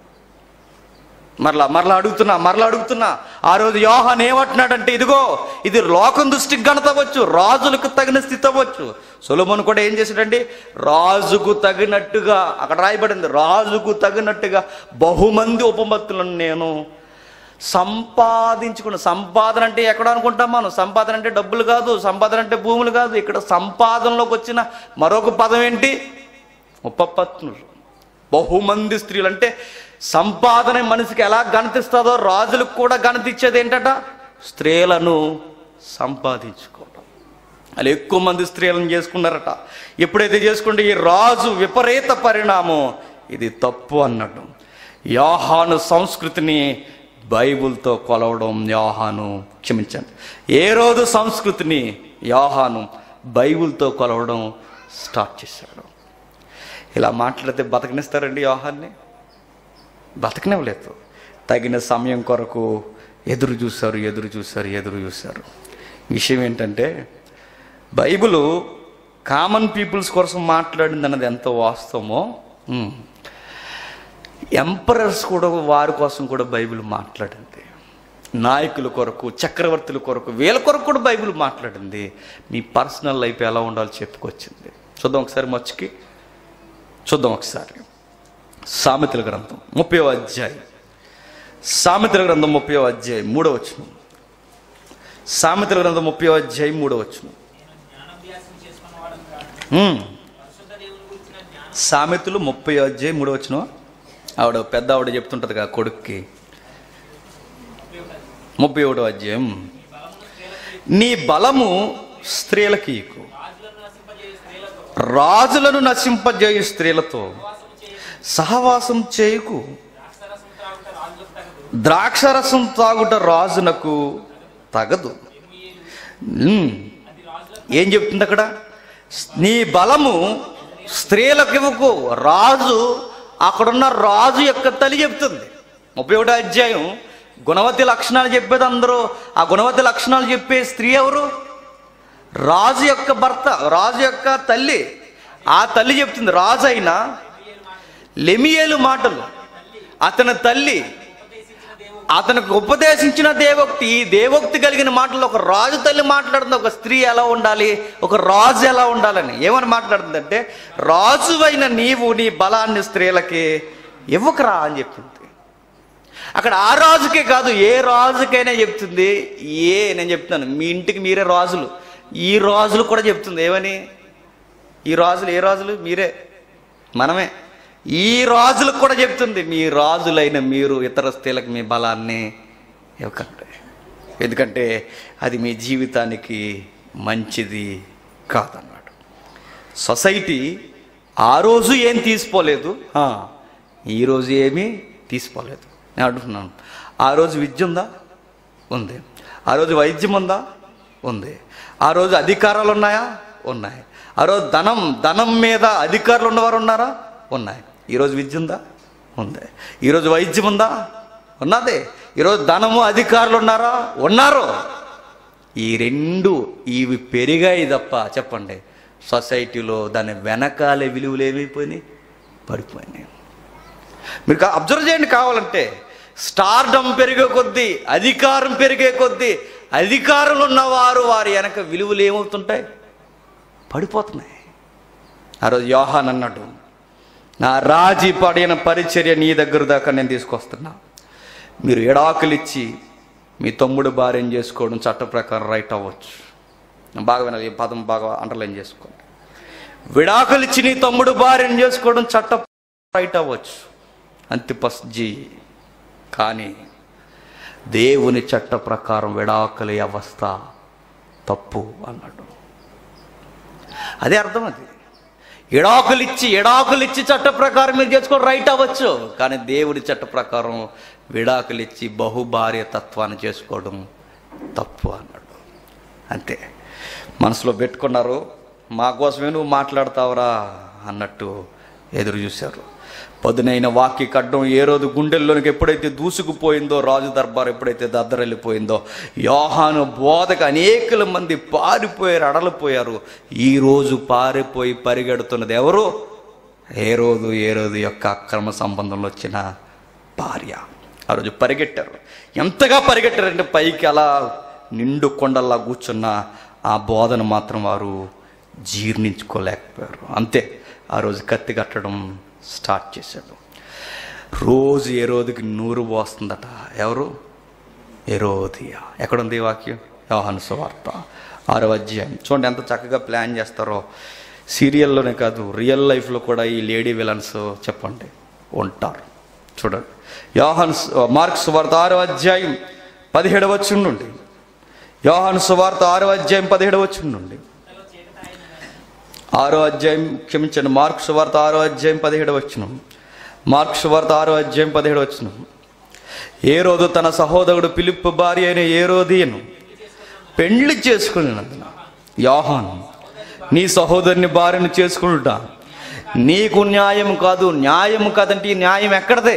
మరలా మరలా అడుగుతున్నా మరలా అడుగుతున్నా ఆ రోజు యోహాన్ ఏమంటున్నాడంటే ఇదిగో ఇది లోకం దృష్టికి ఘనత అవ్వచ్చు రాజులకు తగిన స్థితి అవ్వచ్చు సొలొమోను కూడా ఏం చేశాడండి రాజుకు తగినట్టుగా అక్కడ రాయబడింది రాజుకు తగినట్టుగా బహుమంది ఉపమత్తులను నేను సంపాదించుకున్న సంపాదన అంటే ఎక్కడ అనుకుంటాం మనం సంపాదన అంటే డబ్బులు కాదు సంపాదన అంటే భూములు కాదు ఇక్కడ సంపాదనలోకి వచ్చిన మరొక పదం ఏంటి ఉపపత్నులు బహుమంది స్త్రీలు అంటే సంపాదన మనిషికి ఎలా గణతిస్తుందో రాజులకు కూడా గణతిచ్చేది ఏంటట స్త్రీలను సంపాదించుకోవడం అలా ఎక్కువ మంది స్త్రీలను చేసుకున్నారట ఎప్పుడైతే చేసుకుంటే ఈ రాజు విపరీత పరిణామం ఇది తప్పు అన్నట్టు యోహాను సంస్కృతిని బైబిల్తో కొలవడం యోహాను క్షమించండి ఏ రోజు సంస్కృతిని యోహాను బైబిల్తో కొలవడం స్టార్ట్ చేశాడు ఇలా మాట్లాడితే బతకనిస్తారండి యోహాన్ని బతకనివ్వలేదు తగిన సమయం కొరకు ఎదురు చూశారు ఎదురు చూశారు ఎదురు చూశారు విషయం ఏంటంటే బైబిల్ కామన్ పీపుల్స్ కోసం మాట్లాడింది అన్నది ఎంత వాస్తవమో ఉమ్, ఎంపరర్స్ కూడా వారి కోసం కూడా బైబిల్ మాట్లాడింది నాయకుల కొరకు చక్రవర్తుల కొరకు వీళ్ళ కొరకు కూడా బైబిల్ మాట్లాడింది మీ పర్సనల్ లైఫ్ ఎలా ఉండాలో చెప్పుకొచ్చింది చూద్దాం ఒకసారి మచ్చుకి చూద్దాం ఒకసారి సామెతల గ్రంథం ముప్పై అధ్యాయం సామెతల గ్రంథం ముప్పై అధ్యాయం మూడో వచనం సామెతల గ్రంథం ముప్పై అధ్యాయం మూడో వచనం జ్ఞానాభ్యాసం చేసుకున్నవాడు కాదు ఉమ్. పరిశుద్ధ దేవుని గురించిన జ్ఞానం సామెతలు ముప్పై అధ్యాయం మూడో వచ్చిన ఆవిడ పెద్ద ఆవిడ చెప్తుంటది కదా కొడుక్కి ముప్పై ఒకటో అధ్యాయం నీ బలము స్త్రీలకి ఇకు రాజులను నశింపజేయ స్త్రీలతో రాజులను నశింపజేయు స్త్రీలతో ఉపవాసం చేయ సహవాసం చేయకు ద్రాక్షరసం త్రాగుట రాజులకు ద్రాక్షరసం తాగుట రాజునకు తగదు తగదు ఉమ్. ఏం చెప్తుంది అక్కడ నీ బలము స్త్రీలకు ఇవ్వకు రాజు అక్కడున్న రాజు యొక్క తల్లి చెప్తుంది ముప్పై ఒకటో అధ్యాయం గుణవతి లక్షణాలు చెప్పేది అందరూ ఆ గుణవతి లక్షణాలు చెప్పే స్త్రీ ఎవరు రాజు యొక్క భర్త రాజు యొక్క తల్లి ఆ తల్లి చెప్తుంది రాజు అయినా లెమియేలు మాటలు అతని తల్లి అతనికి ఉపదేశించిన దేవోక్తి ఈ దేవోక్తి కలిగిన మాటలు ఒక రాజు తల్లి మాట్లాడుతుంది ఒక స్త్రీ ఎలా ఉండాలి ఒక రాజు ఎలా ఉండాలని ఏమని మాట్లాడుతుందంటే రాజువైన నీవు నీ బలాన్ని స్త్రీలకి ఇవ్వకరా అని చెప్తుంది అక్కడ ఆ రాజుకే కాదు ఏ రాజుకైనా చెప్తుంది ఏ నేను చెప్తున్నాను మీ ఇంటికి మీరే రాజులు ఈ రాజులు కూడా చెప్తుంది ఏమని ఈ రాజులు ఏ రాజులు మీరే మనమే ఈ రాజులకు కూడా చెప్తుంది మీ రాజులైన మీరు ఇతర స్త్రీలకు మీ బలాన్ని ఇవ్వకండి ఎందుకంటే అది మీ జీవితానికి మంచిది కాదన్నాడు సొసైటీ ఆ రోజు ఏం తీసుకోలేదు ఆ, ఈ రోజు ఏమీ తీసుకోలేదు నేను అడుగుతున్నాను ఆ రోజు విద్య ఉందా ఉంది ఆ రోజు వైద్యం ఉందా ఉంది ఆ రోజు అధికారాలు ఉన్నాయా ఉన్నాయి ఆ రోజు ధనం ధనం మీద అధికారులు ఉన్నవారు ఉన్నారా ఉన్నాయి ఈరోజు విద్య ఉందా ఉంది ఈరోజు వైద్యం ఉందా ఉన్నది ఈరోజు ధనము అధికారులు ఉన్నారా ఉన్నారు ఈ రెండు ఇవి పెరిగాయి తప్ప చెప్పండి సొసైటీలో దాని వెనకాలే విలువలు ఏమైపోయినాయి పడిపోయినాయి మీరు కా- అబ్జర్వ్ చేయండి కావాలంటే స్టార్డమ్ పెరిగే కొద్దీ అధికారం పెరిగే కొద్దీ అధికారులు ఉన్నవారు వారి వెనక విలువలు ఏమవుతుంటాయి పడిపోతున్నాయి ఆ రోజు యోహాన్ అన్నాడు నా రాజీ పడిన పరిచర్య నీ దగ్గర దాకా నేను తీసుకొస్తున్నా మీరు ఎడాకులిచ్చి మీ తమ్ముడు భార్యం చేసుకోవడం చట్ట ప్రకారం రైట్ అవ్వచ్చు బాగా వినాలి ఈ పదం బాగా అండర్లైన్ చేసుకోండి విడాకులిచ్చి నీ తమ్ముడు భార్యను చేసుకోవడం చట్ట రైట్ అవ్వచ్చు అంతిపస్ జీ కానీ దేవుని చట్ట ప్రకారం విడాకుల అవస్థ తప్పు అన్నాడు అదే అర్థం అది ఎడాకులిచ్చి ఎడాకులిచ్చి చట్ట ప్రకారం మీరు చేసుకోవడం రైట్ అవ్వచ్చు కానీ దేవుడి చట్ట ప్రకారం విడాకులిచ్చి బహుభార్య తత్వాన్ని చేసుకోవడం తప్పు అన్నాడు అంతే మనసులో పెట్టుకున్నారు మా కోసమే నువ్వు మాట్లాడతావురా అన్నట్టు ఎదురు చూశారు పొద్దునైన వాక్య కడ్డం ఏ రోజు గుండెల్లోనికి ఎప్పుడైతే దూసుకుపోయిందో రాజు దర్బార్ ఎప్పుడైతే దద్దరెళ్ళిపోయిందో యోహాను బోధకు అనేకల మంది పారిపోయారు అడలిపోయారు ఈ రోజు పారిపోయి పరిగెడుతున్నది ఎవరు ఏ రోజు ఏ రోజు యొక్క అక్రమ సంబంధంలో వచ్చిన భార్య ఆ రోజు పరిగెట్టారు ఎంతగా పరిగెట్టారంటే పైకి అలా నిండు కొండల్లా కూర్చున్న ఆ బోధన మాత్రం వారు జీర్ణించుకోలేకపోయారు అంతే ఆ రోజు కత్తి కట్టడం స్టార్ట్ చేశాడు రోజు ఏ రోజుకి నూరు పోస్తుందట ఎవరు ఎరోదియా ఎక్కడుంది ఈ వాక్యం యోహాను సువార్త ఆరో అధ్యాయం చూడండి ఎంత చక్కగా ప్లాన్ చేస్తారో సీరియల్లోనే కాదు రియల్ లైఫ్లో కూడా ఈ లేడీ విలన్స్ చెప్పండి ఉంటారు చూడండి యోహాను సు- మార్క్ సువార్త ఆరో అధ్యాయం పదిహేడవ వచ్చి నుండి యోహాను సువార్త ఆరో అధ్యాయం పదిహేడవ వచ్చి నుండి ఆరో అధ్యాయం క్షమించండి మార్క్ సువార్త ఆరో అధ్యాయం పదిహేడు వచ్చిన మార్క్ సువార్త ఆరో అధ్యాయం పదిహేడు వచ్చిన ఏ రోజు తన సహోదరుడు పిలుపు భార్య అయిన ఏ రోజును పెండ్లి చేసుకున్నందున యోహాను నీ సహోదరుని భార్యను చేసుకుంటా నీకు న్యాయం కాదు న్యాయం కాదంటే ఈ న్యాయం ఎక్కడదే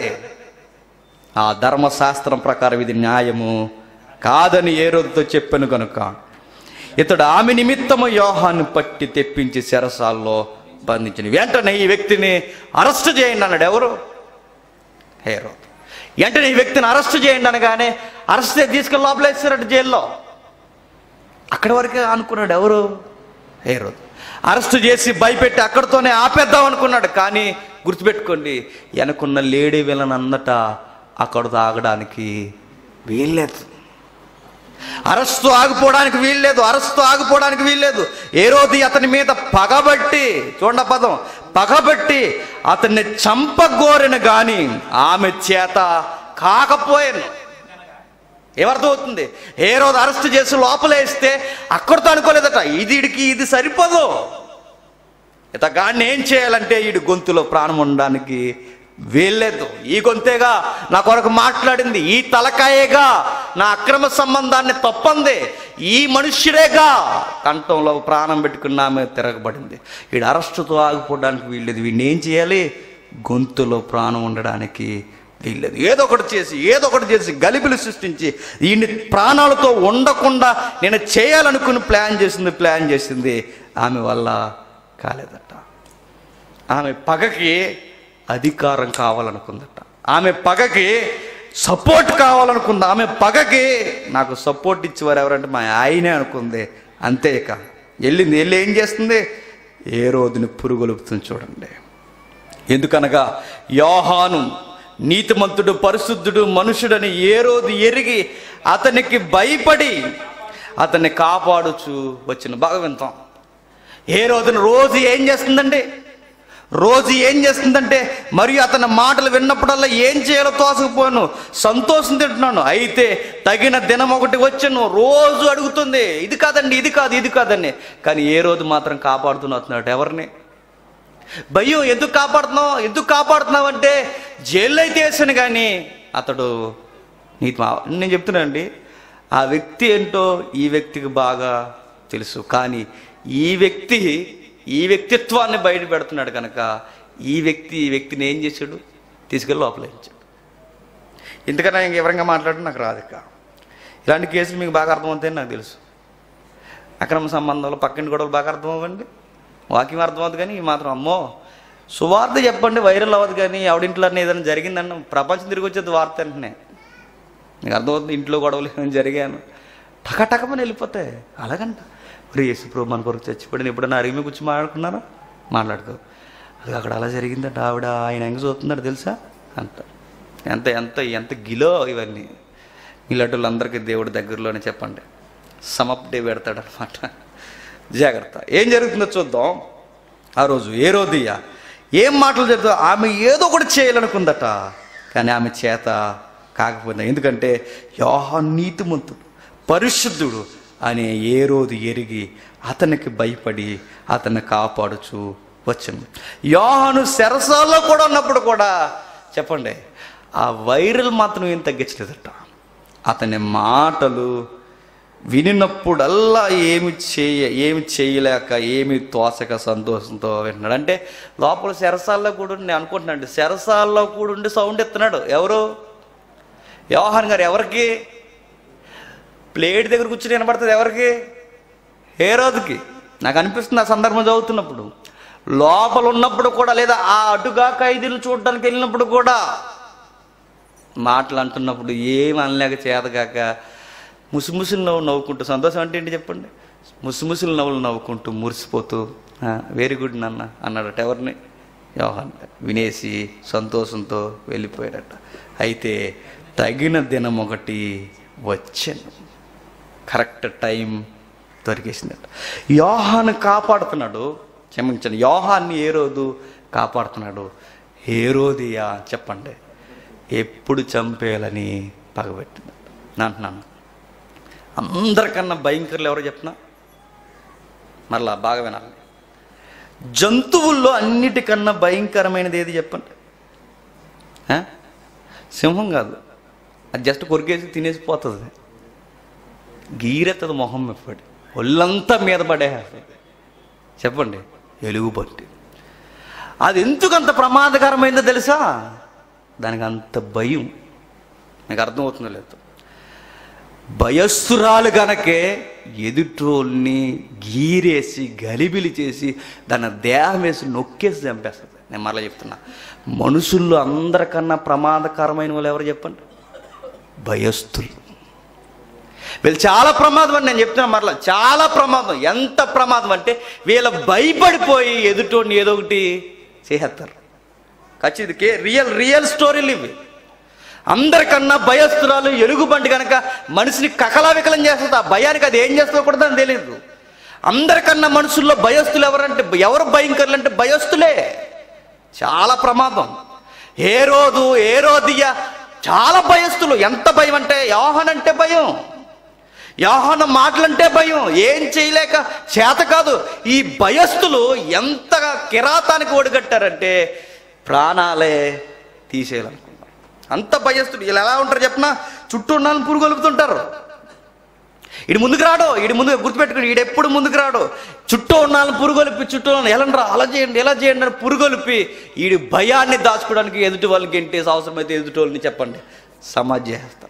ఆ ధర్మశాస్త్రం ప్రకారం ఇది న్యాయము కాదని ఏ రోజుతో చెప్పాను కనుక ఇతడు ఆమె నిమిత్తము యోహాన్ని పట్టి తెప్పించి చెరసాల్లో బంధించిన వెంటనే ఈ వ్యక్తిని అరెస్ట్ చేయండి అన్నాడు ఎవరు హేరో వెంటనే ఈ వ్యక్తిని అరెస్ట్ చేయండి అనగానే అరెస్ట్ చేసి తీసుకెళ్ళి లోపలేసారట జైల్లో అక్కడి వరకే అనుకున్నాడు ఎవరు హేరో అరెస్ట్ చేసి భయపెట్టి అక్కడితోనే ఆపేద్దాం అనుకున్నాడు కానీ గుర్తుపెట్టుకోండి వెనకున్న లేడీ విలన్ అందట అక్కడితో ఆగడానికి వీల్లేదు అరెస్టు ఆగిపోవడానికి వీల్లేదు అరెస్టు ఆగిపోవడానికి వీల్లేదు ఏ రోజు అతని మీద పగబట్టి చూడండి ఆ పదం పగబట్టి అతన్ని చంపగోరిన గాని ఆమె చేత కాకపోయాను ఏమర్థమవుతుంది ఏ రోజు అరెస్ట్ చేసి లోపలేస్తే అక్కడితో అనుకోలేదట ఇది ఈడికి ఇది సరిపోదు ఇతగాడిని ఏం చేయాలంటే ఈడు గొంతులో ప్రాణం ఉండడానికి వీల్లేదు ఈ గొంతేగా నా కొరకు మాట్లాడింది ఈ తలకాయేగా నా అక్రమ సంబంధాన్ని తప్పంది ఈ మనుష్యుడేగా కంఠంలో ప్రాణం పెట్టుకున్న ఆమె తిరగబడింది వీడు అరెస్టుతో ఆగిపోవడానికి వీల్లేదు వీడిని ఏం చేయాలి గొంతులో ప్రాణం ఉండడానికి వీల్లేదు ఏదో ఒకటి చేసి ఏదో ఒకటి చేసి గలిబిలి సృష్టించి ఈయన్ని ప్రాణాలతో ఉండకుండా నేను చేయాలనుకుని ప్లాన్ చేసింది ప్లాన్ చేసింది ఆమె వల్ల కాలేదట ఆమె పగకి అధికారం కావాలనుకుందట ఆమె పగకి సపోర్ట్ కావాలనుకుంది ఆమె పగకి నాకు సపోర్ట్ ఇచ్చేవారు ఎవరంటే మా ఆయనే అనుకుంది అంతే ఇక వెళ్ళింది వెళ్ళి ఏం చేస్తుంది ఏ రోజుని పురుగొలుపుతుంది చూడండి ఎందుకనగా యోహాను నీతిమంతుడు పరిశుద్ధుడు మనుషుడని ఏ రోజు ఎరిగి అతనికి భయపడి అతన్ని కాపాడుచు వచ్చిన బాగా వింటాం ఏ రోజున రోజు ఏం చేస్తుందండి రోజు ఏం చేస్తుందంటే మరియు అతని మాటలు విన్నప్పుడల్లా ఏం చేయాలో తోసకపోయాను సంతోషం తింటున్నాను అయితే తగిన దినం ఒకటి వచ్చాను రోజు అడుగుతుంది ఇది కాదండి ఇది కాదు ఇది కాదండి కానీ ఏ రోజు మాత్రం కాపాడుతున్నట్టున్నాడు ఎవరిని భయం ఎందుకు కాపాడుతున్నావు ఎందుకు కాపాడుతున్నావు అంటే జైల్లో అయితే వేసాను కానీ అతడు నీతి మా నేను చెప్తున్నానండి ఆ వ్యక్తి ఏంటో ఈ వ్యక్తికి బాగా తెలుసు కానీ ఈ వ్యక్తి ఈ వ్యక్తిత్వాన్ని బయట పెడుతున్నాడు కనుక ఈ వ్యక్తి ఈ వ్యక్తిని ఏం చేశాడు తీసుకెళ్ళి లోపలించాడు ఇంతకన్నా ఇంక వివరంగా మాట్లాడడం నాకు రాదు ఇక ఇలాంటి కేసులు మీకు బాగా అర్థమవుతాయని నాకు తెలుసు అక్రమ సంబంధాలు పక్కన గొడవలు బాగా అర్థమవ్వండి వాక్యం అర్థమవుతుంది కానీ ఈ మాత్రం అమ్మో సువార్త చెప్పండి వైరల్ అవ్వదు కానీ ఆవిడింట్లో ఏదైనా జరిగిందన్న ప్రపంచం తిరిగి వచ్చేది వార్త వెంటనే నీకు అర్థమవుతుంది ఇంట్లో గొడవలు ఏమైనా జరిగాను టకటకమని వెళ్ళిపోతాయి అలాగంట మరి యేసు ప్రభు మన కొరకు చచ్చిపోయిన ఎప్పుడైనా అరిగి కూర్చొని కూర్చో మాట్లాడుకున్నారా మాట్లాడుకో అది అక్కడ అలా జరిగిందంట ఆవిడ ఆయన ఎంగ చూస్తున్నాడు తెలుసా అంట ఎంత ఎంత ఎంత గిలో ఇవన్నీ ఇలాంటి వాళ్ళందరికీ దేవుడి దగ్గరలోనే చెప్పండి సమప్ డే పెడతాడు అనమాట జాగ్రత్త ఏం జరుగుతుందో చూద్దాం ఆ రోజు ఏ రోజుయ్య ఏం మాటలు జరుగుతుందో ఆమె ఏదో ఒకటి చేయాలనుకుందట కానీ ఆమె చేత కాకపోయింది ఎందుకంటే యోహాన్ నీతిమంతుడు పరిశుద్ధుడు అనే ఏ రోజు ఎరిగి అతనికి భయపడి అతన్ని కాపాడుచు వచ్చింది యోహాను శరసాల్లో కూడా ఉన్నప్పుడు కూడా చెప్పండి ఆ వైరల్ మాత్రం ఏం తగ్గించలేదట అతని మాటలు వినినప్పుడల్లా ఏమి చేయ ఏమి చేయలేక ఏమి తోసక సంతోషంతో వింటున్నాడు అంటే లోపల శరసాల్లో కూడా ఉండి నేను అనుకుంటున్నాడు శరసాల్లో కూడా ఉండి సౌండ్ ఎత్తున్నాడు ఎవరు వ్యవహాన్ గారు ఎవరికి ప్లేట్ దగ్గర కూర్చుని వినపడుతుంది ఎవరికి ఏ రోజుకి నాకు అనిపిస్తుంది ఆ సందర్భం చదువుతున్నప్పుడు లోపల ఉన్నప్పుడు కూడా లేదా ఆ అటుగా ఖైదీలు చూడడానికి వెళ్ళినప్పుడు కూడా మాటలు అంటున్నప్పుడు ఏం అనలేక చేతగాక ముసిముసిలు నవ్వు నవ్వుకుంటూ సంతోషం అంటే ఏంటి చెప్పండి ముసిముసిలు నవ్వులు నవ్వుకుంటూ మురిసిపోతూ వెరీ గుడ్ నాన్న అన్నాడట ఎవరిని వ్యవహాన్ వినేసి సంతోషంతో వెళ్ళిపోయాడట అయితే తగిన దినం ఒకటి వచ్చాను కరెక్ట్ టైం దొరికేసిందట యోహాను కాపాడుతున్నాడు క్షమించండి యోహాన్ని ఏ రోజు కాపాడుతున్నాడు ఏ రోజుయా చెప్పండి ఎప్పుడు చంపేయాలని పగబెట్టింది నేను అంటున్నాను అందరికన్నా భయంకరులు ఎవరో చెప్పినా మరలా బాగా వినాలి జంతువుల్లో అన్నిటికన్నా భయంకరమైనది ఏది చెప్పండి ఆ? సింహం కాదు అది జస్ట్ కొరికేసి తినేసి పోతుంది గీరెత్తది మొహం మెప్పటి ఒళ్ళంతా మీద పడేస్తుంది చెప్పండి ఎలుగు పట్టి అది ఎందుకు అంత ప్రమాదకరమైందో తెలుసా దానికి అంత భయం మీకు అర్థమవుతుందో లేదు భయస్థురాలు గనకే ఎదుటోల్ని గీరేసి గలిబిలి చేసి దాని దేహం వేసి నొక్కేసి చంపేస్తుంది నేను మరలా చెప్తున్నా మనుషుల్లో అందరికన్నా ప్రమాదకరమైన వాళ్ళు ఎవరు చెప్పండి భయస్థులు వీళ్ళు చాలా ప్రమాదం అని నేను చెప్తున్నా మరలా చాలా ప్రమాదం ఎంత ప్రమాదం అంటే వీళ్ళ భయపడిపోయి ఎదుటోడిని ఏదో ఒకటి చేసేస్తారు ఖచ్చితంగా రియల్ రియల్ స్టోరీలు ఇవి అందరికన్నా భయస్తురాలు ఎలుగుబంటి కనుక మనిషిని కకలావికలం చేస్తుంది ఆ భయానికి అది ఏం చేస్తుందో కూడా దానికి తెలియదు అందరికన్నా మనుషుల్లో భయస్తులు ఎవరంటే ఎవరు భయంకరులు అంటే భయస్తులే చాలా ప్రమాదం ఏ రోజు ఏ రోజుయ్య చాలా భయస్తులు ఎంత భయం అంటే యోహన్ అంటే భయం యోహాను మాటలంటే భయం ఏం చేయలేక చేత కాదు ఈ భయస్థులు ఎంత కిరాతానికి ఒడిగట్టారంటే ప్రాణాలే తీసేయాలనుకున్నారు అంత భయస్థులు వీళ్ళు ఎలా ఉంటారు చెప్పిన చుట్టూ ఉన్న పురుగు కలుపుతుంటారు ఇడు ముందుకు రాడు ఇడు ముందుకు గుర్తుపెట్టుకుని ఈడు ఎప్పుడు ముందుకు రాడు చుట్టూ ఉన్న పురుగొలిపి చుట్టూ ఉన్న ఎలాంటి అలా చేయండి ఎలా చేయండి అని పురుగొలిపి ఈడి భయాన్ని దాచుకోవడానికి ఎదుటి వాళ్ళకి గెంటేసి అవసరమైతే ఎదుటి వాళ్ళని చెప్పండి సమాజ్ చేస్తారు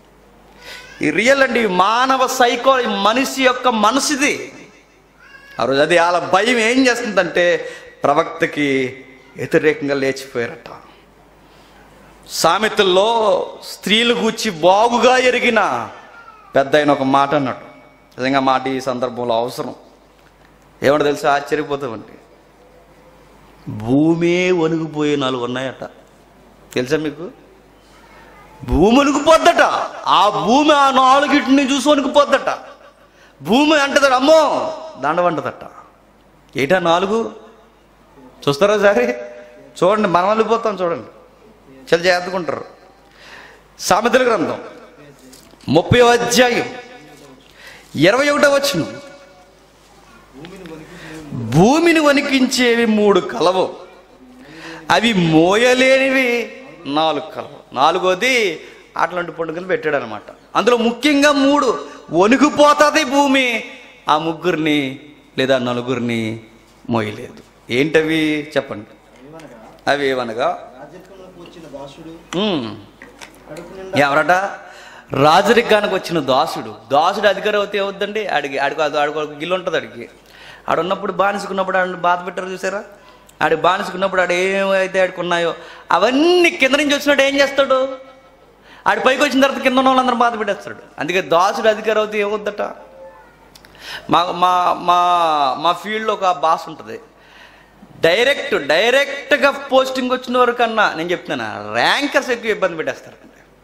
ఈ రియల్ అండి మానవ సైకో మనిషి యొక్క మనసుది ఆ రోజు అది వాళ్ళ భయం ఏం చేస్తుందంటే ప్రవక్తకి వ్యతిరేకంగా లేచిపోయారట సామెతల్లో స్త్రీలు గూర్చి బాగుగా ఎరిగిన పెద్ద ఆయన ఒక మాట అన్నాడు నిజంగా మాట ఈ సందర్భంలో అవసరం ఏమన్నా తెలుసా ఆశ్చర్యపోతామండి భూమే వణిగిపోయే నాలుగు ఉన్నాయట తెలుసా మీకు భూమి వణికిపోద్దట ఆ భూమి ఆ నాలుగిటిని చూసి వణికిపోద్దట భూమి అంటదట అమ్మో దండవంటదట ఏటా నాలుగు చూస్తారా సరే చూడండి మనం వెళ్ళిపోతాం చూడండి చాలా జాగ్రత్తకుంటారు సామెతల గ్రంథం ముప్పై అధ్యాయం ఇరవై ఒకటో వచ్చును భూమిని వణికించేవి మూడు కలవు అవి మోయలేనివి నాలుగు కలవలు నాలుగోది అట్లాంటి పండుగలు పెట్టాడు అనమాట అందులో ముఖ్యంగా మూడు వణుకుపోతుంది భూమి ఆ ముగ్గురిని లేదా నలుగురిని మోయలేదు ఏంటవి చెప్పండి అవి ఏమనగా రాజరికంలోకి వచ్చిన దాసుడు ఉమ్, కడుపు నిండా ఎవరట రాజరికానికి వచ్చిన దాసుడు దాసుడు అధికారం అవుతే అవుద్దండి ఆడికి ఆడికి అది ఆడికి ఒక గిల్లు ఉంటుంది ఆడికి ఆడు ఉన్నప్పుడు బానిసుకున్నప్పుడు ఆడిని బాధ పెట్టారు చూసారా ఆడి బానిసుకున్నప్పుడు ఆడు ఏమైతే ఆడికి ఉన్నాయో అవన్నీ కింద నుంచి వచ్చినట్టు ఏం చేస్తాడు ఆడి పైకి వచ్చిన తర్వాత కింద ఉన్న వాళ్ళందరూ బాధ పెట్టేస్తాడు అందుకే దాసుడు అధికారం అవుతే ఏమవుద్దట మా మా మా మా ఫీల్డ్లో ఒక బాస్ ఉంటుంది డైరెక్ట్ డైరెక్ట్గా పోస్టింగ్ వచ్చిన వరకన్నా నేను చెప్తున్నా ర్యాంకర్స్ ఎక్కువ ఇబ్బంది పెట్టేస్తారు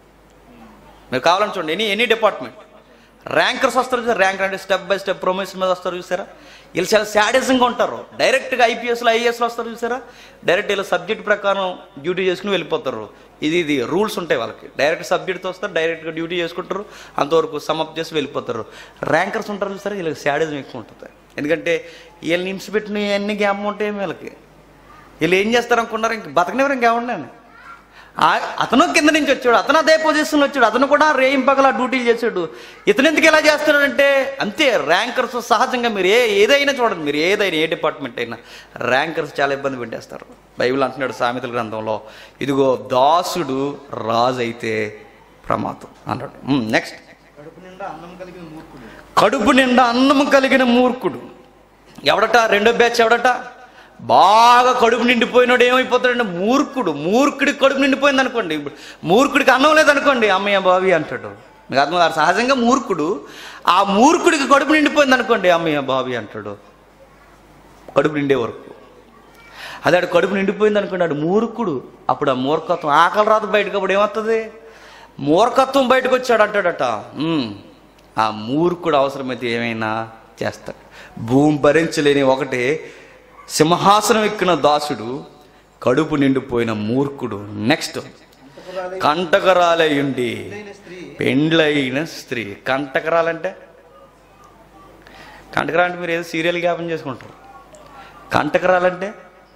మీరు కావాలని చూడండి ఎనీ ఎనీ డిపార్ట్మెంట్ ర్యాంకర్స్ వస్తారు చూసారు ర్యాంకర్ అంటే స్టెప్ బై స్టెప్ ప్రమోషన్ మీద వస్తారు చూసారా వీళ్ళు చాలా శాడిజంగా ఉంటారు డైరెక్ట్గా ఐపీఎస్లో ఐఏఎస్లో వస్తారు చూసారా డైరెక్ట్ వీళ్ళ సబ్జెక్ట్ ప్రకారం డ్యూటీ చేసుకుని వెళ్ళిపోతారు ఇది ఇది రూల్స్ ఉంటాయి వాళ్ళకి డైరెక్ట్ సబ్జెక్ట్తో వస్తారు డైరెక్ట్గా డ్యూటీ చేసుకుంటారు అంతవరకు సమప్ చేసి వెళ్ళిపోతారు ర్యాంకర్స్ ఉంటారు చూసారా వీళ్ళకి శాడిజం ఎక్కువ ఉంటుంది ఎందుకంటే వీళ్ళని నిమిషపెట్టిన అన్ని గ్యామ్ ఉంటాయి వీళ్ళకి వీళ్ళు ఏం చేస్తారు అనుకున్నారు ఇంక బతకనివ్వరు ఇంకేమన్నాను అతను కింద నుంచి వచ్చాడు అతను అదే పొజిషన్లో వచ్చాడు అతను కూడా రేయం పగల డ్యూటీ చేశాడు ఇతను ఎందుకు ఎలా చేస్తున్నాడంటే అంతే ర్యాంకర్స్ సహజంగా మీరు ఏ ఏదైనా చూడండి మీరు ఏదైనా ఏ డిపార్ట్మెంట్ అయినా ర్యాంకర్స్ చాలా ఇబ్బంది పెట్టేస్తారు బైబిల్ అంటున్నాడు సామెతల గ్రంథంలో ఇదిగో దాసుడు రాజు అయితే ప్రమాదం అన్నాడు నెక్స్ట్ కడుపు నిండా అన్నం కలిగిన మూర్ఖుడు కడుపు నిండా అన్నం కలిగిన మూర్ఖుడు ఎవడట రెండో బ్యాచ్ ఎవడట బాగా కడుపు నిండిపోయినాడు ఏమైపోతాడంటే మూర్ఖుడు మూర్ఖుడికి కడుపు నిండిపోయింది అనుకోండి ఇప్పుడు మూర్ఖుడికి అన్నం లేదనుకోండి అమ్మయ్య బావి అంటాడు మీకు అర్థం కాదు సహజంగా మూర్ఖుడు ఆ మూర్ఖుడికి కడుపు నిండిపోయింది అనుకోండి అమ్మయ్య బావి అంటాడు కడుపు నిండే వరకు అదే ఆడు కడుపు నిండిపోయింది అనుకోండి ఆడు మూర్ఖుడు అప్పుడు ఆ మూర్ఖత్వం ఆకలి రాదు బయటకు అప్పుడు ఏమవుతుంది మూర్ఖత్వం బయటకు వచ్చాడు అంటాడట ఉమ్, ఆ మూర్ఖుడు అవసరమైతే ఏమైనా చేస్తాడు భూమి భరించలేని ఒకటి సింహాసనం ఎక్కిన దాసుడు కడుపు నిండిపోయిన మూర్ఖుడు నెక్స్ట్ అంతకురాలై కంటకరాలయ్యుండి పెళ్ళైన స్త్రీ పెండ్లైన స్త్రీ కంటకరాలంటే కంటకరాలంటే మీరు ఏదో సీరియల్ జ్ఞాపం చేసుకుంటారు కంటకరాలంటే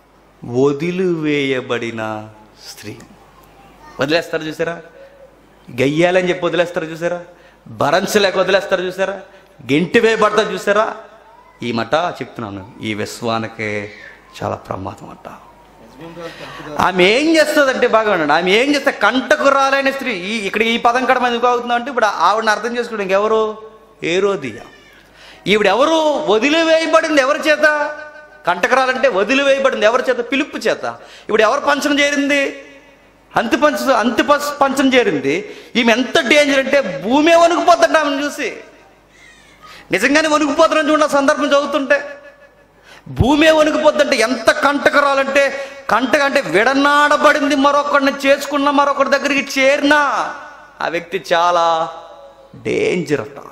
వదిలివేయబడిన స్త్రీ వదిలేస్తారు చూసారా గయ్యాలని చెప్పి వదిలేస్తారు చూసారా భరించలేక వదిలేస్తారు చూసారా గెంటి వేయబడతారు చూసారా ఈ మట చెప్తున్నాను ఈ విశ్వానికే చాలా ప్రమాదం అంట యజ్ఞంరాజుకి హక్కుదారు ఆమె ఏం చేస్తుందంటే బాగా వినండి ఆమె ఏం చేస్తే కంటకు రాలైన స్త్రీ ఈ ఇక్కడ ఈ పదం కడ ఎందుకు అవుతుందో అంటే ఇప్పుడు ఆవిడని అర్థం చేసుకోవడం ఇంకెవరు ఏరోదియ ఈవిడ ఎవరు వదిలివేయబడింది ఎవరి చేత కంటకరాలంటే వదిలివేయబడింది ఎవరి చేత పిలుపు చేత ఇప్పుడు ఎవరు పంచం చేరింది అంతి పంచ అంతి పస్- పంచం చేరింది ఈమె ఎంత డేంజర్ అంటే భూమే వణుకుపోతుంట ఆమెను చూసి నిజంగానే వణుకుపోతున్నాను చూడండి ఆ సందర్భం చదువుతుంటే భూమి వణికిపోద్దంటే ఎంత కంటకరాలంటే కంటక అంటే విడనాడబడింది మరొకరిని చేసుకున్న మరొకరి దగ్గరికి చేరినా ఆ వ్యక్తి చాలా డేంజర్ అట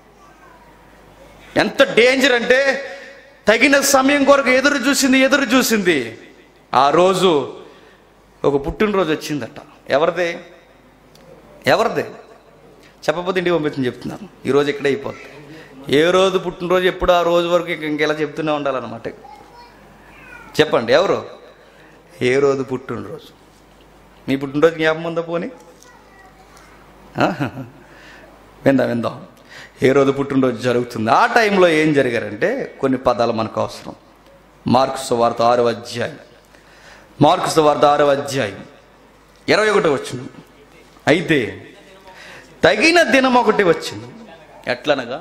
ఎంత డేంజర్ అంటే తగిన సమయం కొరకు ఎదురు చూసింది ఎదురు చూసింది ఆ రోజు ఒక పుట్టినరోజు వచ్చిందట ఎవరిది ఎవరిది చెప్పకపోతే ఇంటికి పంపించని చెప్తున్నాను ఈరోజు ఇక్కడే అయిపోద్ది ఏ రోజు పుట్టినరోజు ఎప్పుడు ఆ రోజు వరకు ఇంక ఇంకెలా చెప్తూనే ఉండాలన్నమాట చెప్పండి ఎవరు ఏ రోజు పుట్టినరోజు మీ పుట్టినరోజు జ్ఞాపకం ఉందా పోనీ ఆ? విందాం విందాం ఏ రోజు పుట్టినరోజు జరుగుతుంది ఆ టైంలో ఏం జరిగారంటే కొన్ని పదాలు మనకు అవసరం మార్క్స్ వార్త ఆరో అధ్యాయం మార్క్స్ వార్త ఆరో అధ్యాయం ఇరవై ఒకటి వచ్చింది అయితే తగిన దినం ఒకటి వచ్చింది ఎట్లనగా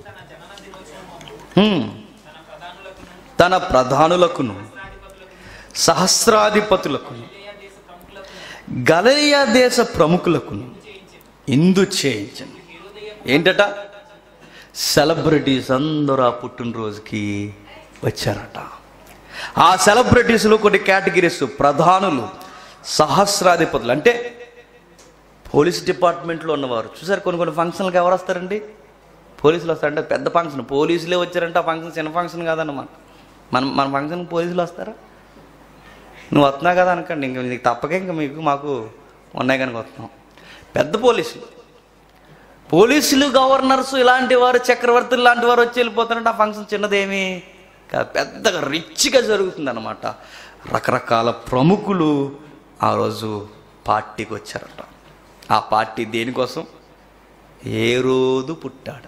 హ్మ్. తన ప్రధానులకును సహస్రాధిపతులకును గలలియా దేశ ప్రముఖులకును ఇందు చేయించండి ఏంటట సెలబ్రిటీస్ అందరూ ఆ పుట్టినరోజుకి వచ్చారట ఆ సెలబ్రిటీస్లో కొన్ని కేటగిరీస్ ప్రధానులు సహస్రాధిపతులు అంటే పోలీస్ డిపార్ట్మెంట్లో ఉన్నవారు చూసారు కొన్ని కొన్ని ఫంక్షన్లకు ఎవరు వస్తారండి పోలీసులు వస్తారంటే పెద్ద ఫంక్షన్ పోలీసులే వచ్చారంటే ఆ ఫంక్షన్ చిన్న ఫంక్షన్ కాదన్నమాట మన మన ఫంక్షన్కి పోలీసులు వస్తారా నువ్వు వస్తున్నావు కదా అనకండి ఇంక నీకు తప్పకే ఇంక మీకు మాకు ఉన్నాయి కనుక వస్తున్నాం పెద్ద పోలీసులు పోలీసులు గవర్నర్స్ ఇలాంటి వారు చక్రవర్తులు లాంటి వారు వచ్చి వెళ్ళిపోతారంటే ఆ ఫంక్షన్ చిన్నదేమి కాదు పెద్దగా రిచ్గా జరుగుతుంది అనమాట రకరకాల ప్రముఖులు ఆ రోజు పార్టీకి వచ్చారట ఆ పార్టీ దేనికోసం ఏ రోజు పుట్టాడు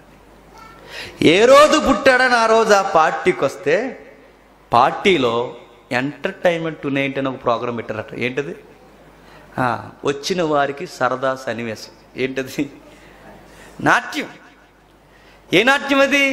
ఏ రోజు పుట్టాడని ఆ రోజు ఆ పార్టీకి వస్తే పార్టీలో ఎంటర్టైన్మెంట్ టు నైట్ అని ఒక ప్రోగ్రాం పెట్టారట ఏంటది ఆ, వచ్చిన వారికి సరదా సన్నివేశం ఏంటది నాట్యం ఏ నాట్యం అది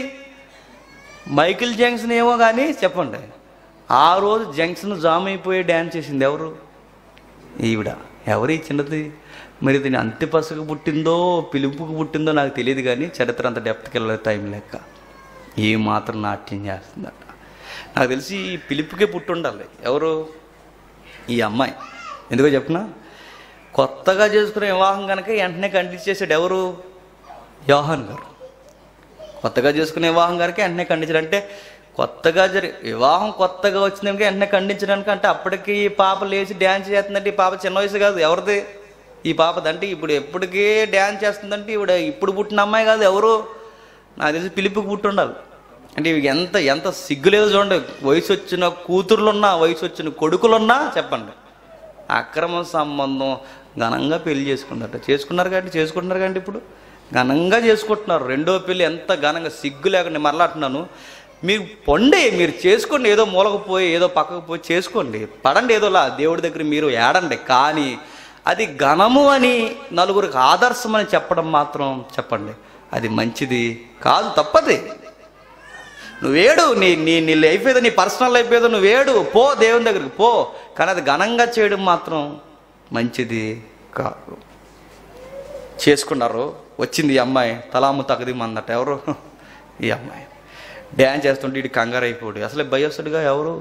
మైకిల్ జంక్షన్ ఏమో కానీ చెప్పండి ఆ రోజు జంక్షన్ జామ్ అయిపోయి డ్యాన్స్ చేసింది ఎవరు ఈవిడ ఎవరు ఈ చిన్నది మరి దీని అంత్యపసకు పుట్టిందో పిలుపుకు పుట్టిందో నాకు తెలియదు కానీ చరిత్ర అంత డెప్త్కి వెళ్ళలేదు టైం లెక్క ఏ మాత్రం నాట్యం చేస్తుందట నాకు తెలిసి ఈ పిలుపుకే పుట్టి ఉండాలి ఎవరు ఈ అమ్మాయి ఎందుకో చెప్పనా కొత్తగా చేసుకునే వివాహం కనుక వెంటనే కంటిన్యూ చేసాడు ఎవరు యోహాన్ గారు కొత్తగా చేసుకునే వివాహం కనుక వెంటనే ఖండించడం అంటే కొత్తగా జరి వివాహం కొత్తగా వచ్చిందాక వెంటనే ఖండించడానికి అంటే అప్పటికి ఈ పాప లేచి డ్యాన్స్ చేస్తుందంటే ఈ పాప చిన్న వయసు కాదు ఎవరిది ఈ పాపది అంటే ఇప్పుడు ఎప్పటికే డ్యాన్స్ చేస్తుందంటే ఇవిడ ఇప్పుడు పుట్టిన అమ్మాయి కాదు ఎవరు నాకు తెలిసి పిలుపుకి పుట్టి ఉండాలి అంటే ఇవి ఎంత ఎంత సిగ్గులేదు చూడండి వయసు వచ్చిన కూతుర్లున్నా వయసు వచ్చిన కొడుకులున్నా చెప్పండి అక్రమ సంబంధం ఘనంగా పెళ్లి చేసుకున్నారట చేసుకున్నారు కాబట్టి చేసుకుంటున్నారు కాబట్టి ఇప్పుడు ఘనంగా చేసుకుంటున్నారు రెండో పెళ్లి ఎంత ఘనంగా సిగ్గు లేకుండా మరలా అంటున్నాను మీరు పొండి మీరు చేసుకోండి ఏదో మూలకు పోయి ఏదో పక్కకు పోయి చేసుకోండి పడండి ఏదోలా దేవుడి దగ్గర మీరు ఏడండి కానీ అది ఘనము అని నలుగురికి ఆదర్శం అని చెప్పడం మాత్రం చెప్పండి అది మంచిది కాదు తప్పది నువ్వేడు నీ నీ నీ లైఫ్ ఏదో నీ పర్సనల్ లైఫ్ ఏదో నువ్వేడు పో దేవుని దగ్గరికి పో కానీ అది ఘనంగా చేయడం మాత్రం మంచిది కాదు చేసుకున్నారు వచ్చింది ఈ అమ్మాయి తలాము తగదిమందట ఎవరు ఈ అమ్మాయి డ్యాన్స్ చేస్తుంటే ఇటు కంగారు అయిపోడు అసలే భయస్తుడిగా ఎవరు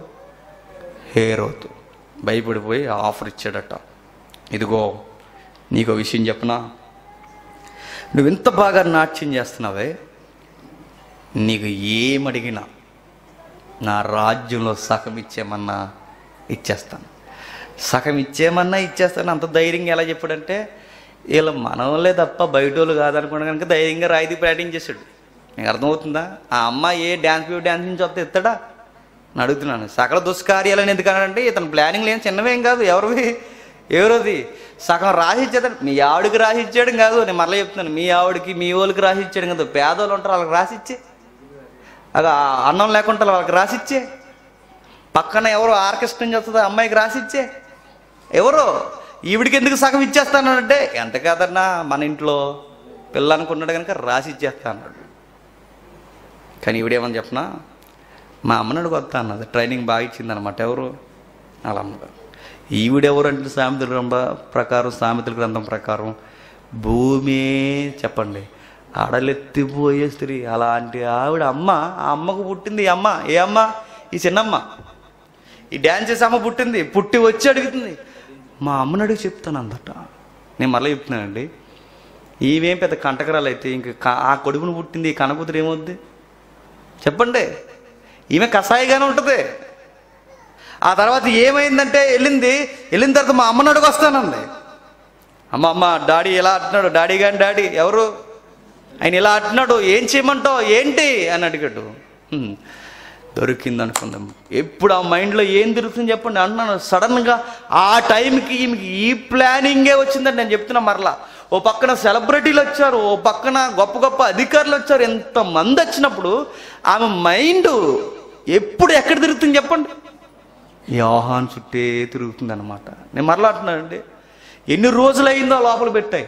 హేరోతు భయపడిపోయి ఆఫర్ ఇచ్చాడట ఇదిగో నీకు విషయం చెప్పనా నువ్వు ఇంత బాగా నాట్యం చేస్తున్నావే నీకు ఏమడిగినా నా రాజ్యంలో సగం ఇచ్చేమన్నా ఇచ్చేస్తాను సగం ఇచ్చేమన్నా ఇచ్చేస్తాను అంత ధైర్యంగా ఎలా చెప్పాడంటే వీళ్ళు మనవలే తప్ప బయట వాళ్ళు కాదనుకున్నా కనుక ధైర్యంగా రాయితీ బ్యాటింగ్ చేశాడు నీకు అర్థమవుతుందా ఆ అమ్మాయి ఏ డ్యాన్స్ వ్యూ డ్యాన్స్ నుంచి వస్తే ఇస్తాడా అని అడుగుతున్నాను సకల దుష్కార్యాలని ఎందుకన్నాడంటే ఇతను ప్లానింగ్ లేని చిన్నవేం కాదు ఎవరివి ఎవరోది సగం రాసి ఇచ్చేదాడు మీ ఆవిడకి రాసి ఇచ్చేయడం కాదు నేను మరలా చెప్తున్నాను మీ ఆవిడకి మీ వాళ్ళకి రాసి ఇచ్చేయడం కాదు పేదోళ్ళు ఉంటారు వాళ్ళకి రాసి ఇచ్చే అలా అన్నం లేకుండా వాళ్ళకి రాసిచ్చే పక్కన ఎవరో ఆర్కెస్ట్రా నుంచి వస్తుందో అమ్మాయికి రాసిచ్చే ఎవరో ఈవిడికి ఎందుకు సగం ఇచ్చేస్తానంటే ఎంత కాదన్నా మన ఇంట్లో పిల్ల అనుకున్నాడు కనుక రాసి ఇచ్చేస్తా అన్నాడు కానీ ఈవిడేమని చెప్పనా మా అమ్మనాడు కొత్త అన్నది ట్రైనింగ్ బాగా ఇచ్చింది అనమాట ఎవరు వాళ్ళ అమ్మగారు ఈవిడెవరు అంటే సామెతల గ్రంథం ప్రకారం సామెతల గ్రంథం ప్రకారం భూమి చెప్పండి ఆడలెత్తిపోయే స్త్రీ అలాంటి ఆవిడ అమ్మ ఆ అమ్మకు పుట్టింది ఈ అమ్మ ఏ అమ్మ ఈ చిన్నమ్మ ఈ డ్యాన్స్ చేసే అమ్మ పుట్టింది పుట్టి వచ్చి అడుగుతుంది మా అమ్మని అడిగి చెప్తాను అందట నేను మళ్ళీ చెప్తున్నానండి ఈవేం పెద్ద కంటకరాలు అయితే ఇంక క- ఆ కొడుకును పుట్టింది ఈ కనకూతురు ఏమవుద్ది చెప్పండి ఈమె కషాయిగానే ఉంటుంది ఆ తర్వాత ఏమైందంటే వెళ్ళింది వెళ్ళిన తర్వాత మా అమ్మని అడుగు వస్తానంది అమ్మ అమ్మ డాడీ ఎలా అంటున్నాడు డాడీ కానీ డాడీ ఎవరు ఆయన ఇలా అంటున్నాడు ఏం చేయమంటావు ఏంటి అని అడిగాడు హ్మ్. దొరికింది అనుకుందాం ఎప్పుడు ఆ మైండ్లో ఏం తిరుగుతుంది చెప్పండి అంటున్నాను సడన్గా ఆ టైంకి ఈమెకి ఈ ప్లానింగే వచ్చిందని నేను చెప్తున్నా మరలా ఓ పక్కన సెలబ్రిటీలు వచ్చారు ఓ పక్కన గొప్ప గొప్ప అధికారులు వచ్చారు ఎంతమంది వచ్చినప్పుడు ఆమె మైండ్ ఎప్పుడు ఎక్కడ తిరుగుతుంది చెప్పండి యోహాన్ చుట్టే తిరుగుతుంది అనమాట నేను మరలా అంటున్నానండి ఎన్ని రోజులైందో లోపల పెట్టాయి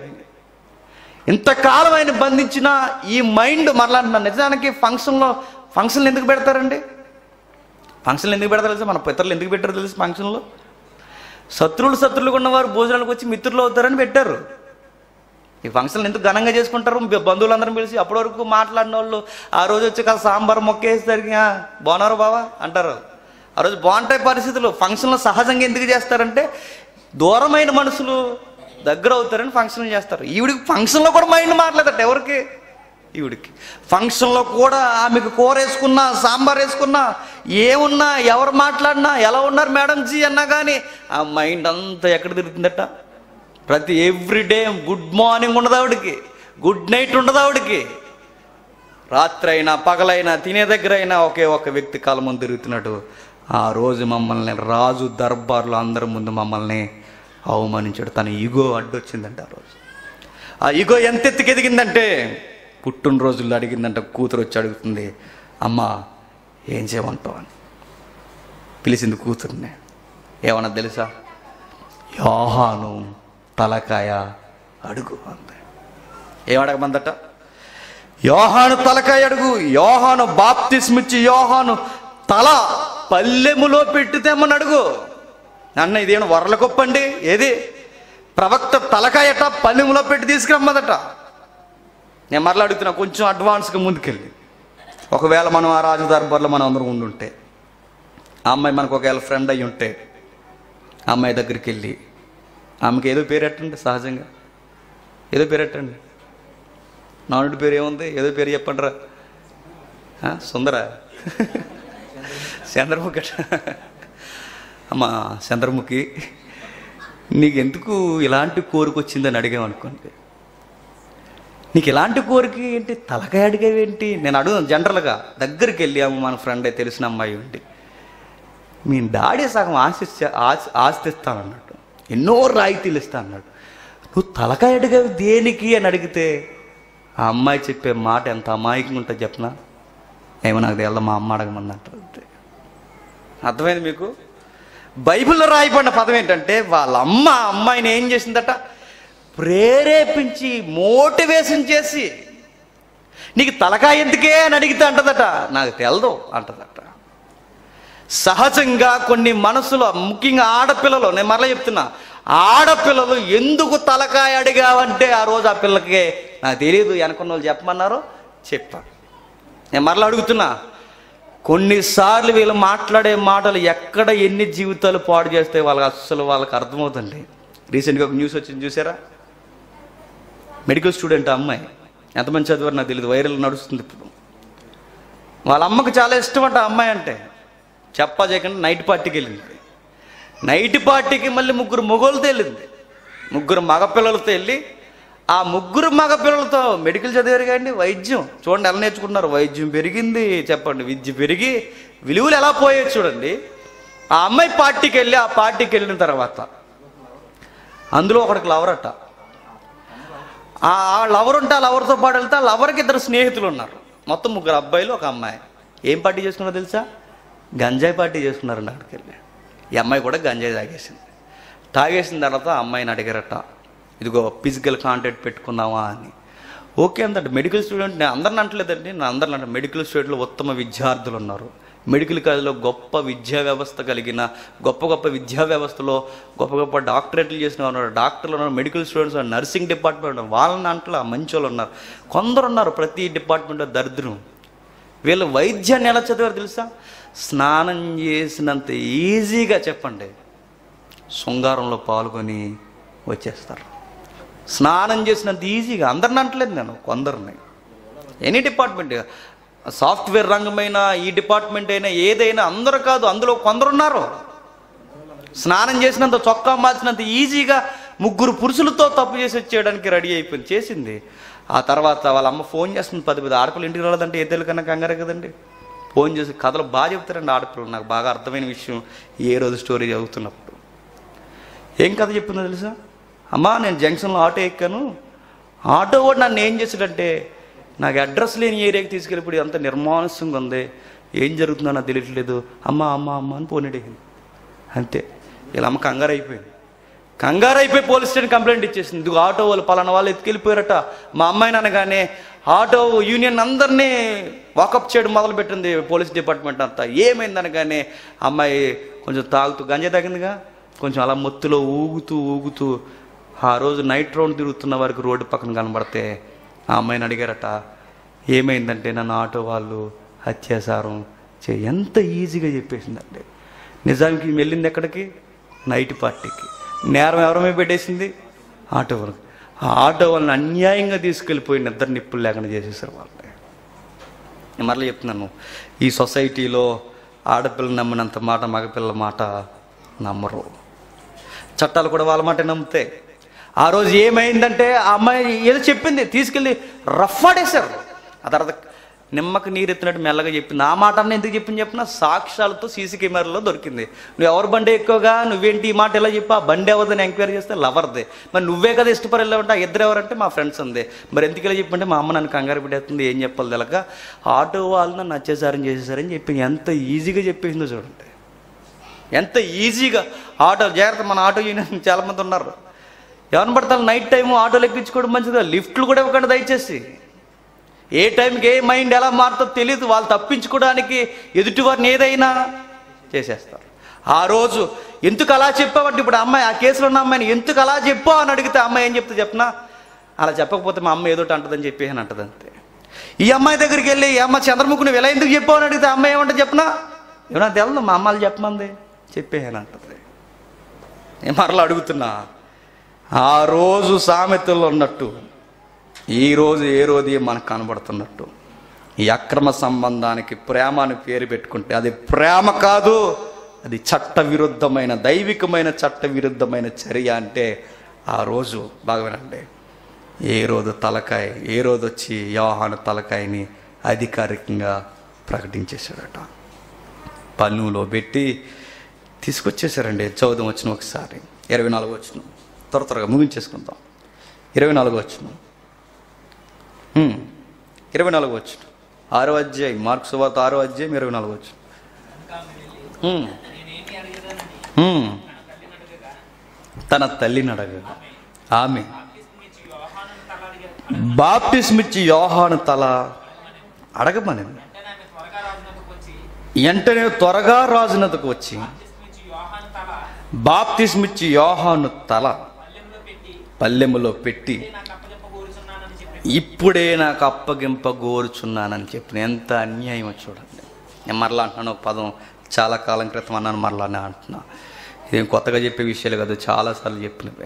ఇంతకాలం ఆయన బంధించిన ఈ మైండ్ మరలా అంటున్నాను నిజానికి ఫంక్షన్లో ఫంక్షన్లు ఎందుకు పెడతారండి ఫంక్షన్లు ఎందుకు పెడతారు తెలుసా మన పితరులు ఎందుకు పెట్టారు తెలుసు ఫంక్షన్లో శత్రువులు శత్రువులు ఉన్నవారు భోజనాలకు వచ్చి మిత్రులు అవుతారని పెట్టారు ఈ ఫంక్షన్లు ఎందుకు ఘనంగా చేసుకుంటారు బ- బంధువులందరం పిలిచి అప్పటి వరకు మాట్లాడిన వాళ్ళు ఆ రోజు వచ్చి కాస్త సాంబార్ మొక్కేసరికి "ఆ, బాగున్నారు బావా అంటారు ఆ రోజు బాగుంటాయి పరిస్థితులు ఫంక్షన్లో సహజంగా ఎందుకు చేస్తారంటే దూరమైన మనుషులు దగ్గర అవుతారని ఫంక్షన్లు చేస్తారు ఈవిడికి ఫంక్షన్లో కూడా మైండ్ మాట్లాడట ఎవరికి ఈవిడికి ఫంక్షన్లో కూడా ఆమెకు కూర వేసుకున్నా సాంబార్ వేసుకున్నా ఏమున్నా ఎవరు మాట్లాడినా ఎలా ఉన్నారు మేడం జీ అన్నా కానీ ఆ మైండ్ అంతా ఎక్కడ తిరుగుతుందట ప్రతి ఎవ్రీడే గుడ్ మార్నింగ్ ఉండదు ఆవిడకి గుడ్ నైట్ ఉండదు ఆవిడకి రాత్రి అయినా పగలైనా తినే దగ్గర అయినా ఒకే ఒక వ్యక్తి కాల ముందు తిరుగుతున్నాడు ఆ రోజు మమ్మల్ని రాజు దర్బార్లో అందరి ముందు మమ్మల్ని అవమానించాడు తన ఈగో అడ్డొచ్చిందంట ఆ రోజు ఆ ఈగో ఎంత ఎత్తుకు ఎదిగిందంటే పుట్టినరోజుల్లో అడిగిందంట కూతురు వచ్చి అడుగుతుంది అమ్మ ఏం చేయమంటావు అని పిలిచింది కూతుర్ని ఏమన్నా తెలుసా యోహాను తలకాయ అడుగు అంది ఏమడగమందట యోహాను తలకాయ అడుగు యోహాను బాప్తిస్మిచ్చి యోహాను తల పల్లెములో పెట్టితేమని అడుగు అన్న ఇదేమో వరల గొప్పండి ఏది ప్రవక్త తలకాయట పల్లెములో పెట్టి తీసుకురమ్మదట నేను మరలా అడుగుతున్నా కొంచెం అడ్వాన్స్గా ముందుకెళ్ళి ఒకవేళ మనం ఆ రాజు దర్బార్లో మనం అందరం ఉండుంటే ఆ అమ్మాయి మనకు ఒకవేళ ఫ్రెండ్ అయి ఉంటే ఆ అమ్మాయి దగ్గరికి వెళ్ళి ఆమెకి ఏదో పేరు పెట్టండి సహజంగా ఏదో పేరు పెట్టండి నానుడి పేరు ఏముంది ఏదో పేరు చెప్పండి రా ఆ, సుందర చంద్రముఖి అట. అమ్మా చంద్రముఖి నీకు ఎందుకు ఇలాంటి కోరిక వచ్చిందని అడిగామనుకోండి నీకు ఇలాంటి కోరిక ఏంటి తలకాయ అడిగేవేంటి నేను అడుగుతాను జనరల్గా దగ్గరికి వెళ్ళి అమ్మ మన ఫ్రెండ్ తెలిసిన అమ్మాయి ఉండి మీ డాడీ సగం ఆశిస్తా ఆశ ఆశిస్తానన్నాడు ఎన్నో రాయితీలు ఇస్తా అన్నాడు నువ్వు తలకాయ అడిగావు దేనికి అని అడిగితే ఆ అమ్మాయి చెప్పే మాట ఎంత అమాయకంగా ఉంటుంది చెప్పనా ఏమో నాకు తెలియదు మా అమ్మ అడగమన్నట్టు అంతే అర్థమైంది మీకు బైబిల్లో రాయబడిన పదం ఏంటంటే వాళ్ళ అమ్మ ఆ అమ్మాయిని ఏం చేసిందట ప్రేరేపించి మోటివేషన్ చేసి నీకు తలకాయ ఎందుకే అని అడిగితే అంటదట నాకు తెలదు అంటదట సహజంగా కొన్ని మనసులో ముఖ్యంగా ఆడపిల్లలు నేను మరలా చెప్తున్నా ఆడపిల్లలు ఎందుకు తలకాయ అడిగావంటే ఆ రోజు ఆ పిల్లకి నాకు తెలియదు వెనకున్న వాళ్ళు చెప్పమన్నారు చెప్పాను నేను మరలా అడుగుతున్నా కొన్నిసార్లు వీళ్ళు మాట్లాడే మాటలు ఎక్కడ ఎన్ని జీవితాలు పాడు చేస్తే వాళ్ళకి అస్సలు వాళ్ళకి అర్థమవుతుంది రీసెంట్గా ఒక న్యూస్ వచ్చింది చూసారా మెడికల్ స్టూడెంట్ ఆ అమ్మాయి ఎంతమంది చదివారు నాకు తెలియదు వైరల్ నడుస్తుంది ఇప్పుడు వాళ్ళ అమ్మకు చాలా ఇష్టం అంట ఆ అమ్మాయి అంటే చెప్పా చేయకుండా నైట్ పార్టీకి వెళ్ళింది నైట్ పార్టీకి మళ్ళీ ముగ్గురు మొగోళ్ళతో వెళ్ళింది ముగ్గురు మగపిల్లలతో వెళ్ళి ఆ ముగ్గురు మగపిల్లలతో మెడికల్ చదివారు కానీ వైద్యం చూడండి ఎలా నేర్చుకుంటున్నారు వైద్యం పెరిగింది చెప్పండి విద్య పెరిగి విలువలు ఎలా పోయాయి చూడండి ఆ అమ్మాయి పార్టీకి వెళ్ళి ఆ పార్టీకి వెళ్ళిన తర్వాత అందులో ఒకడికి లవరట ఆ లవర్ ఉంటే ఆ లవర్తో పాటు వెళ్తే ఆ లవర్కి ఇద్దరు స్నేహితులు ఉన్నారు మొత్తం ముగ్గురు అబ్బాయిలు ఒక అమ్మాయి ఏం పార్టీ చేసుకున్నారో తెలుసా గంజాయి పార్టీ చేసుకున్నారండి అక్కడికి వెళ్ళి ఈ అమ్మాయి కూడా గంజాయి తాగేసింది తాగేసిన తర్వాత ఆ అమ్మాయిని అడిగారట ఇదిగో ఫిజికల్ కాంటాక్ట్ పెట్టుకుందామా అని ఓకే అందంటే మెడికల్ స్టూడెంట్ నేను అందరిని అంటలేదండి నేను అందరిని అంటే మెడికల్ స్టూడెంట్లో ఉత్తమ విద్యార్థులు ఉన్నారు మెడికల్ కాలేజ్లో గొప్ప విద్యా వ్యవస్థ కలిగిన గొప్ప గొప్ప విద్యా వ్యవస్థలో గొప్ప గొప్ప డాక్టరేట్లు చేసిన వాళ్ళు ఉన్నారు డాక్టర్లు ఉన్నారు మెడికల్ స్టూడెంట్స్ ఉన్నారు నర్సింగ్ డిపార్ట్మెంట్ ఉన్నారు వాళ్ళని అంటలా మంచి వాళ్ళు ఉన్నారు కొందరు ఉన్నారు ప్రతి డిపార్ట్మెంట్లో దరిద్రం వీళ్ళు వైద్యాన్ని ఎలా చదివారు తెలుసా స్నానం చేసినంత ఈజీగా చెప్పండి శృంగారంలో పాల్గొని వచ్చేస్తారు స్నానం చేసినంత ఈజీగా అందరిని అంటలేదు నేను కొందరిని ఎనీ డిపార్ట్మెంట్ సాఫ్ట్వేర్ రంగమైన ఈ డిపార్ట్మెంట్ అయినా ఏదైనా అందరూ కాదు అందులో కొందరు ఉన్నారు స్నానం చేసినంత చొక్కా మార్చినంత ఈజీగా ముగ్గురు పురుషులతో తప్పు చేసి వచ్చేయడానికి రెడీ అయిపోయింది చేసింది ఆ తర్వాత వాళ్ళ అమ్మ ఫోన్ చేస్తుంది పది పది ఆడపిల్లలు ఇంటికి రాలేదంటే ఏ తెలుగు కన్నా కంగారే కదండి ఫోన్ చేసి కథలు బాగా చెప్తారండి ఆడపిల్లలు నాకు బాగా అర్థమైన విషయం ఏ రోజు స్టోరీ చదువుతున్నప్పుడు ఏం కథ చెప్పిందో తెలుసా అమ్మా నేను జంక్షన్లో ఆటో ఎక్కాను ఆటో కూడా నన్ను ఏం చేసాడంటే నాకు అడ్రస్ లేని ఏరియాకి తీసుకెళ్ళిపోయి అంత నిర్మానుసంగా ఉంది ఏం జరుగుతుందో నాకు తెలియట్లేదు అమ్మ అమ్మ అమ్మ అని పోనీడేసింది అంతే ఇలా అమ్మ కంగారు అయిపోయింది కంగారు అయిపోయి పోలీస్ స్టేషన్ కంప్లైంట్ ఇచ్చేసింది ఇదిగో ఆటో వాళ్ళు పలానా వాళ్ళు ఎత్తుకెళ్ళిపోయారట మా అమ్మాయిని అనగానే ఆటో యూనియన్ అందరినీ వాకప్ చేయడం మొదలుపెట్టింది పోలీస్ డిపార్ట్మెంట్ అంతా ఏమైంది అనగానే అమ్మాయి కొంచెం తాగుతూ గంజా తాగిందిగా కొంచెం అలా మొత్తులో ఊగుతూ ఊగుతూ ఆ రోజు నైట్ రౌండ్ తిరుగుతున్న వారికి రోడ్డు పక్కన కనబడితే ఆ అమ్మాయిని అడిగారట ఏమైందంటే నన్ను ఆటో వాళ్ళు అత్యాచారం చే ఎంత ఈజీగా చెప్పేసిందంటే నిజానికి ఈమె వెళ్ళింది ఎక్కడికి నైట్ పార్టీకి నేరం ఎవరమే పెట్టేసింది ఆటో వాళ్ళకి ఆ ఆటో వాళ్ళని అన్యాయంగా తీసుకెళ్ళిపోయి నిద్ర నిప్పులు లేకుండా చేసేసారు వాళ్ళని నేను మరలా చెప్తున్నాను ఈ సొసైటీలో ఆడపిల్ల నమ్మినంత మాట మగపిల్లల మాట నమ్మరు చట్టాలు కూడా వాళ్ళ మాట నమ్ముతాయి ఆ రోజు ఏమైందంటే ఆ అమ్మాయి ఏదో చెప్పింది తీసుకెళ్ళి రఫ్ ఆడేశారు ఆ తర్వాత నిమ్మకి నీరు ఎత్తినట్టు మెల్లగా చెప్పింది ఆ మాట అన్న ఎందుకు చెప్పింది చెప్పిన సాక్ష్యాలతో సీసీ కెమెరాలో దొరికింది నువ్వు ఎవరు బండి ఎక్కువగా నువ్వేంటి ఈ మాట ఎలా చెప్పా బండి ఎవరిదని ఎంక్వైరీ చేస్తే లవర్దే మరి నువ్వే కదా ఇష్టపడి వెళ్ళావంటే ఆ ఇద్దరు ఎవరంటే మా ఫ్రెండ్స్ ఉంది మరి ఎందుకు ఇలా చెప్పంటే మా అమ్మ నన్ను కంగారు పెట్టేస్తుంది ఏం చెప్పాలి తెలక ఆటో వాళ్ళు నన్ను నచ్చేసారని చేసేసారని చెప్పి ఎంత ఈజీగా చెప్పేసిందో చూడండి ఎంత ఈజీగా ఆటో జాగ్రత్త మన ఆటో యూనియన్ చాలామంది ఉన్నారు ఎవరిని పడతారు నైట్ టైము ఆటోలు ఎక్కించుకోవడం మంచిది లిఫ్ట్లు కూడా ఇవ్వకండి దయచేసి ఏ టైంకి ఏ మైండ్ ఎలా మారుతుందో తెలియదు వాళ్ళు తప్పించుకోవడానికి ఎదుటి వారిని ఏదైనా చేసేస్తారు ఆ రోజు ఎందుకు అలా చెప్పావంటే ఇప్పుడు అమ్మాయి ఆ కేసులో ఉన్న అమ్మాయిని ఎందుకు అలా చెప్పావు అని అడిగితే అమ్మాయి ఏం చెప్తే చెప్పనా అలా చెప్పకపోతే మా అమ్మ ఏదోటి అంటదని చెప్పి అని అంటది అంతే ఈ అమ్మాయి దగ్గరికి వెళ్ళి ఈ అమ్మ చంద్రముఖి నువ్వు ఎలా ఎందుకు చెప్పావు అని అడిగితే అమ్మాయి ఏమంటే చెప్పనా ఏమన్నా తెలదు మా అమ్మాలు చెప్పమంది చెప్పేయని అంటది నేను మరలా అడుగుతున్నా ఆ రోజు సామెతల్లో ఉన్నట్టు ఈ రోజు ఏ రోజు మనకు కనబడుతున్నట్టు ఈ అక్రమ సంబంధానికి ప్రేమ అని పేరు పెట్టుకుంటే అది ప్రేమ కాదు అది చట్ట విరుద్ధమైన దైవికమైన చట్ట విరుద్ధమైన చర్య అంటే ఆ రోజు బాగా వినండి ఏ రోజు తలకాయ ఏ రోజు వచ్చి యోహాను తలకాయని అధికారికంగా ప్రకటించేశాడట పన్నులో పెట్టి తీసుకొచ్చేసారండి చౌదం వచ్చిన ఒకసారి ఇరవై నాలుగు వచ్చిన త్వర త్వరగా ముగించేసుకుందాం ఇరవై నాలుగు వచ్చిన ఇరవై నాలుగు వచ్చిన ఆరో అధ్యాయం మార్క్స్ సువార్త ఆరో అధ్యాయం ఇరవై నాలుగు వచ్చిన తన తల్లిని అడగగా ఆమె బాప్టిస్మిచ్చి యోహాను తల అడగమని వెంటనే త్వరగా రాజునతకు వచ్చి బాప్తిస్మిచ్చి యోహాను తల పల్లెములో పెట్టి ఇప్పుడే నాకు అప్పగింప గోరుచున్నానని చెప్పిన ఎంత అన్యాయమో చూడండి నేను మరలా అంటున్నాను ఒక పదం చాలా కాలం క్రితం అన్నాను మరలానే అంటున్నా ఇదేం కొత్తగా చెప్పే విషయాలు కాదు చాలాసార్లు చెప్పినవే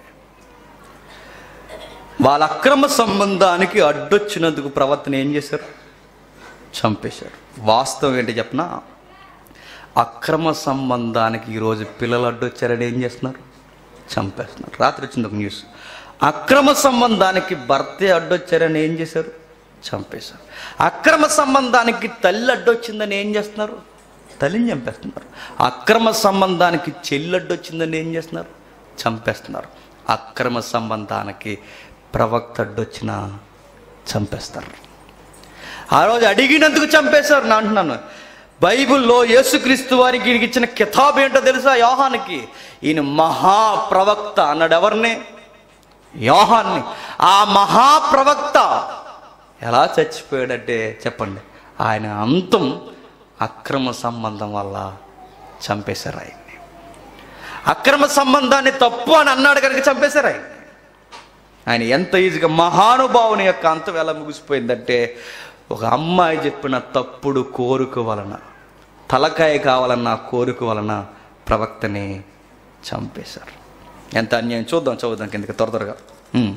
వాళ్ళ అక్రమ సంబంధానికి అడ్డొచ్చినందుకు ప్రవర్తన ఏం చేశారు చంపేశారు వాస్తవం ఏంటి చెప్పనా అక్రమ సంబంధానికి ఈరోజు పిల్లలు అడ్డొచ్చారని ఏం చేస్తున్నారు చంపేస్తున్నారు రాత్రి వచ్చింది ఒక న్యూస్ అక్రమ సంబంధానికి భర్తే అడ్డొచ్చారని ఏం చేశారు చంపేశారు అక్రమ సంబంధానికి తల్లి అడ్డొచ్చిందని ఏం చేస్తున్నారు తల్లిని చంపేస్తున్నారు అక్రమ సంబంధానికి చెల్లి అడ్డొచ్చిందని ఏం చేస్తున్నారు చంపేస్తున్నారు అక్రమ సంబంధానికి ప్రవక్త అడ్డొచ్చినా చంపేస్తారు ఆ రోజు అడిగినందుకు చంపేశారు నేను అంటున్నాను బైబిల్లో యేసుక్రీస్తు వారికి ఈయనకి ఇచ్చిన కితాబ్ ఏంటో తెలుసా యోహానికి ఈయన మహాప్రవక్త అన్నాడు ఎవరిని యోహాన్ని ఆ మహాప్రవక్త ఎలా చచ్చిపోయాడంటే చెప్పండి ఆయన అంతం అక్రమ సంబంధం వల్ల చంపేశారు ఆయన్ని అక్రమ సంబంధాన్ని తప్పు అని అన్నాడు కనుక చంపేశారు ఆయన ఆయన ఎంత ఈజీగా మహానుభావుని యొక్క అంతం ఎలా ముగిసిపోయిందంటే ఒక అమ్మాయి చెప్పిన తప్పుడు కోరిక వలన తలకాయ కావాలన్న కోరిక వలన ప్రవక్తని చంపేశారు ఎంత అన్యాయం చూద్దాం చూద్దాం కిందకి త్వర త్వరగా ఉమ్.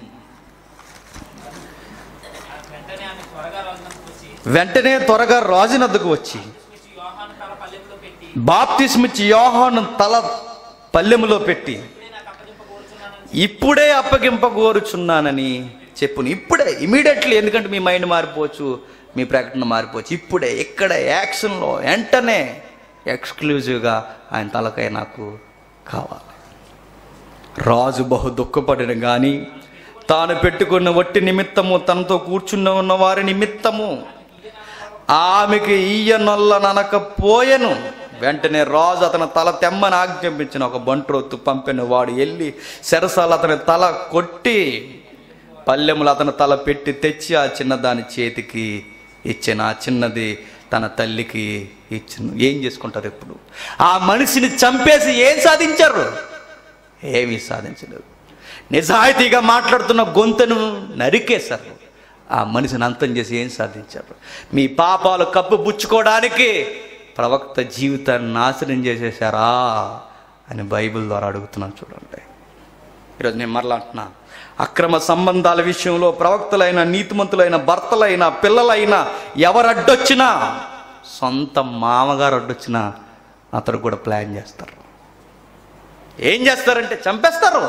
వెంటనే ఆమె త్వరగా రాజునకు వచ్చి వెంటనే త్వరగా రాజునద్దకు వచ్చి పిలిచి యోహాను తల పల్లెములో పెట్టి బాప్తిస్మిచ్చి యోహాను తల పల్లెములో పెట్టి ఇప్పుడే ఇప్పుడే నాకు అప్పగింప కోరుచున్నానని అప్పగింపగోరుచున్నానని చెప్పును ఇప్పుడే ఇమీడియట్లీ ఎందుకంటే మీ మైండ్ మారిపోవచ్చు మీ ప్రకటన మారిపోవచ్చు ఇప్పుడే ఇక్కడ యాక్షన్లో వెంటనే ఎక్స్క్లూజివ్గా ఆయన తలకాయ నాకు కావాలి రాజు బహు దుఃఖపడిన గాని తాను పెట్టుకున్న వట్టి నిమిత్తము తనతో కూర్చున్న ఉన్న వారి నిమిత్తము ఆమెకి ఈయనొల్ల ననకపోయెను వెంటనే రాజు అతని తల తెమ్మని ఆజ్ఞాపించిన ఒక బంట్రొత్తు పంపిన వాడు వెళ్ళి సెరసాలు అతని తల కొట్టి పల్లెములు అతని తల పెట్టి తెచ్చి ఆ చిన్నదాని చేతికి ఇచ్చిన ఆ చిన్నది తన తల్లికి ఇచ్చిన ఏం చేసుకుంటారు ఇప్పుడు ఆ మనిషిని చంపేసి ఏం సాధించారు ఏమీ సాధించలేదు నిజాయితీగా మాట్లాడుతున్న గొంతును నరికేశారు ఆ మనిషిని అంతం చేసి ఏం సాధించారు మీ పాపాలు కప్పు పుచ్చుకోవడానికి ప్రవక్త జీవితాన్ని నాశనం చేసేశారా అని బైబిల్ ద్వారా అడుగుతున్నాను చూడండి ఈరోజు నేను మరలా అంటున్నా అక్రమ సంబంధాల విషయంలో ప్రవక్తలైన నీతిమంతులైన భర్తలైన పిల్లలైన ఎవరు అడ్డొచ్చినా సొంత మామగారు అడ్డొచ్చినా అతడు కూడా ప్లాన్ చేస్తారు ఏం చేస్తారంటే చంపేస్తారు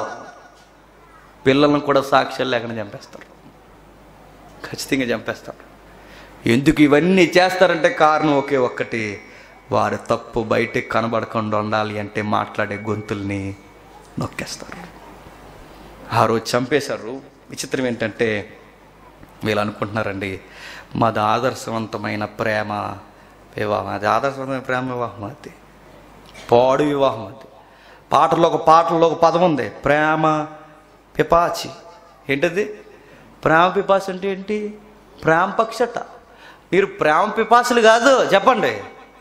పిల్లలను కూడా సాక్ష్యాలు లేకుండా చంపేస్తారు ఖచ్చితంగా చంపేస్తారు ఎందుకు ఇవన్నీ చేస్తారంటే కారణం ఒకే ఒక్కటి వారి తప్పు బయటకు కనబడకుండా ఉండాలి అంటే మాట్లాడే గొంతుల్ని నొక్కేస్తారు ఆ రోజు చంపేశారు విచిత్రం ఏంటంటే వీళ్ళు అనుకుంటున్నారండి మాది ఆదర్శవంతమైన ప్రేమ వివాహం అది ఆదర్శవంతమైన ప్రేమ వివాహం అది పాడు వివాహం అది పాటలో ఒక పాటలో ఒక పదం ఉంది ప్రేమ పిపాచి ఏంటది ప్రేమ పిపాసి అంటే ఏంటి ప్రేమ పక్షట మీరు ప్రేమ పిపాసులు కాదు చెప్పండి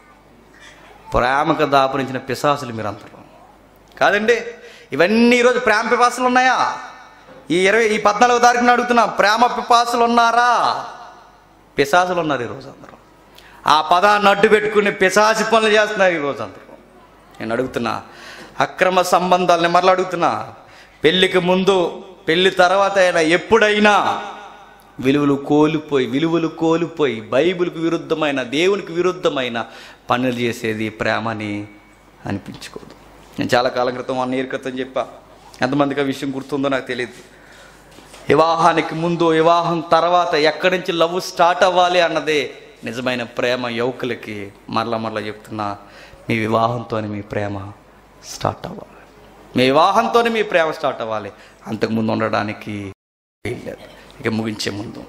ప్రేమకు దాపురించిన పిశాసులు మీరందరూ కాదండి ఇవన్నీ ఈరోజు ప్రేమ పిపాసులు ఉన్నాయా ఈ ఇరవై ఈ పద్నాలుగో తారీఖున అడుగుతున్నా ప్రేమ పిపాసులు ఉన్నారా పిశాసులు ఉన్నారు ఈరోజు అందరూ ఆ పదాన్ని అడ్డు పెట్టుకుని పిశాసి పనులు చేస్తున్నారు ఈరోజు అందరూ నేను అడుగుతున్నా అక్రమ సంబంధాలని మరలా అడుగుతున్నా పెళ్ళికి ముందు పెళ్లి తర్వాత అయినా ఎప్పుడైనా విలువలు కోల్పోయి విలువలు కోల్పోయి బైబిల్కి విరుద్ధమైన దేవునికి విరుద్ధమైన పనులు చేసేది ప్రేమని అనిపించుకోదు నేను చాలా కాలం క్రితం వన్ ఇయర్ క్రితం చెప్పా ఎంతమందికి ఆ విషయం గుర్తుందో నాకు తెలియదు వివాహానికి ముందు వివాహం తర్వాత ఎక్కడి నుంచి లవ్ స్టార్ట్ అవ్వాలి అన్నదే నిజమైన ప్రేమ యువకులకి మరలా మరలా చెప్తున్నా మీ వివాహంతోనే మీ ప్రేమ స్టార్ట్ అవ్వాలి మీ వివాహంతోనే మీ ప్రేమ స్టార్ట్ అవ్వాలి అంతకుముందు ఉండడానికి వీలు లేదు ఇక ముగించే ముందు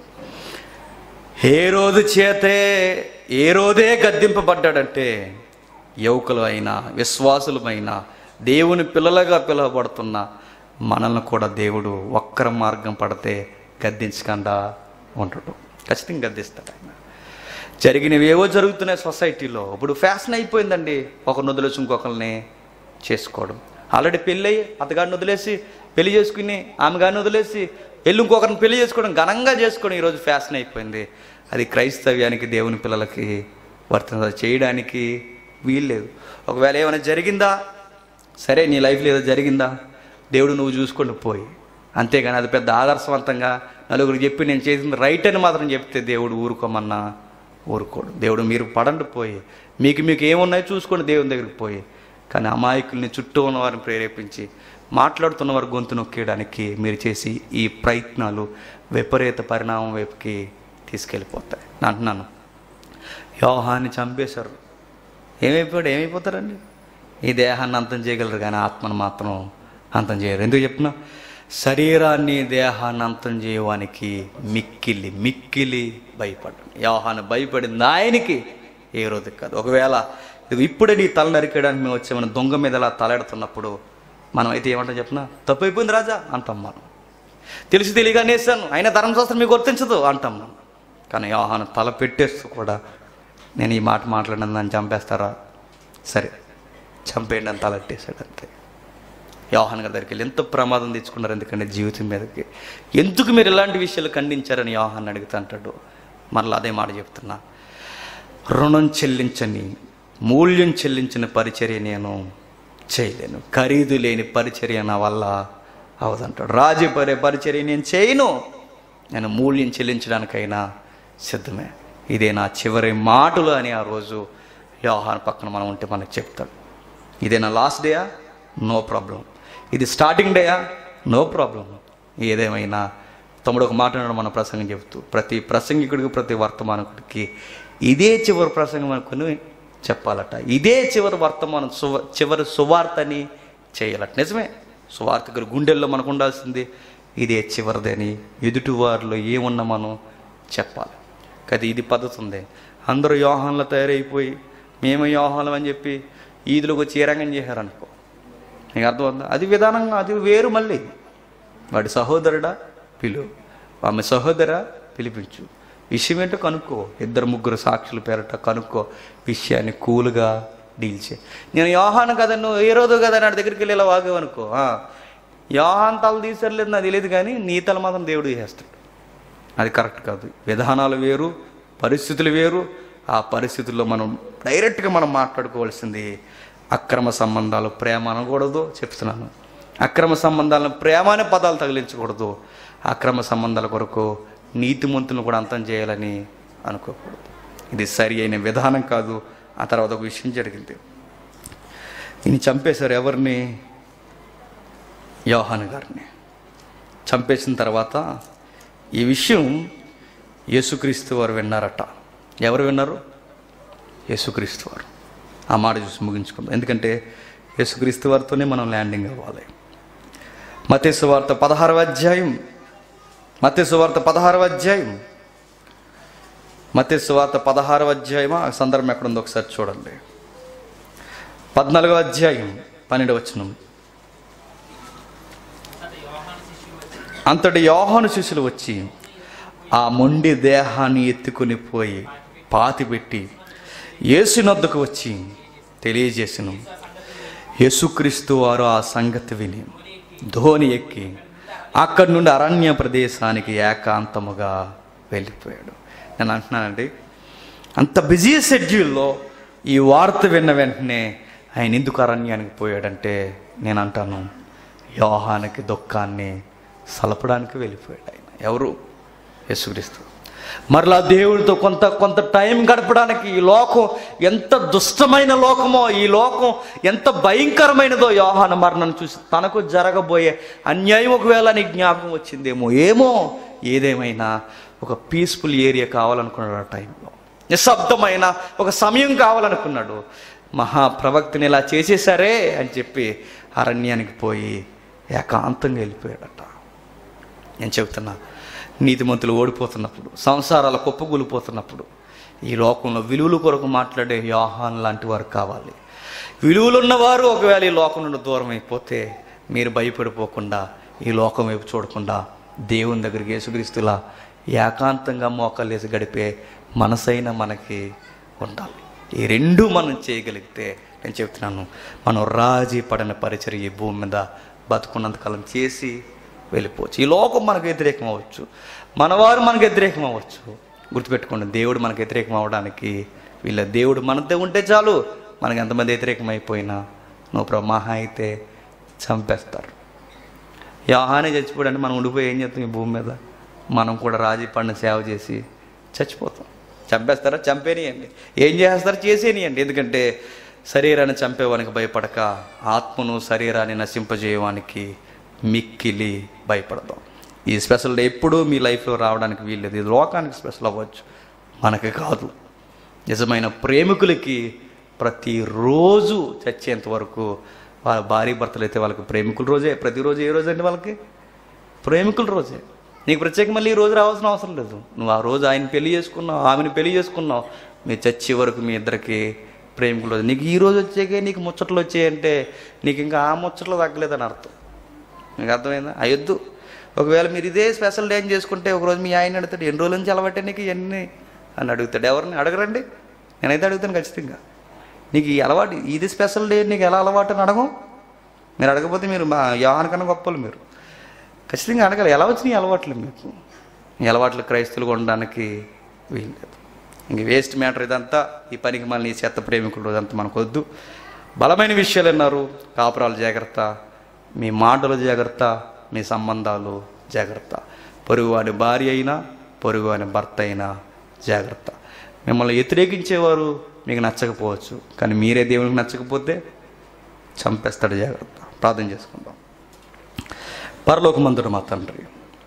ఏ రోజు చేతే ఏ రోజే గద్దింపబడ్డాడంటే యువకులు అయినా విశ్వాసులమైనా దేవుని పిల్లలుగా పిలువబడుతున్న మనల్ని కూడా దేవుడు ఒక్కర మార్గం పడితే గద్దించకుండా ఉండడు ఖచ్చితంగా గద్దిస్తాడు ఆయన జరిగినవి ఏవో జరుగుతున్నాయి సొసైటీలో ఇప్పుడు ఫ్యాషన్ అయిపోయిందండి ఒకరిని వదిలేసి ఇంకొకరిని చేసుకోవడం ఆల్రెడీ పెళ్ళి అతగాడిని వదిలేసి పెళ్లి చేసుకుని ఆమె గారిని వదిలేసి వెళ్ళి ఇంకొకరిని పెళ్లి చేసుకోవడం ఘనంగా చేసుకోవడం ఈరోజు ఫ్యాషన్ అయిపోయింది అది క్రైస్తవ్యానికి దేవుని పిల్లలకి వర్తించ చేయడానికి వీల్లేదు ఒకవేళ ఏమైనా జరిగిందా సరే నీ లైఫ్లో ఏదో జరిగిందా దేవుడు నువ్వు చూసుకొని పోయి అంతేగాని అది పెద్ద ఆదర్శవంతంగా నలుగురికి చెప్పి నేను చేసింది రైట్ అని మాత్రం చెప్తే దేవుడు ఊరుకోమన్నా ఊరుకోడు దేవుడు మీరు పడండి పోయి మీకు మీకు ఏమున్నాయో చూసుకోండి దేవుని దగ్గరికి పోయి కానీ అమాయకుల్ని చుట్టూ ఉన్న వారిని ప్రేరేపించి మాట్లాడుతున్న వారి గొంతు నొక్కేయడానికి మీరు చేసి ఈ ప్రయత్నాలు విపరీత పరిణామం వైపుకి తీసుకెళ్ళిపోతాయి నేను అంటున్నాను యోహాన్ని చంపేశారు ఏమైపోయాడు ఏమైపోతారండి ఈ దేహాన్ని అంతం చేయగలరు కానీ ఆత్మను మాత్రం అంతం చేయరు ఎందుకు చెప్తున్నా శరీరాన్ని దేహాన్ని అంతం చేయడానికి మిక్కిలి మిక్కిలి భయపడ్డాడు యోహాన్ని భయపడింది ఆయనకి ఏ రోజు కాదు ఒకవేళ ఇది ఇప్పుడే నీ తల నరికేయడానికి మేము వచ్చే మన దొంగ మీద అలా తలెడుతున్నప్పుడు మనం అయితే ఏమంటాం చెప్పినా తప్పు అయిపోయింది రాజా అంటాం మనం తెలిసి తెలియగా నేసాను అయినా ధర్మశాస్త్రం మీకు గుర్తించదు అంటాం మనం కానీ యోహాను తల పెట్టేస్తూ కూడా నేను ఈ మాట మాట్లాడిన నన్ను చంపేస్తారా సరే చంపేయండి అని తలెట్టేశాడు అంతే యోహాన్ గారి దగ్గరికి వెళ్ళి ఎంత ప్రమాదం తెచ్చుకున్నారు ఎందుకంటే జీవితం మీదకి ఎందుకు మీరు ఇలాంటి విషయాలు ఖండించారని యోహాన్ అడుగుతా అంటాడు మరలా అదే మాట చెప్తున్నా రుణం చెల్లించని మూల్యం చెల్లించిన పరిచర్య నేను చేయలేను ఖరీదు లేని పరిచర్య నా వల్ల అవదంటాడు రాజు పరే పరిచర్య నేను చేయను నేను మూల్యం చెల్లించడానికైనా సిద్ధమే ఇదే నా చివరి మాటలు అని ఆ రోజు వ్యవహారం పక్కన మనం ఉంటే మనకు చెప్తాడు ఇదే నా లాస్ట్ డేయా నో ప్రాబ్లం ఇది స్టార్టింగ్ డేయా నో ప్రాబ్లం ఏదేమైనా తమ్ముడు ఒక మాట అన్నాడు మన ప్రసంగం చెబుతూ ప్రతి ప్రసంగికుడికి ప్రతి వర్తమానకుడికి ఇదే చివరి ప్రసంగం అనుకుని చెప్పాలట ఇదే చివరి వర్తమానం సువ చివరి సువార్తని చేయాలట నిజమే సువార్తకులు గుండెల్లో మనకు ఉండాల్సింది ఇదే చివరిదని ఎదుటివారిలో ఏమున్నా మనం చెప్పాలి కదా ఇది పద్ధతి ఉంది అందరూ యోహాన్లో తయారైపోయి మేము యోహాలం అని చెప్పి ఈదులోకి వచ్చి ఏ రంగం చేశారనుకో నీకు అర్థమవుతుందా అది విధానంగా అది వేరు మళ్ళీ వాడి సహోదరుడా పిలు ఆమె సహోదరా పిలిపించు విషయం ఏంటో కనుక్కో ఇద్దరు ముగ్గురు సాక్షుల పేరట కనుక్కో విషయాన్ని కూల్గా డీల్ చేయి నేను యోహాను కదా నువ్వు ఏ రోజు కదా నా దగ్గరికి వెళ్ళి ఇలా వాగేవనుకో ఆ, యోహాన్ తల తీసర్లేదు నాకు తెలియదు కానీ నీ తల మాత్రం దేవుడు చేస్తాడు అది కరెక్ట్ కాదు విధానాలు వేరు పరిస్థితులు వేరు ఆ పరిస్థితుల్లో మనం డైరెక్ట్గా మనం మాట్లాడుకోవాల్సింది అక్రమ సంబంధాలు ప్రేమ అనకూడదు చెప్తున్నాను అక్రమ సంబంధాలను ప్రేమ అనే పదాలు తగిలించకూడదు అక్రమ సంబంధాల కొరకు నీతిమంతులను కూడా అంతం చేయాలని అనుకోకూడదు ఇది సరి అయిన విధానం కాదు ఆ తర్వాత ఒక విషయం జరిగింది ఈయన చంపేశారు ఎవరిని యోహాన్ గారిని చంపేసిన తర్వాత ఈ విషయం యేసుక్రీస్తు వారు విన్నారట ఎవరు విన్నారు యేసుక్రీస్తు వారు ఆ మాట చూసి ముగించుకుందాం ఎందుకంటే యేసుక్రీస్తు వారితోనే మనం ల్యాండింగ్ అవ్వాలి మతేసు వార్త పదహారవ అధ్యాయం మతేసు వార్త పదహారవ అధ్యాయం మతేసు వార్త పదహారవ అధ్యాయం ఆ సందర్భం ఎక్కడుందో ఒకసారి చూడండి పద్నాలుగవ అధ్యాయం పన్నెండు వచనం అంతటి యోహాను శిష్యులు వచ్చి అంతటి యోహాను శిష్యులు వచ్చి ఆ మొండి దేహాన్ని ఎత్తుకుని పోయి పాతిపెట్టి యేసునొద్దకు వచ్చి తెలియజేసను యేసుక్రీస్తు వారు ఆ సంగతి విని ధోని ఎక్కి అక్కడి నుండి అరణ్య ప్రదేశానికి ఏకాంతముగా వెళ్ళిపోయాడు నేను అంటున్నానండి అంత బిజీ షెడ్యూల్లో ఈ వార్త విన్న వెంటనే ఆయన ఎందుకు అరణ్యానికి పోయాడంటే నేను అంటాను యోహానికి దుఃఖాన్ని సలపడానికి వెళ్ళిపోయాడు ఆయన ఎవరు యేసుక్రీస్తు మరలా దేవుడితో కొంత కొంత టైం గడపడానికి ఈ లోకం ఎంత దుష్టమైన లోకమో ఈ లోకం ఎంత భయంకరమైనదో యోహాన మరణం చూసి తనకు జరగబోయే అన్యాయం ఒకవేళ నీకు జ్ఞాపకం వచ్చిందేమో ఏమో ఏదేమైనా ఒక పీస్ఫుల్ ఏరియా కావాలనుకున్నాడు ఆ టైంలో నిశ్శబ్దమైన ఒక సమయం కావాలనుకున్నాడు మహాప్రవక్తని ఇలా చేసేసారే అని చెప్పి అరణ్యానికి పోయి ఏకాంతంగా వెళ్ళిపోయాడట నేను చెబుతున్నా నీతిమంతులు ఓడిపోతున్నప్పుడు సంసారాల కుప్పగూలిపోతున్నప్పుడు ఈ లోకంలో విలువల కొరకు మాట్లాడే యోహాన్ లాంటి వారు కావాలి విలువలు ఉన్నవారు ఒకవేళ ఈ లోకం నుండి దూరం అయిపోతే మీరు భయపడిపోకుండా ఈ లోకం వైపు చూడకుండా దేవుని దగ్గరికి యేసుక్రీస్తులా ఏకాంతంగా మోకాలేసి గడిపే మనసైన మనకి ఉండాలి ఈ రెండు మనం చేయగలిగితే నేను చెప్తున్నాను మనం రాజీ పడిన పరిచర్య ఈ భూమి మీద బతుకున్నంతకాలం చేసి వెళ్ళిపోవచ్చు ఈ లోకం మనకు వ్యతిరేకం అవ్వచ్చు మనవారు మనకు వ్యతిరేకం అవ్వచ్చు గుర్తుపెట్టుకోండి దేవుడు మనకు వ్యతిరేకం అవ్వడానికి వీళ్ళ దేవుడు మనతో ఉంటే చాలు మనకి ఎంతమంది వ్యతిరేకం అయిపోయినా నువ్వు ప్రభు మహా అయితే చంపేస్తారు యోహానే చచ్చిపోయాడంటే మనం ఉండిపోయి ఏం చేస్తాం ఈ భూమి మీద మనం కూడా రాజీ పడిన సేవ చేసి చచ్చిపోతాం చంపేస్తారా చంపేనియండి ఏం చేస్తారు చేసేనియండి ఎందుకంటే శరీరాన్ని చంపేవానికి భయపడక ఆత్మను శరీరాన్ని నశింపజేయవానికి మిక్కిలి భయపడదాం ఈ స్పెషల్ డే ఎప్పుడూ మీ లైఫ్లో రావడానికి వీల్లేదు ఇది లోకానికి స్పెషల్ అవ్వచ్చు మనకి కాదు నిజమైన ప్రేమికులకి ప్రతిరోజు చచ్చేంత వరకు వాళ్ళ భార్య భర్తలు అయితే వాళ్ళకి ప్రేమికుల రోజే ప్రతిరోజు ఏ రోజు అండి వాళ్ళకి ప్రేమికుల రోజే నీకు ప్రత్యేక మళ్ళీ ఈ రోజు రావాల్సిన అవసరం లేదు నువ్వు ఆ రోజు ఆయన పెళ్లి చేసుకున్నావు ఆమెను పెళ్లి చేసుకున్నావు మీరు చచ్చే వరకు మీ ఇద్దరికి ప్రేమికుల రోజు నీకు ఈ రోజు వచ్చాకే నీకు ముచ్చట్లు వచ్చాయంటే నీకు ఇంకా ఆ ముచ్చట్లు తగ్గలేదని అర్థం మీకు అర్థమైందా అయ్యొద్దు ఒకవేళ మీరు ఇదే స్పెషల్ డే అని చేసుకుంటే ఒకరోజు మీ ఆయన అడుగుతాడు ఎన్ని రోజుల నుంచి అలవాటే నీకు ఇవన్నీ అని అడుగుతాడు ఎవరిని అడగరండి నేనైతే అడుగుతాను ఖచ్చితంగా నీకు ఈ అలవాటు ఇది స్పెషల్ డే నీకు ఎలా అలవాటు అని అడగం మీరు అడగకపోతే మీరు మా యావనకన్నా గొప్పలు మీరు ఖచ్చితంగా అడగాలి ఎలా వచ్చినాయి ఈ అలవాట్లు మీకు ఈ అలవాట్లు క్రైస్తువులుగా ఉండడానికి వీల్లేదు ఇంక వేస్ట్ మ్యాటర్ ఇదంతా ఈ పనికి మళ్ళీ ఈ చెత్త ప్రేమికుడు ఇదంతా మనకు వద్దు బలమైన విషయాలు అన్నారు కాపురాలు జాగ్రత్త మీ మాటలు జాగ్రత్త మీ సంబంధాలు జాగ్రత్త పొరుగువాని భార్య అయినా పొరుగువాని భర్త అయినా జాగ్రత్త మిమ్మల్ని వ్యతిరేకించేవారు మీకు నచ్చకపోవచ్చు కానీ మీరే దేవునికి నచ్చకపోతే చంపేస్తాడు జాగ్రత్త ప్రార్థన చేసుకుందాం పరలోకమంతుడు మా తండ్రి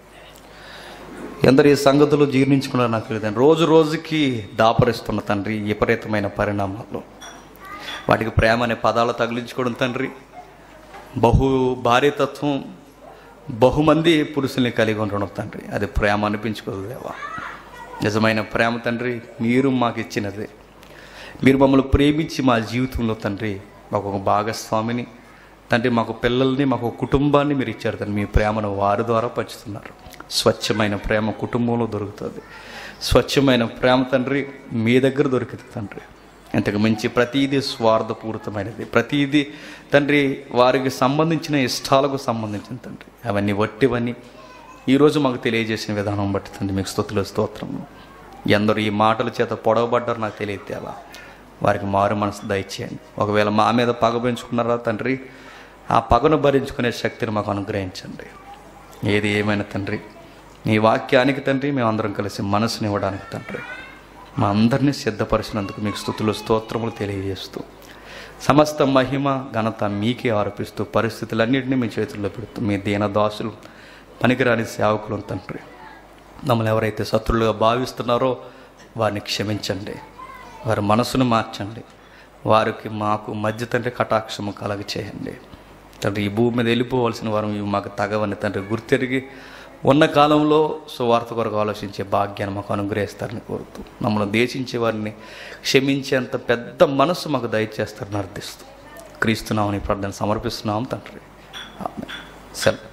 ఎందరు ఈ సంగతులు జీర్ణించుకున్నారో నాకు తెలియదు రోజు రోజుకి దాపరిస్తున్న తండ్రి విపరీతమైన పరిణామాలు వాటికి ప్రేమ అనే పదాలు తగిలించుకోవడం తండ్రి బహు భార్యతత్వం బహుమంది పురుషుల్ని కలిగి ఉండడం తండ్రి అది ప్రేమ అనిపించుకోదు దేవా నిజమైన ప్రేమ తండ్రి మీరు మాకు ఇచ్చినదే మీరు మమ్మల్ని ప్రేమించి మా జీవితంలో తండ్రి మాకు ఒక భాగస్వామిని తండ్రి మాకు పిల్లల్ని మాకు ఒక కుటుంబాన్ని మీరు ఇచ్చారు తండ్రి మీ ప్రేమను వారి ద్వారా పంచుతున్నారు స్వచ్ఛమైన ప్రేమ కుటుంబంలో దొరుకుతుంది స్వచ్ఛమైన ప్రేమ తండ్రి మీ దగ్గర దొరికింది తండ్రి ఇంతకు మించి ప్రతీది స్వార్థపూరితమైనది ప్రతీది తండ్రి వారికి సంబంధించిన ఇష్టాలకు సంబంధించిన తండ్రి అవన్నీ వట్టివన్నీ ఈరోజు మాకు తెలియజేసిన విధానం బట్టి తండ్రి మీకు స్థుతులు స్తోత్రము ఎందరు ఈ మాటల చేత పొడవబడ్డారు నాకు తెలియదు తేవా వారికి మారు మనసు దయచేయండి ఒకవేళ మా మీద పగ పెంచుకున్నారా తండ్రి ఆ పగను భరించుకునే శక్తిని మాకు అనుగ్రహించండి ఏది ఏమైనా తండ్రి నీ వాక్యానికి తండ్రి మేమందరం కలిసి మనసుని ఇవ్వడానికి తండ్రి మా అందరినీ సిద్ధపరిచినందుకు మీకు స్థుతులు స్తోత్రములు తెలియజేస్తూ సమస్త మహిమ ఘనత మీకే ఆరోపిస్తూ పరిస్థితులన్నింటినీ మీ చేతుల్లో పెడుతూ మీ దీనదాసులు పనికిరాని సేవకులు తండ్రి మమ్మల్ని ఎవరైతే శత్రులుగా భావిస్తున్నారో వారిని క్షమించండి వారి మనసును మార్చండి వారికి మాకు మధ్య తండ్రి కటాక్షము కలగ చేయండి తండ్రి ఈ భూమి మీద వెళ్ళిపోవలసిన వారు ఇవి మాకు తగవని తండ్రి గుర్తెరిగి ఉన్న కాలంలో సువార్త కొరకు ఆలోచించే భాగ్యాన్ని మాకు అనుగ్రహిస్తారని కోరుతూ మమ్మల్ని దేశించే వారిని క్షమించేంత పెద్ద మనస్సు మాకు దయచేస్తారని అర్థిస్తూ క్రీస్తున్నామని ప్రార్థన సమర్పిస్తున్నాం తండ్రి ఆమేన్. సెలవు